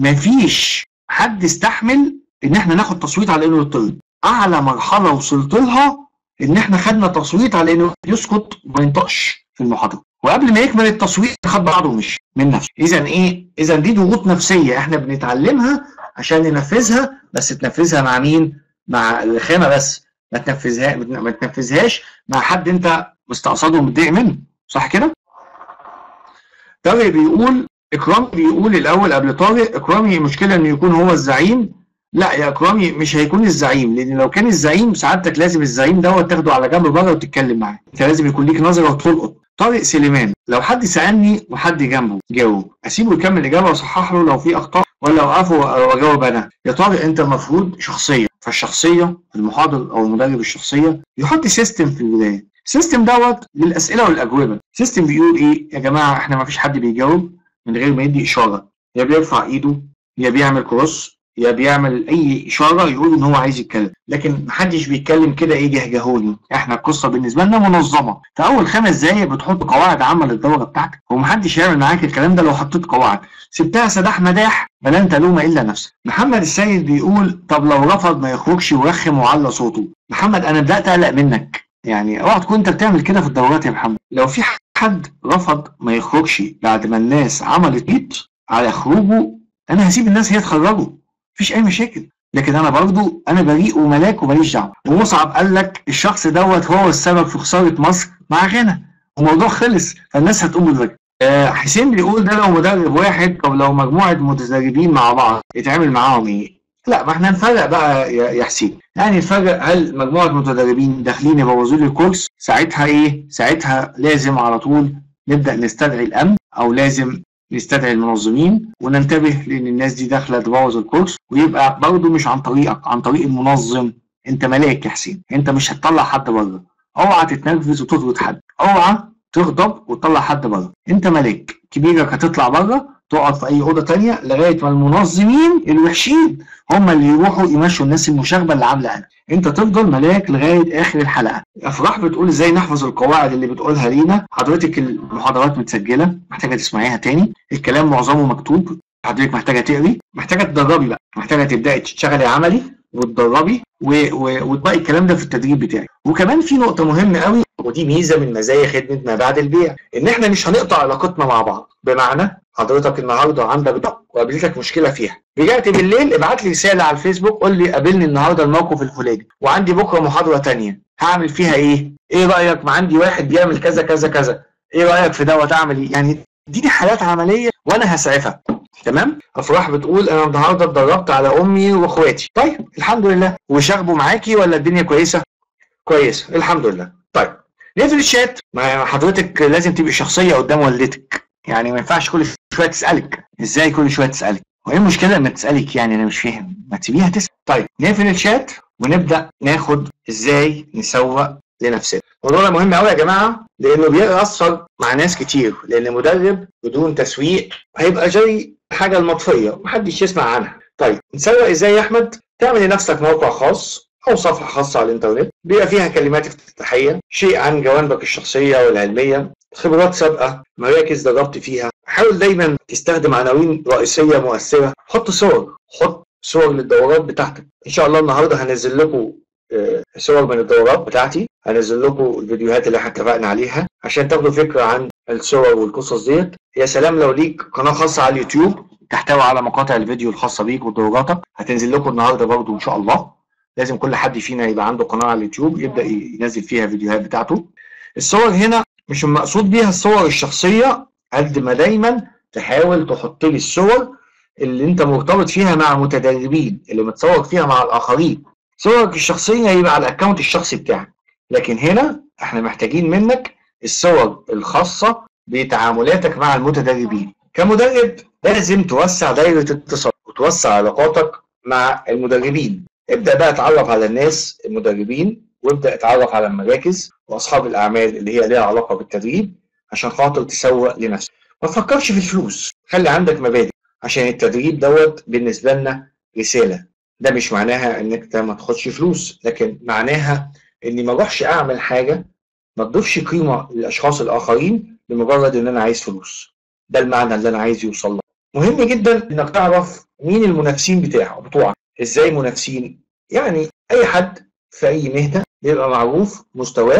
مفيش حد استحمل ان احنا ناخد تصويت على انه يطرد اعلى مرحله وصلت لها ان احنا خدنا تصويت على انه يسكت وما ينطقش في المحاضره وقبل ما يكمل التصوير خد بعضه ومشي من نفسه اذا ايه اذا دي ضغوط نفسيه احنا بنتعلمها عشان ننفذها بس تنفذها مع مين مع الرخامه بس ما تنفذها ما تنفذهاش مع حد انت مستقصده ومتضايق منه صح كده طارق بيقول اكرامي بيقول الاول قبل طارق اكرامي المشكله انه يكون هو الزعيم لا يا اكرامي مش هيكون الزعيم لان لو كان الزعيم سعادتك لازم الزعيم دوت تاخده على جنب بره وتتكلم معاه انت لازم يكون ليك نظره وتلقط طارق سليمان لو حد سالني وحد جنبه جاوب اسيبه يكمل الاجابه واصحح له لو في اخطاء ولا اوقفه واجاوب انا يا طارق انت المفروض شخصيه فالشخصيه المحاضر او المدرب الشخصيه يحط سيستم في البدايه السيستم دوت للاسئله والاجوبه سيستم بيقول ايه يا جماعه احنا ما فيش حد بيجاوب من غير ما يدي اشاره يا بيرفع ايده يا بيعمل كروس يا بيعمل اي اشاره يقول ان هو عايز يتكلم لكن محدش بيتكلم كده ايه جهجهوني احنا القصه بالنسبه لنا منظمه في اول خمس دقايق بتحط قواعد عامه للدوره بتاعتك ومحدش هيعمل معاك الكلام ده لو حطيت قواعد سبتها سداح مداح فلن تلوم الا نفسك محمد السيد بيقول طب لو رفض ما يخرجش ورخم وعلى صوته محمد انا بدات اقلق منك يعني اوعى تكون انت بتعمل كده في الدورات يا محمد لو في حد رفض ما يخرجش بعد ما الناس عملت ايد على خروجه انا هسيب الناس هي تخرجه مفيش اي مشاكل لكن انا برضو انا بريء وملاك وماليش دعوه ومصعب قال لك الشخص دوت هو السبب في خساره مصر مع غانا الموضوع خلص فالناس هتقوم بالواجب آه حسين بيقول ده لو مدرب واحد طب لو مجموعه متدربين مع بعض يتعامل معاهم ايه؟ لا ما احنا نفرق بقى يا يا حسين يعني نفرق هل مجموعه متدربين داخلين يبوظوا لي الكورس ساعتها ايه؟ ساعتها لازم على طول نبدا نستدعي الامن او لازم نستدعي المنظمين وننتبه لان الناس دي داخله تبوظ الكورس ويبقى برضه مش عن طريقك عن طريق المنظم انت ملاك يا حسين انت مش هتطلع حد بره اوعى تتنرفز وتضغط حد اوعى تغضب وتطلع حد بره انت ملاك كبيرك هتطلع بره تقعد في اي اوضه تانية لغايه ما المنظمين الوحشين هم اللي يروحوا يمشوا الناس المشاغبه اللي عامله انا انت تفضل ملاك لغايه اخر الحلقه افراح بتقول ازاي نحفظ القواعد اللي بتقولها لينا حضرتك المحاضرات متسجله محتاجه تسمعيها تاني الكلام معظمه مكتوب حضرتك محتاجه تقري محتاجه تدربي بقى محتاجه تبداي تشتغلي عملي وتدربي و- و- وتبقي الكلام ده في التدريب بتاعك وكمان في نقطه مهمه قوي ودي ميزه من مزايا خدمه ما بعد البيع ان احنا مش هنقطع علاقتنا مع بعض بمعنى حضرتك النهارده عندك ضغط وقابلتك مشكله فيها رجعت بالليل ابعت لي رساله على الفيسبوك قول لي قابلني النهارده الموقف الفلاني وعندي بكره محاضره تانية هعمل فيها ايه ايه رايك ما عندي واحد بيعمل كذا كذا كذا ايه رايك في دوت اعمل ايه يعني اديني حالات عمليه وانا هسعفك تمام افراح بتقول انا النهارده اتدربت على امي واخواتي طيب الحمد لله وشاغبوا معاكي ولا الدنيا كويسه كويسه الحمد لله طيب نقفل الشات ما حضرتك لازم تبقي شخصيه قدام والدتك يعني ما ينفعش كل شويه تسالك ازاي كل شويه تسالك وايه المشكله لما تسالك يعني انا مش فاهم ما تسيبيها تسال طيب نقفل الشات ونبدا ناخد ازاي نسوق لنفسنا الموضوع ده مهم قوي يا جماعه لانه بيأثر مع ناس كتير لان مدرب بدون تسويق هيبقى زي حاجه المطفيه محدش يسمع عنها طيب نسوق ازاي يا احمد تعمل لنفسك موقع خاص او صفحه خاصه على الانترنت بيبقى فيها كلمات افتتاحيه شيء عن جوانبك الشخصيه والعلميه خبرات سابقه مراكز دربت فيها حاول دايما تستخدم عناوين رئيسيه مؤثره حط صور حط صور للدورات بتاعتك ان شاء الله النهارده هنزل لكم آه، صور من الدورات بتاعتي هنزل لكم الفيديوهات اللي احنا اتفقنا عليها عشان تاخدوا فكره عن الصور والقصص ديت يا سلام لو ليك قناه خاصه على اليوتيوب تحتوي على مقاطع الفيديو الخاصه بيك ودوراتك هتنزل لكم النهارده برضو ان شاء الله لازم كل حد فينا يبقى عنده قناه على اليوتيوب يبدا ينزل فيها فيديوهات بتاعته الصور هنا مش المقصود بيها الصور الشخصيه قد ما دايما تحاول تحط لي الصور اللي انت مرتبط فيها مع متدربين اللي متصور فيها مع الاخرين صورك الشخصيه يبقى على الاكونت الشخصي بتاعك لكن هنا احنا محتاجين منك الصور الخاصه بتعاملاتك مع المتدربين كمدرب لازم توسع دايره اتصال وتوسع علاقاتك مع المدربين ابدا بقى اتعرف على الناس المدربين وابدا اتعرف على المراكز واصحاب الاعمال اللي هي ليها علاقه بالتدريب عشان خاطر تسوق لنفسك ما تفكرش في الفلوس خلي عندك مبادئ عشان التدريب دوت بالنسبه لنا رساله ده مش معناها انك انت ما تاخدش فلوس لكن معناها اني ما اروحش اعمل حاجه ما تضيفش قيمه للاشخاص الاخرين لمجرد ان انا عايز فلوس ده المعنى اللي انا عايز يوصل له مهم جدا انك تعرف مين المنافسين بتاعه بتوعك ازاي منافسين يعني اي حد في اي مهنه بيبقى معروف مستواه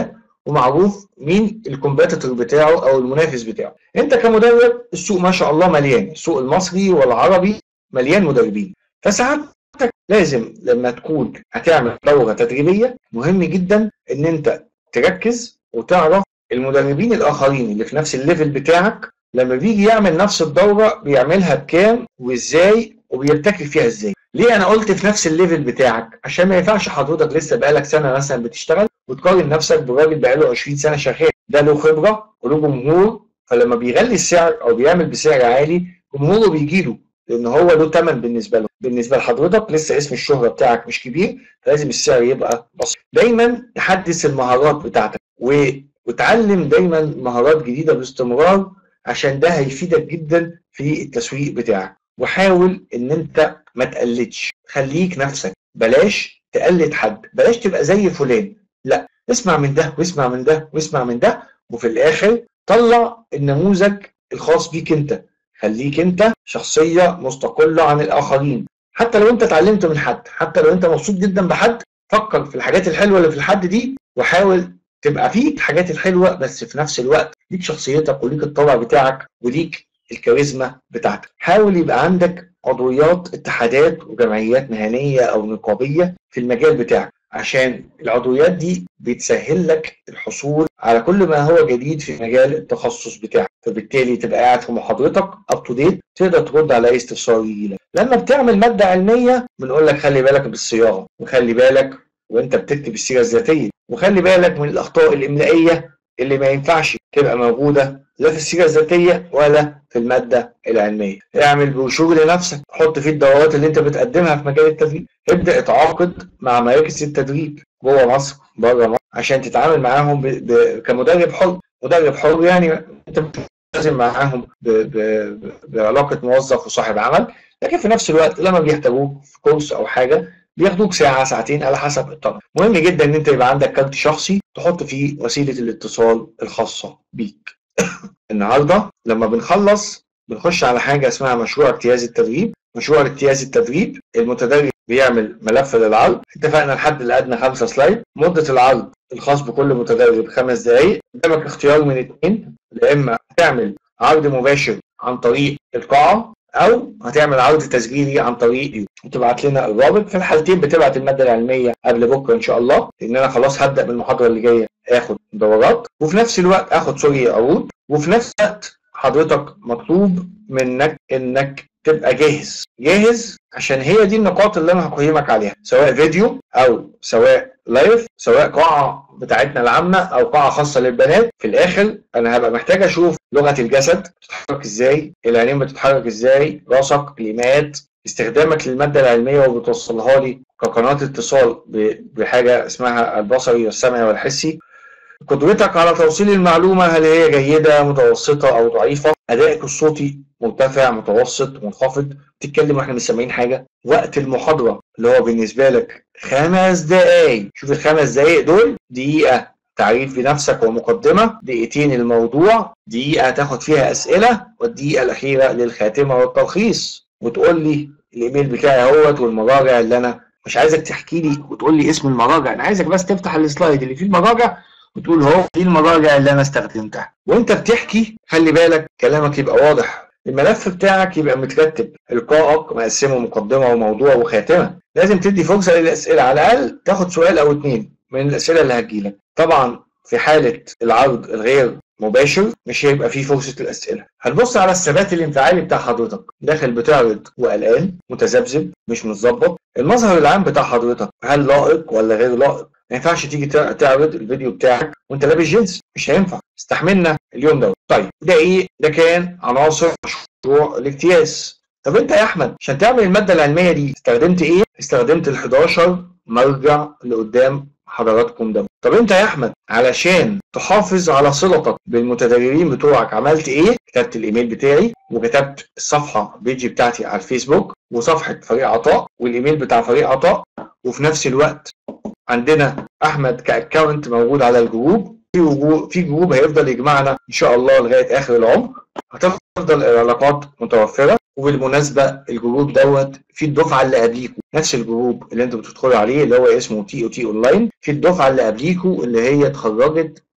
ومعروف مين الكومبيتيتور بتاعه او المنافس بتاعه انت كمدرب السوق ما شاء الله مليان السوق المصري والعربي مليان مدربين فساعتك لازم لما تكون هتعمل دوره تدريبيه مهم جدا ان انت تركز وتعرف المدربين الاخرين اللي في نفس الليفل بتاعك لما بيجي يعمل نفس الدوره بيعملها بكام وازاي وبيبتكر فيها ازاي ليه انا قلت في نفس الليفل بتاعك عشان ما ينفعش حضرتك لسه بقالك سنه مثلا بتشتغل وتقارن نفسك براجل بقاله 20 سنه شغال ده له خبره وله جمهور فلما بيغلي السعر او بيعمل بسعر عالي جمهوره بيجي له لان هو له ثمن بالنسبه له بالنسبه لحضرتك لسه اسم الشهره بتاعك مش كبير فلازم السعر يبقى بسيط دايما تحدث المهارات بتاعتك و... وتعلم دايما مهارات جديده باستمرار عشان ده هيفيدك جدا في التسويق بتاعك وحاول ان انت ما تقلدش خليك نفسك بلاش تقلد حد بلاش تبقى زي فلان لا اسمع من ده واسمع من ده واسمع من ده وفي الاخر طلع النموذج الخاص بيك انت خليك انت شخصيه مستقله عن الاخرين حتى لو انت اتعلمت من حد حتى لو انت مبسوط جدا بحد فكر في الحاجات الحلوه اللي في الحد دي وحاول تبقى فيك الحاجات الحلوه بس في نفس الوقت ليك شخصيتك وليك الطبع بتاعك وليك الكاريزما بتاعتك حاول يبقى عندك عضويات اتحادات وجمعيات مهنيه او نقابيه في المجال بتاعك عشان العضويات دي بتسهل لك الحصول على كل ما هو جديد في مجال التخصص بتاعك فبالتالي تبقى قاعد في محاضرتك اب تو ديت تقدر ترد على اي استفسار يجي لك لما بتعمل ماده علميه بنقول لك خلي بالك بالصياغه وخلي بالك وانت بتكتب السيره الذاتيه وخلي بالك من الاخطاء الاملائيه اللي ما ينفعش تبقى موجوده لا في السيره الذاتيه ولا في الماده العلميه اعمل بروشور لنفسك حط فيه الدورات اللي انت بتقدمها في مجال التدريب ابدا اتعاقد مع مراكز التدريب جوه مصر بره مصر عشان تتعامل معاهم ب... ب... كمدرب حر مدرب حر يعني انت بتلتزم معاهم ب... ب... بعلاقه موظف وصاحب عمل لكن في نفس الوقت لما بيحتاجوك في كورس او حاجه بياخدوك ساعة ساعتين على حسب الطلب مهم جدا ان انت يبقى عندك كارت شخصي تحط فيه وسيلة الاتصال الخاصة بيك النهاردة لما بنخلص بنخش على حاجة اسمها مشروع اجتياز التدريب مشروع اجتياز التدريب المتدرب بيعمل ملف للعرض اتفقنا الحد الادنى خمسة سلايد مدة العرض الخاص بكل متدرب خمس دقايق قدامك اختيار من اثنين يا اما تعمل عرض مباشر عن طريق القاعة او هتعمل عرض تسجيلي عن طريق وتبعت لنا الرابط في الحالتين بتبعت الماده العلميه قبل بكره ان شاء الله لان انا خلاص هبدا بالمحاضره اللي جايه اخد دورات وفي نفس الوقت اخد سوري عروض وفي نفس الوقت حضرتك مطلوب منك انك تبقى جاهز جاهز عشان هي دي النقاط اللي انا هقيمك عليها سواء فيديو او سواء لايف سواء قاعه بتاعتنا العامه او قاعه خاصه للبنات في الاخر انا هبقى محتاج اشوف لغه الجسد بتتحرك ازاي العينين بتتحرك ازاي راسك كلمات استخدامك للماده العلميه وبتوصلها لي كقناه اتصال بحاجه اسمها البصري والسمعي والحسي قدرتك على توصيل المعلومه هل هي جيده متوسطه او ضعيفه ادائك الصوتي مرتفع متوسط منخفض تتكلم واحنا مش سامعين حاجه وقت المحاضره اللي هو بالنسبه لك خمس دقائق شوف الخمس دقائق دول دقيقه تعريف بنفسك ومقدمة دقيقتين الموضوع دقيقة تاخد فيها أسئلة والدقيقة الأخيرة للخاتمة والتلخيص وتقول لي الإيميل بتاعي اهوت والمراجع اللي أنا مش عايزك تحكي لي وتقول لي اسم المراجع أنا عايزك بس تفتح السلايد اللي فيه المراجع وتقول هو دي المراجع اللي أنا استخدمتها وأنت بتحكي خلي بالك كلامك يبقى واضح الملف بتاعك يبقى مترتب القائك مقسمه مقدمه وموضوع وخاتمه لازم تدي فرصه للاسئله على الاقل تاخد سؤال او اتنين من الاسئله اللي هتجيلك طبعا في حاله العرض الغير مباشر مش هيبقى فيه فرصه الاسئله هنبص على الثبات الانفعالي بتاع حضرتك داخل بتعرض وقلقان متذبذب مش متظبط المظهر العام بتاع حضرتك هل لائق ولا غير لائق ما ينفعش تيجي تعرض الفيديو بتاعك وانت لابس جينز مش هينفع استحملنا اليوم ده طيب ده ايه ده كان عناصر مشروع الاجتياز طب انت يا احمد عشان تعمل الماده العلميه دي استخدمت ايه استخدمت ال 11 مرجع اللي قدام حضراتكم ده طب انت يا احمد علشان تحافظ على صلتك بالمتدربين بتوعك عملت ايه كتبت الايميل بتاعي وكتبت الصفحه بيجي بتاعتي على الفيسبوك وصفحه فريق عطاء والايميل بتاع فريق عطاء وفي نفس الوقت عندنا احمد كاكونت موجود على الجروب في وجود في جروب هيفضل يجمعنا ان شاء الله لغايه اخر العمر هتفضل العلاقات متوفره وبالمناسبه الجروب دوت في الدفعه اللي قبليكوا نفس الجروب اللي انتوا بتدخلوا عليه اللي هو اسمه تي او تي اونلاين في الدفعه اللي قبليكوا اللي هي اتخرجت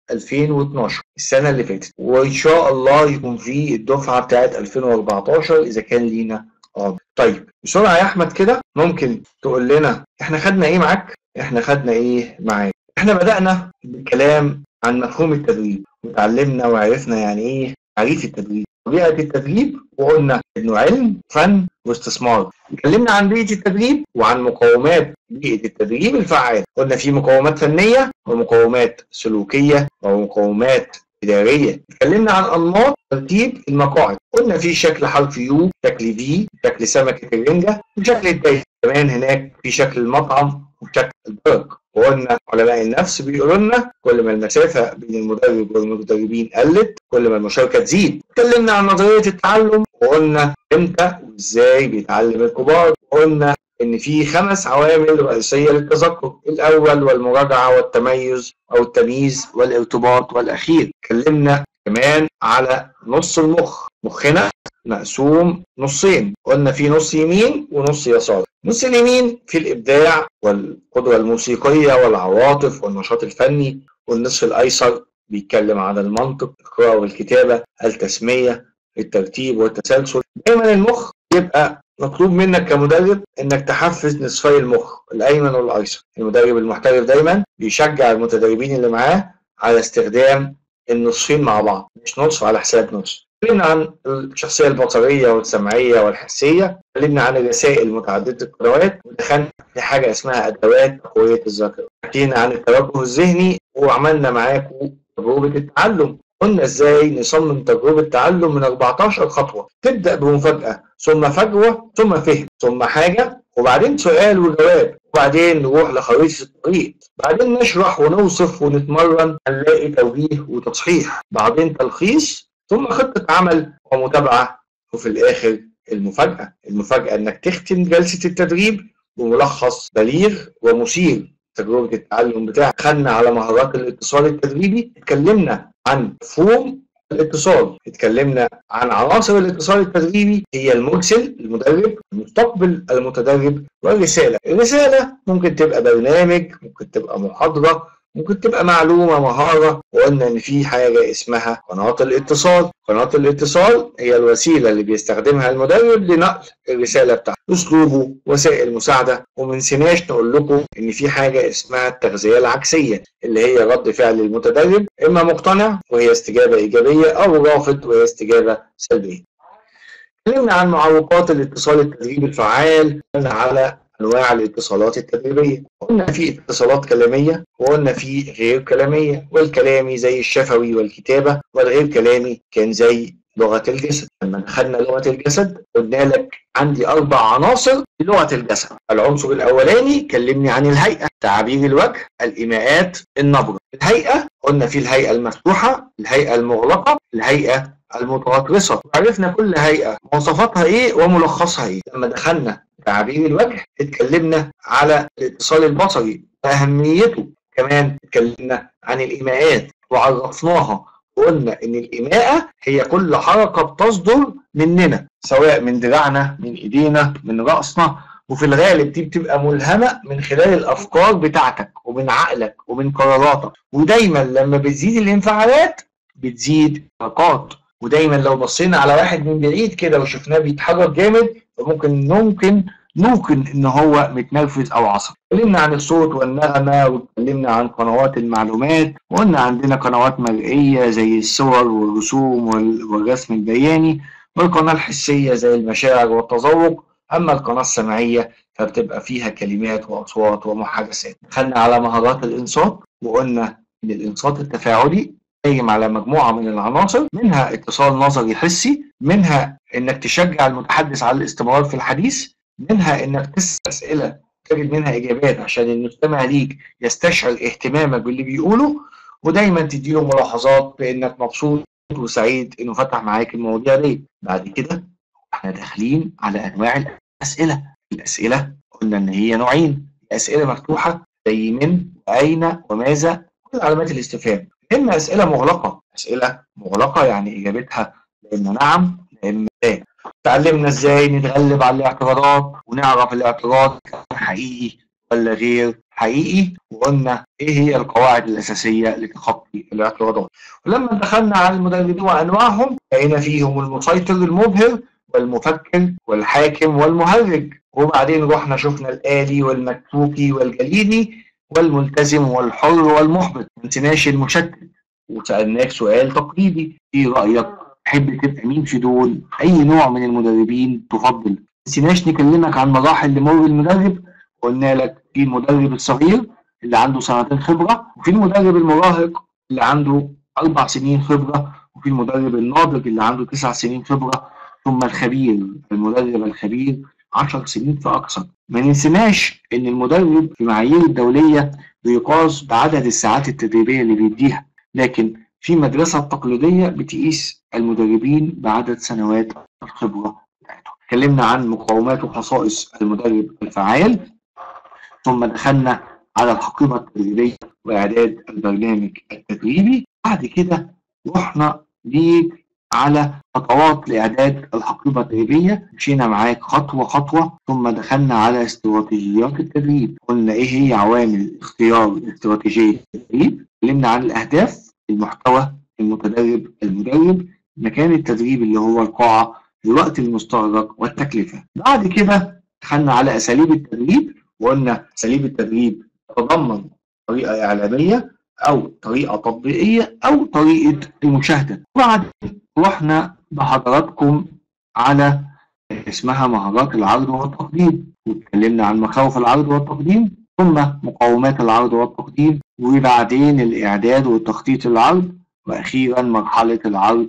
2012 السنه اللي فاتت وان شاء الله يكون في الدفعه بتاعت 2014 اذا كان لينا اه طيب بسرعه يا احمد كده ممكن تقول لنا احنا خدنا ايه معاك احنا خدنا ايه معاك احنا بدانا بالكلام عن مفهوم التدريب وتعلمنا وعرفنا يعني ايه تعريف التدريب طبيعه التدريب وقلنا انه علم فن واستثمار اتكلمنا عن بيئه التدريب وعن مقومات بيئه التدريب الفعال قلنا في مقومات فنيه ومقومات سلوكيه ومقومات اداريه اتكلمنا عن انماط ترتيب المقاعد قلنا في شكل حرف يو شكل في شكل سمكه الرنجه وشكل الدايره كمان هناك في شكل المطعم وشكل البرج وقلنا علماء النفس بيقولوا لنا كل ما المسافه بين المدرب والمدربين قلت كل ما المشاركه تزيد اتكلمنا عن نظريه التعلم وقلنا امتى وازاي بيتعلم الكبار وقلنا ان في خمس عوامل رئيسيه للتذكر الاول والمراجعه والتميز او التمييز والارتباط والاخير اتكلمنا كمان على نص المخ مخنا مقسوم نصين قلنا في نص يمين ونص يسار نص اليمين في الابداع والقدره الموسيقيه والعواطف والنشاط الفني والنصف الايسر بيتكلم عن المنطق القراءه والكتابه التسميه الترتيب والتسلسل دايما المخ يبقى مطلوب منك كمدرب انك تحفز نصفي المخ الايمن والايسر المدرب المحترف دايما بيشجع المتدربين اللي معاه على استخدام النصفين مع بعض مش نصف على حساب نصف اتكلمنا عن الشخصيه البصريه والسمعيه والحسيه اتكلمنا عن الرسائل متعدده القنوات ودخلنا في حاجه اسمها ادوات تقويه الذاكره حكينا عن التوجه الذهني وعملنا معاكم تجربه التعلم قلنا ازاي نصمم تجربه تعلم من 14 خطوه تبدا بمفاجاه ثم فجوه ثم فهم ثم حاجه وبعدين سؤال وجواب وبعدين نروح لخريطه الطريق بعدين نشرح ونوصف ونتمرن هنلاقي توجيه وتصحيح بعدين تلخيص ثم خطه عمل ومتابعه وفي الاخر المفاجاه المفاجاه انك تختم جلسه التدريب بملخص بليغ ومثير تجربه التعلم بتاعك خدنا على مهارات الاتصال التدريبي اتكلمنا عن مفهوم الاتصال اتكلمنا عن عناصر الاتصال التدريبي هي المرسل المدرب المستقبل المتدرب والرساله الرساله ممكن تبقى برنامج ممكن تبقى محاضره ممكن تبقى معلومة مهارة وقلنا إن في حاجة اسمها قناة الاتصال، قناة الاتصال هي الوسيلة اللي بيستخدمها المدرب لنقل الرسالة بتاعته، أسلوبه، وسائل مساعدة، وما نسيناش نقول لكم إن في حاجة اسمها التغذية العكسية اللي هي رد فعل المتدرب إما مقتنع وهي استجابة إيجابية أو رافض وهي استجابة سلبية. اتكلمنا عن معوقات الاتصال التدريبي الفعال، قلنا على انواع الاتصالات التدريبيه قلنا في اتصالات كلاميه وقلنا في غير كلاميه والكلامي زي الشفوي والكتابه والغير كلامي كان زي لغه الجسد لما دخلنا لغه الجسد قلنا لك عندي اربع عناصر للغه الجسد العنصر الاولاني كلمني عن الهيئه تعابير الوجه الايماءات النبره الهيئه قلنا في الهيئه المفتوحه الهيئه المغلقه الهيئه المتغطرسه وعرفنا كل هيئه مواصفاتها ايه وملخصها ايه لما دخلنا تعابير الوجه اتكلمنا على الاتصال البصري واهميته كمان اتكلمنا عن الايماءات وعرفناها وقلنا ان الايماءه هي كل حركه بتصدر مننا سواء من دراعنا من ايدينا من راسنا وفي الغالب دي بتبقى ملهمه من خلال الافكار بتاعتك ومن عقلك ومن قراراتك ودايما لما بتزيد الانفعالات بتزيد الطاقات ودايما لو بصينا على واحد من بعيد كده وشفناه بيتحرك جامد فممكن ممكن ممكن ان هو متنرفز او عصبي اتكلمنا عن الصوت والنغمه واتكلمنا عن قنوات المعلومات وقلنا عندنا قنوات مرئيه زي الصور والرسوم والرسم البياني والقناه الحسيه زي المشاعر والتذوق اما القناه السمعيه فبتبقى فيها كلمات واصوات ومحادثات دخلنا على مهارات الانصات وقلنا ان الانصات التفاعلي قايم على مجموعه من العناصر منها اتصال نظري حسي منها انك تشجع المتحدث على الاستمرار في الحديث منها انك تسال اسئله تجد منها اجابات عشان المستمع ليك يستشعر اهتمامك باللي بيقوله ودايما تديله ملاحظات بانك مبسوط وسعيد انه فتح معاك المواضيع دي بعد كده احنا داخلين على انواع الاسئله الاسئله قلنا ان هي نوعين اسئله مفتوحه زي من واين وماذا كل علامات الاستفهام اما اسئله مغلقه اسئله مغلقه يعني اجابتها لا اما نعم لا اما لا تعلمنا ازاي نتغلب على الاعتراضات ونعرف الاعتراض كان حقيقي ولا غير حقيقي وقلنا ايه هي القواعد الاساسيه لتخطي الاعتراضات ولما دخلنا على المدربين وانواعهم لقينا فيهم المسيطر المبهر والمفكر والحاكم والمهرج وبعدين رحنا شفنا الآلي والمكتوكي والجليدي والملتزم والحر والمحبط ما نسيناش المشتت وسألناك سؤال تقليدي ايه رأيك تحب تبقى مين في دول اي نوع من المدربين تفضل ما نسيناش نكلمك عن مراحل لمر المدرب قلنا لك في المدرب الصغير اللي عنده سنتين خبرة وفي المدرب المراهق اللي عنده أربع سنين خبرة وفي المدرب الناضج اللي عنده تسع سنين خبرة ثم الخبير المدرب الخبير 10 سنين فأكثر ما ننسناش إن المدرب في معايير الدولية بيقاس بعدد الساعات التدريبية اللي بيديها لكن في المدرسة التقليدية بتقيس المدربين بعدد سنوات الخبرة بتاعتهم اتكلمنا عن مقومات وخصائص المدرب الفعال ثم دخلنا على الحقيبة التدريبية وإعداد البرنامج التدريبي بعد كده رحنا بيك على خطوات لإعداد الحقيبة التدريبية مشينا معاك خطوة خطوة ثم دخلنا على استراتيجيات التدريب قلنا إيه هي عوامل اختيار استراتيجية التدريب اتكلمنا عن الأهداف المحتوى المتدرب المدرب مكان التدريب اللي هو القاعة الوقت المستغرق والتكلفة بعد كده دخلنا على أساليب التدريب وقلنا أساليب التدريب تتضمن طريقة إعلامية أو طريقة تطبيقية أو طريقة المشاهدة وبعد رحنا بحضراتكم على اسمها مهارات العرض والتقديم واتكلمنا عن مخاوف العرض والتقديم ثم مقومات العرض والتقديم وبعدين الإعداد والتخطيط العرض وأخيرا مرحلة العرض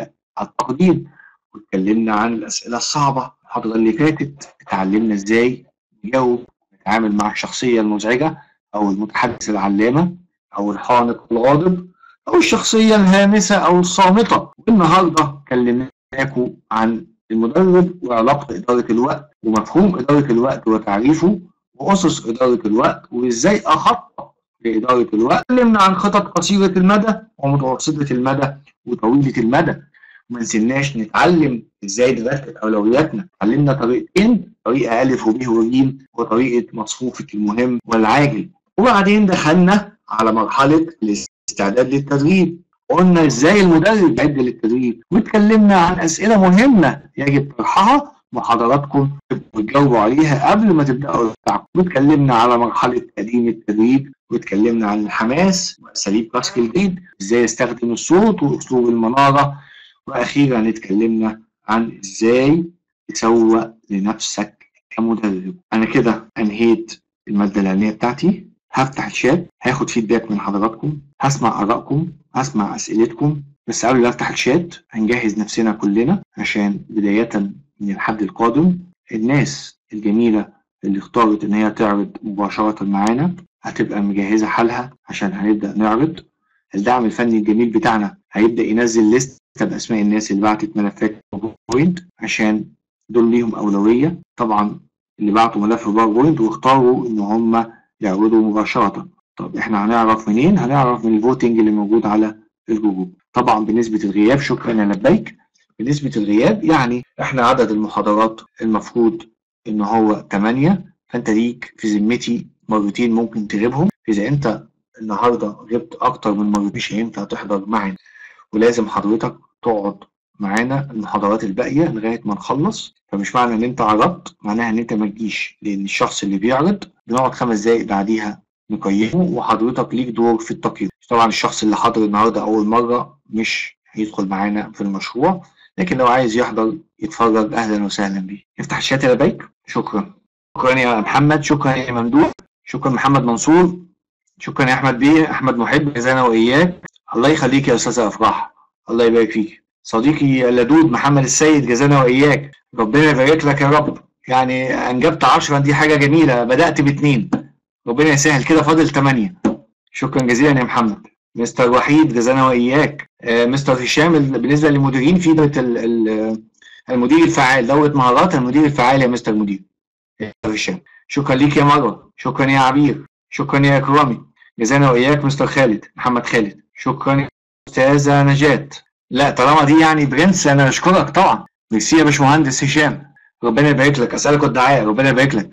والتقديم واتكلمنا عن الأسئلة الصعبة المحاضرة اللي فاتت اتعلمنا ازاي نجاوب نتعامل مع الشخصية المزعجة أو المتحدث العلامة أو الحانق الغاضب أو الشخصية الهامسة أو الصامتة والنهاردة كلمناكم عن المدرب وعلاقة إدارة الوقت ومفهوم إدارة الوقت وتعريفه وأسس إدارة الوقت وإزاي أخطط لإدارة الوقت اتكلمنا عن خطط قصيرة المدى ومتوسطة المدى وطويلة المدى ما نسيناش نتعلم ازاي نرتب اولوياتنا اتعلمنا طريقتين طريقه الف وب وج وطريقه مصفوفه المهم والعاجل وبعدين دخلنا على مرحله الاستعداد للتدريب قلنا ازاي المدرب يعد للتدريب واتكلمنا عن اسئله مهمه يجب طرحها وحضراتكم تبقوا تجاوبوا عليها قبل ما تبداوا بتاعكم واتكلمنا على مرحله تقديم التدريب واتكلمنا عن الحماس واساليب كسر الجلد ازاي استخدم الصوت واسلوب المناره واخيرا اتكلمنا عن ازاي تسوق لنفسك كمدرب انا كده انهيت الماده العلميه بتاعتي هفتح الشات هاخد فيدباك من حضراتكم هسمع ارائكم هسمع اسئلتكم بس قبل ما افتح الشات هنجهز نفسنا كلنا عشان بدايه من الحد القادم الناس الجميله اللي اختارت ان هي تعرض مباشره معانا هتبقى مجهزه حالها عشان هنبدا نعرض الدعم الفني الجميل بتاعنا هيبدا ينزل ليست باسماء الناس اللي بعتت ملفات باوربوينت عشان دول ليهم اولويه طبعا اللي بعتوا ملف باوربوينت واختاروا ان هم يعرضوا مباشره طب احنا هنعرف منين هنعرف من الفوتنج اللي موجود على الجروب طبعا بنسبه الغياب شكرا يا لبيك بنسبه الغياب يعني احنا عدد المحاضرات المفروض ان هو 8 فانت ليك في ذمتي مرتين ممكن تغيبهم اذا انت النهارده غبت اكتر من مرتين مش هينفع تحضر معانا ولازم حضرتك تقعد معانا المحاضرات الباقيه لغايه ما نخلص فمش معنى ان انت عرضت معناها ان انت ما تجيش لان الشخص اللي بيعرض بنقعد خمس دقايق بعديها نقيمه وحضرتك ليك دور في التقييم طبعا الشخص اللي حاضر النهارده اول مره مش هيدخل معانا في المشروع لكن لو عايز يحضر يتفرج اهلا وسهلا بيه افتح الشات يا لبيك شكرا شكرا يا محمد شكرا يا ممدوح شكرا محمد منصور شكرا يا احمد بيه احمد محب جزانا واياك الله يخليك يا استاذ افراح الله يبارك فيك صديقي اللدود محمد السيد جزانا واياك ربنا يبارك لك يا رب يعني انجبت 10 دي حاجه جميله بدات باثنين ربنا يسهل كده فاضل 8 شكرا جزيلا يا محمد مستر وحيد جزانا واياك آه مستر هشام ال- بالنسبه للمديرين في دوره ال- ال- المدير الفعال دوره مهارات المدير الفعال يا مستر مدير مستر هشام شكرا ليك يا مروه شكرا يا عبير شكرا يا اكرامي جزانا واياك مستر خالد محمد خالد شكرا يا استاذه نجاة لا طالما دي يعني برنس انا اشكرك طبعا ميرسي يا باشمهندس هشام ربنا يبارك لك اسالك الدعاء ربنا يبارك لك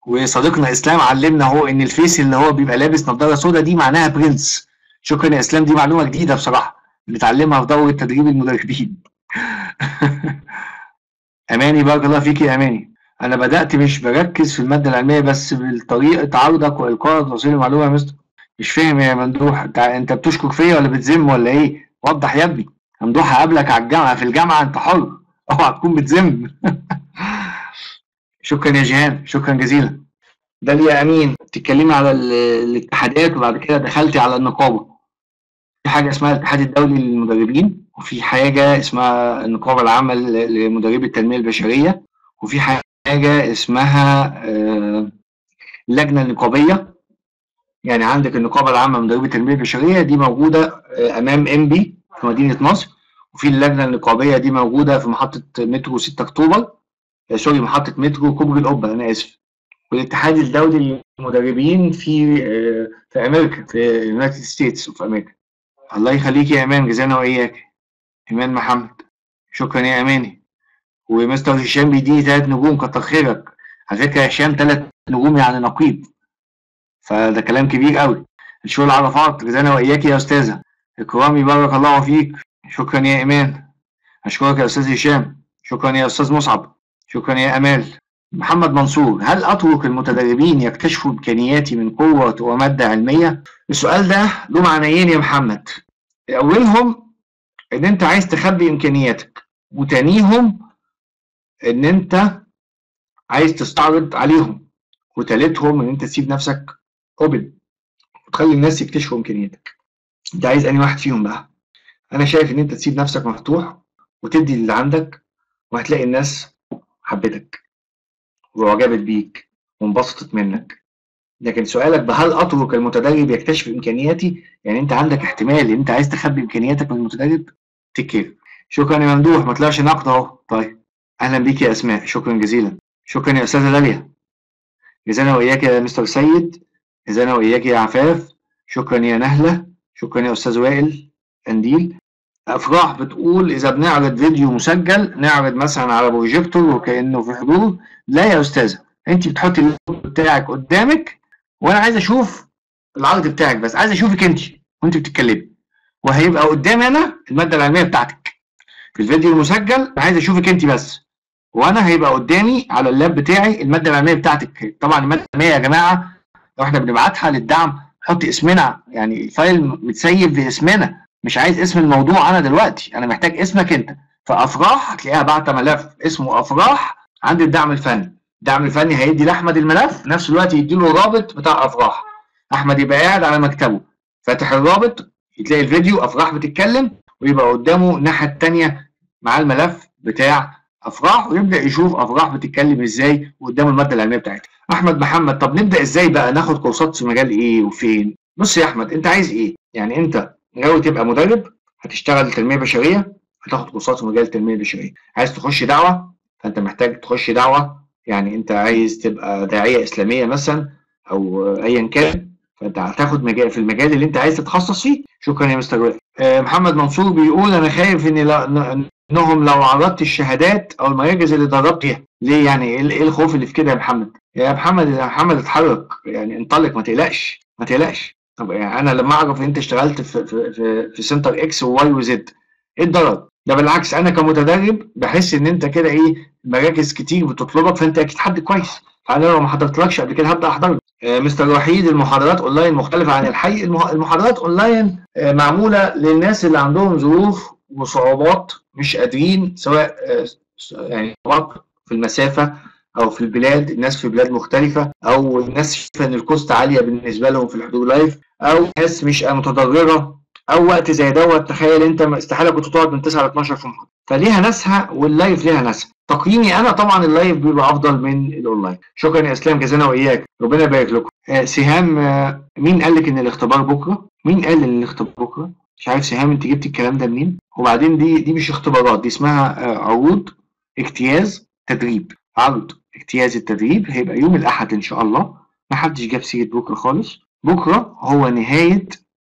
وصديقنا اسلام علمنا هو ان الفيس اللي هو بيبقى لابس نظاره سودا دي معناها برنس شكرا يا اسلام دي معلومه جديده بصراحه بنتعلمها في دوره تدريب المدربين اماني بارك الله فيك يا اماني انا بدات مش بركز في الماده العلميه بس بالطريقه عرضك والقاء توصيل المعلومه يا مستر مش فاهم يا ممدوح انت انت بتشكر فيا ولا بتذم ولا ايه وضح يا ابني ممدوح هقابلك على الجامعه في الجامعه انت حر اوعى تكون بتذم شكرا يا جيهان شكرا جزيلا داليا امين تتكلمي على ال- الاتحادات وبعد كده دخلتي على النقابه في حاجه اسمها الاتحاد الدولي للمدربين وفي حاجه اسمها النقابه العامه ل- لمدربي التنميه البشريه وفي حاجه اسمها آه، اللجنه النقابيه يعني عندك النقابه العامه لمدربي التنميه البشريه دي موجوده آه، امام ام بي في مدينه نصر وفي اللجنه النقابيه دي موجوده في محطه مترو 6 اكتوبر آه، سوري محطه مترو كوبري القبه انا اسف والاتحاد الدولي للمدربين في آه، في امريكا في اليونايتد ستيتس اوف امريكا الله يخليك يا امان جزانا واياك ايمان محمد شكرا يا اماني ومستر هشام بيديني ثلاث نجوم كتر خيرك على فكره يا هشام ثلاث نجوم يعني نقيب فده كلام كبير قوي الشغل عرفات جزانا واياك يا استاذه اكرامي بارك الله فيك شكرا يا ايمان اشكرك يا استاذ هشام شكرا يا استاذ مصعب شكرا يا امال محمد منصور هل اترك المتدربين يكتشفوا امكانياتي من قوه وماده علميه السؤال ده له معنيين يا محمد اولهم ان انت عايز تخبي امكانياتك وتانيهم ان انت عايز تستعرض عليهم وتالتهم ان انت تسيب نفسك اوبن وتخلي الناس يكتشفوا امكانياتك انت عايز انهي واحد فيهم بقى انا شايف ان انت تسيب نفسك مفتوح وتدي اللي عندك وهتلاقي الناس حبتك واعجبت بيك وانبسطت منك لكن سؤالك بهل اترك المتدرب يكتشف امكانياتي يعني انت عندك احتمال ان انت عايز تخبي امكانياتك من المتدرب تكير شكرا يا ممدوح ما طلعش نقد اهو طيب اهلا بيك يا اسماء شكرا جزيلا شكرا يا استاذه داليا جزانا واياك يا مستر سيد جزانا واياك يا عفاف شكرا يا نهله شكرا يا استاذ وائل قنديل افراح بتقول اذا بنعرض فيديو مسجل نعرض مثلا على بروجيكتور وكانه في حضور لا يا استاذه انت بتحطي اللوجو بتاعك قدامك وانا عايز اشوف العرض بتاعك بس عايز اشوفك انت وانت بتتكلمي وهيبقى قدامي انا الماده العلميه بتاعتك في الفيديو المسجل عايز اشوفك انت بس وانا هيبقى قدامي على اللاب بتاعي الماده العلميه بتاعتك طبعا الماده العلميه يا جماعه لو احنا بنبعتها للدعم حط اسمنا يعني الفايل متسيب باسمنا مش عايز اسم الموضوع انا دلوقتي انا محتاج اسمك انت فافراح هتلاقيها بعت ملف اسمه افراح عند الدعم الفني الدعم الفني هيدي لاحمد الملف في نفس الوقت يدي له الرابط بتاع افراح احمد يبقى قاعد على مكتبه فاتح الرابط يتلاقي الفيديو افراح بتتكلم ويبقى قدامه الناحيه الثانيه مع الملف بتاع افراح ويبدا يشوف افراح بتتكلم ازاي وقدامه الماده العلميه بتاعتها احمد محمد طب نبدا ازاي بقى ناخد كورسات في مجال ايه وفين بص يا احمد انت عايز ايه يعني انت ناوي تبقى مدرب هتشتغل تنميه بشريه هتاخد كورسات في مجال التنميه البشريه عايز تخش دعوه فانت محتاج تخش دعوه يعني انت عايز تبقى داعيه اسلاميه مثلا او ايا كان فانت هتاخد مجال في المجال اللي انت عايز تتخصص فيه شكرا يا مستر وائل آه، محمد منصور بيقول انا خايف ان لا- ن- انهم لو عرضت الشهادات او المراكز اللي دربت فيها ليه يعني ايه ايه الخوف اللي في كده يا محمد يا محمد يا محمد اتحرك يعني انطلق ما تقلقش ما تقلقش طب يعني انا لما اعرف ان انت اشتغلت في في في, في سنتر اكس وواي وزد ايه الضرر ده بالعكس انا كمتدرب بحس ان انت كده ايه مراكز كتير بتطلبك فانت اكيد حد كويس فانا لو ما حضرتلكش قبل كده هبدا احضر آه، مستر وحيد المحاضرات اونلاين مختلفه عن الحي المح- المحاضرات اونلاين آه، معموله للناس اللي عندهم ظروف وصعوبات مش قادرين سواء آه، س- يعني صعوبات في المسافه او في البلاد الناس في بلاد مختلفه او الناس شايفه ان الكوست عاليه بالنسبه لهم في الحضور لايف او ناس مش متضرره او وقت زي دوت تخيل انت استحاله كنت تقعد من 9 ل 12 في محاضره فليها ناسها واللايف ليها ناسها تقييمي انا طبعا اللايف بيبقى افضل من الاونلاين شكرا يا اسلام جزانا واياك ربنا يبارك لكم آه سهام آه مين قال لك ان الاختبار بكره مين قال ان الاختبار بكره مش عارف سهام انت جبت الكلام ده منين وبعدين دي دي مش اختبارات دي اسمها آه عروض اجتياز تدريب عرض اجتياز التدريب هيبقى يوم الاحد ان شاء الله ما حدش جاب سيره بكره خالص بكره هو نهايه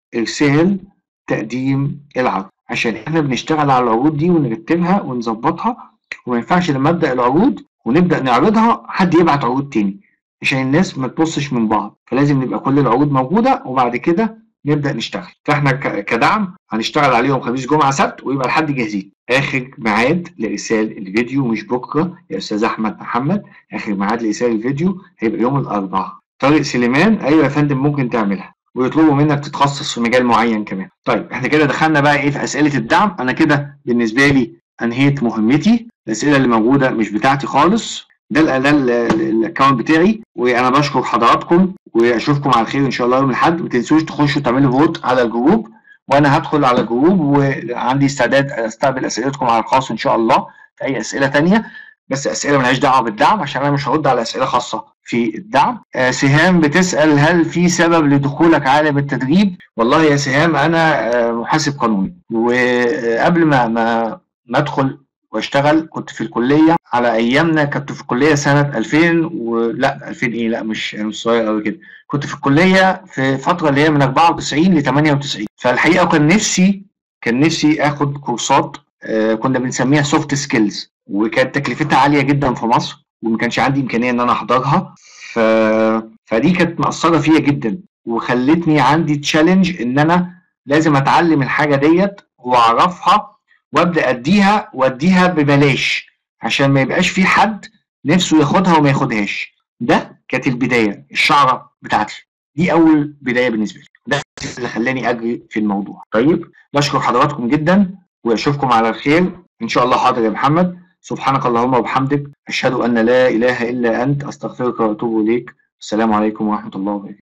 ارسال تقديم العرض عشان احنا بنشتغل على العروض دي ونرتبها ونظبطها وما ينفعش لما ابدا العروض ونبدا نعرضها حد يبعت عروض تاني عشان الناس ما تبصش من بعض فلازم نبقى كل العروض موجوده وبعد كده نبدا نشتغل فاحنا ك- كدعم هنشتغل عليهم خميس جمعه سبت ويبقى لحد جاهزين اخر ميعاد لارسال الفيديو مش بكره يا استاذ احمد محمد اخر ميعاد لارسال الفيديو هيبقى يوم الاربعاء طارق سليمان ايوه يا فندم ممكن تعملها ويطلبوا منك تتخصص في مجال معين كمان طيب احنا كده دخلنا بقى ايه في اسئله الدعم انا كده بالنسبه لي انهيت مهمتي الاسئله اللي موجوده مش بتاعتي خالص ده ال- ده ال- ال- الاكونت بتاعي وانا بشكر حضراتكم واشوفكم على خير ان شاء الله يوم الاحد ما تنسوش تخشوا تعملوا فوت على الجروب وانا هدخل على الجروب وعندي استعداد استقبل اسئلتكم على الخاص ان شاء الله في اي اسئله تانية بس اسئله ملهاش دعوه بالدعم عشان انا مش هرد على اسئله خاصه في الدعم آه سهام بتسال هل في سبب لدخولك عالم التدريب والله يا سهام انا آه محاسب قانوني وقبل ما ما ما ادخل واشتغل كنت في الكليه على ايامنا كنت في الكليه سنه 2000 ولا 2000 ايه لا مش أنا مش صغير قوي كده كنت في الكليه في فتره اللي هي من 94 ل 98 فالحقيقه كان نفسي كان نفسي اخد كورسات آه كنا بنسميها سوفت سكيلز وكانت تكلفتها عاليه جدا في مصر وما كانش عندي امكانيه ان انا احضرها ف... فدي كانت مأثره فيا جدا وخلتني عندي تشالنج ان انا لازم اتعلم الحاجه ديت واعرفها وابدا اديها واديها ببلاش عشان ما يبقاش في حد نفسه ياخدها وما ياخدهاش ده كانت البدايه الشعره بتاعتي دي اول بدايه بالنسبه لي ده اللي خلاني اجري في الموضوع طيب بشكر حضراتكم جدا واشوفكم على الخير ان شاء الله حاضر يا محمد سبحانك اللهم وبحمدك اشهد ان لا اله الا انت استغفرك واتوب اليك السلام عليكم ورحمه الله وبركاته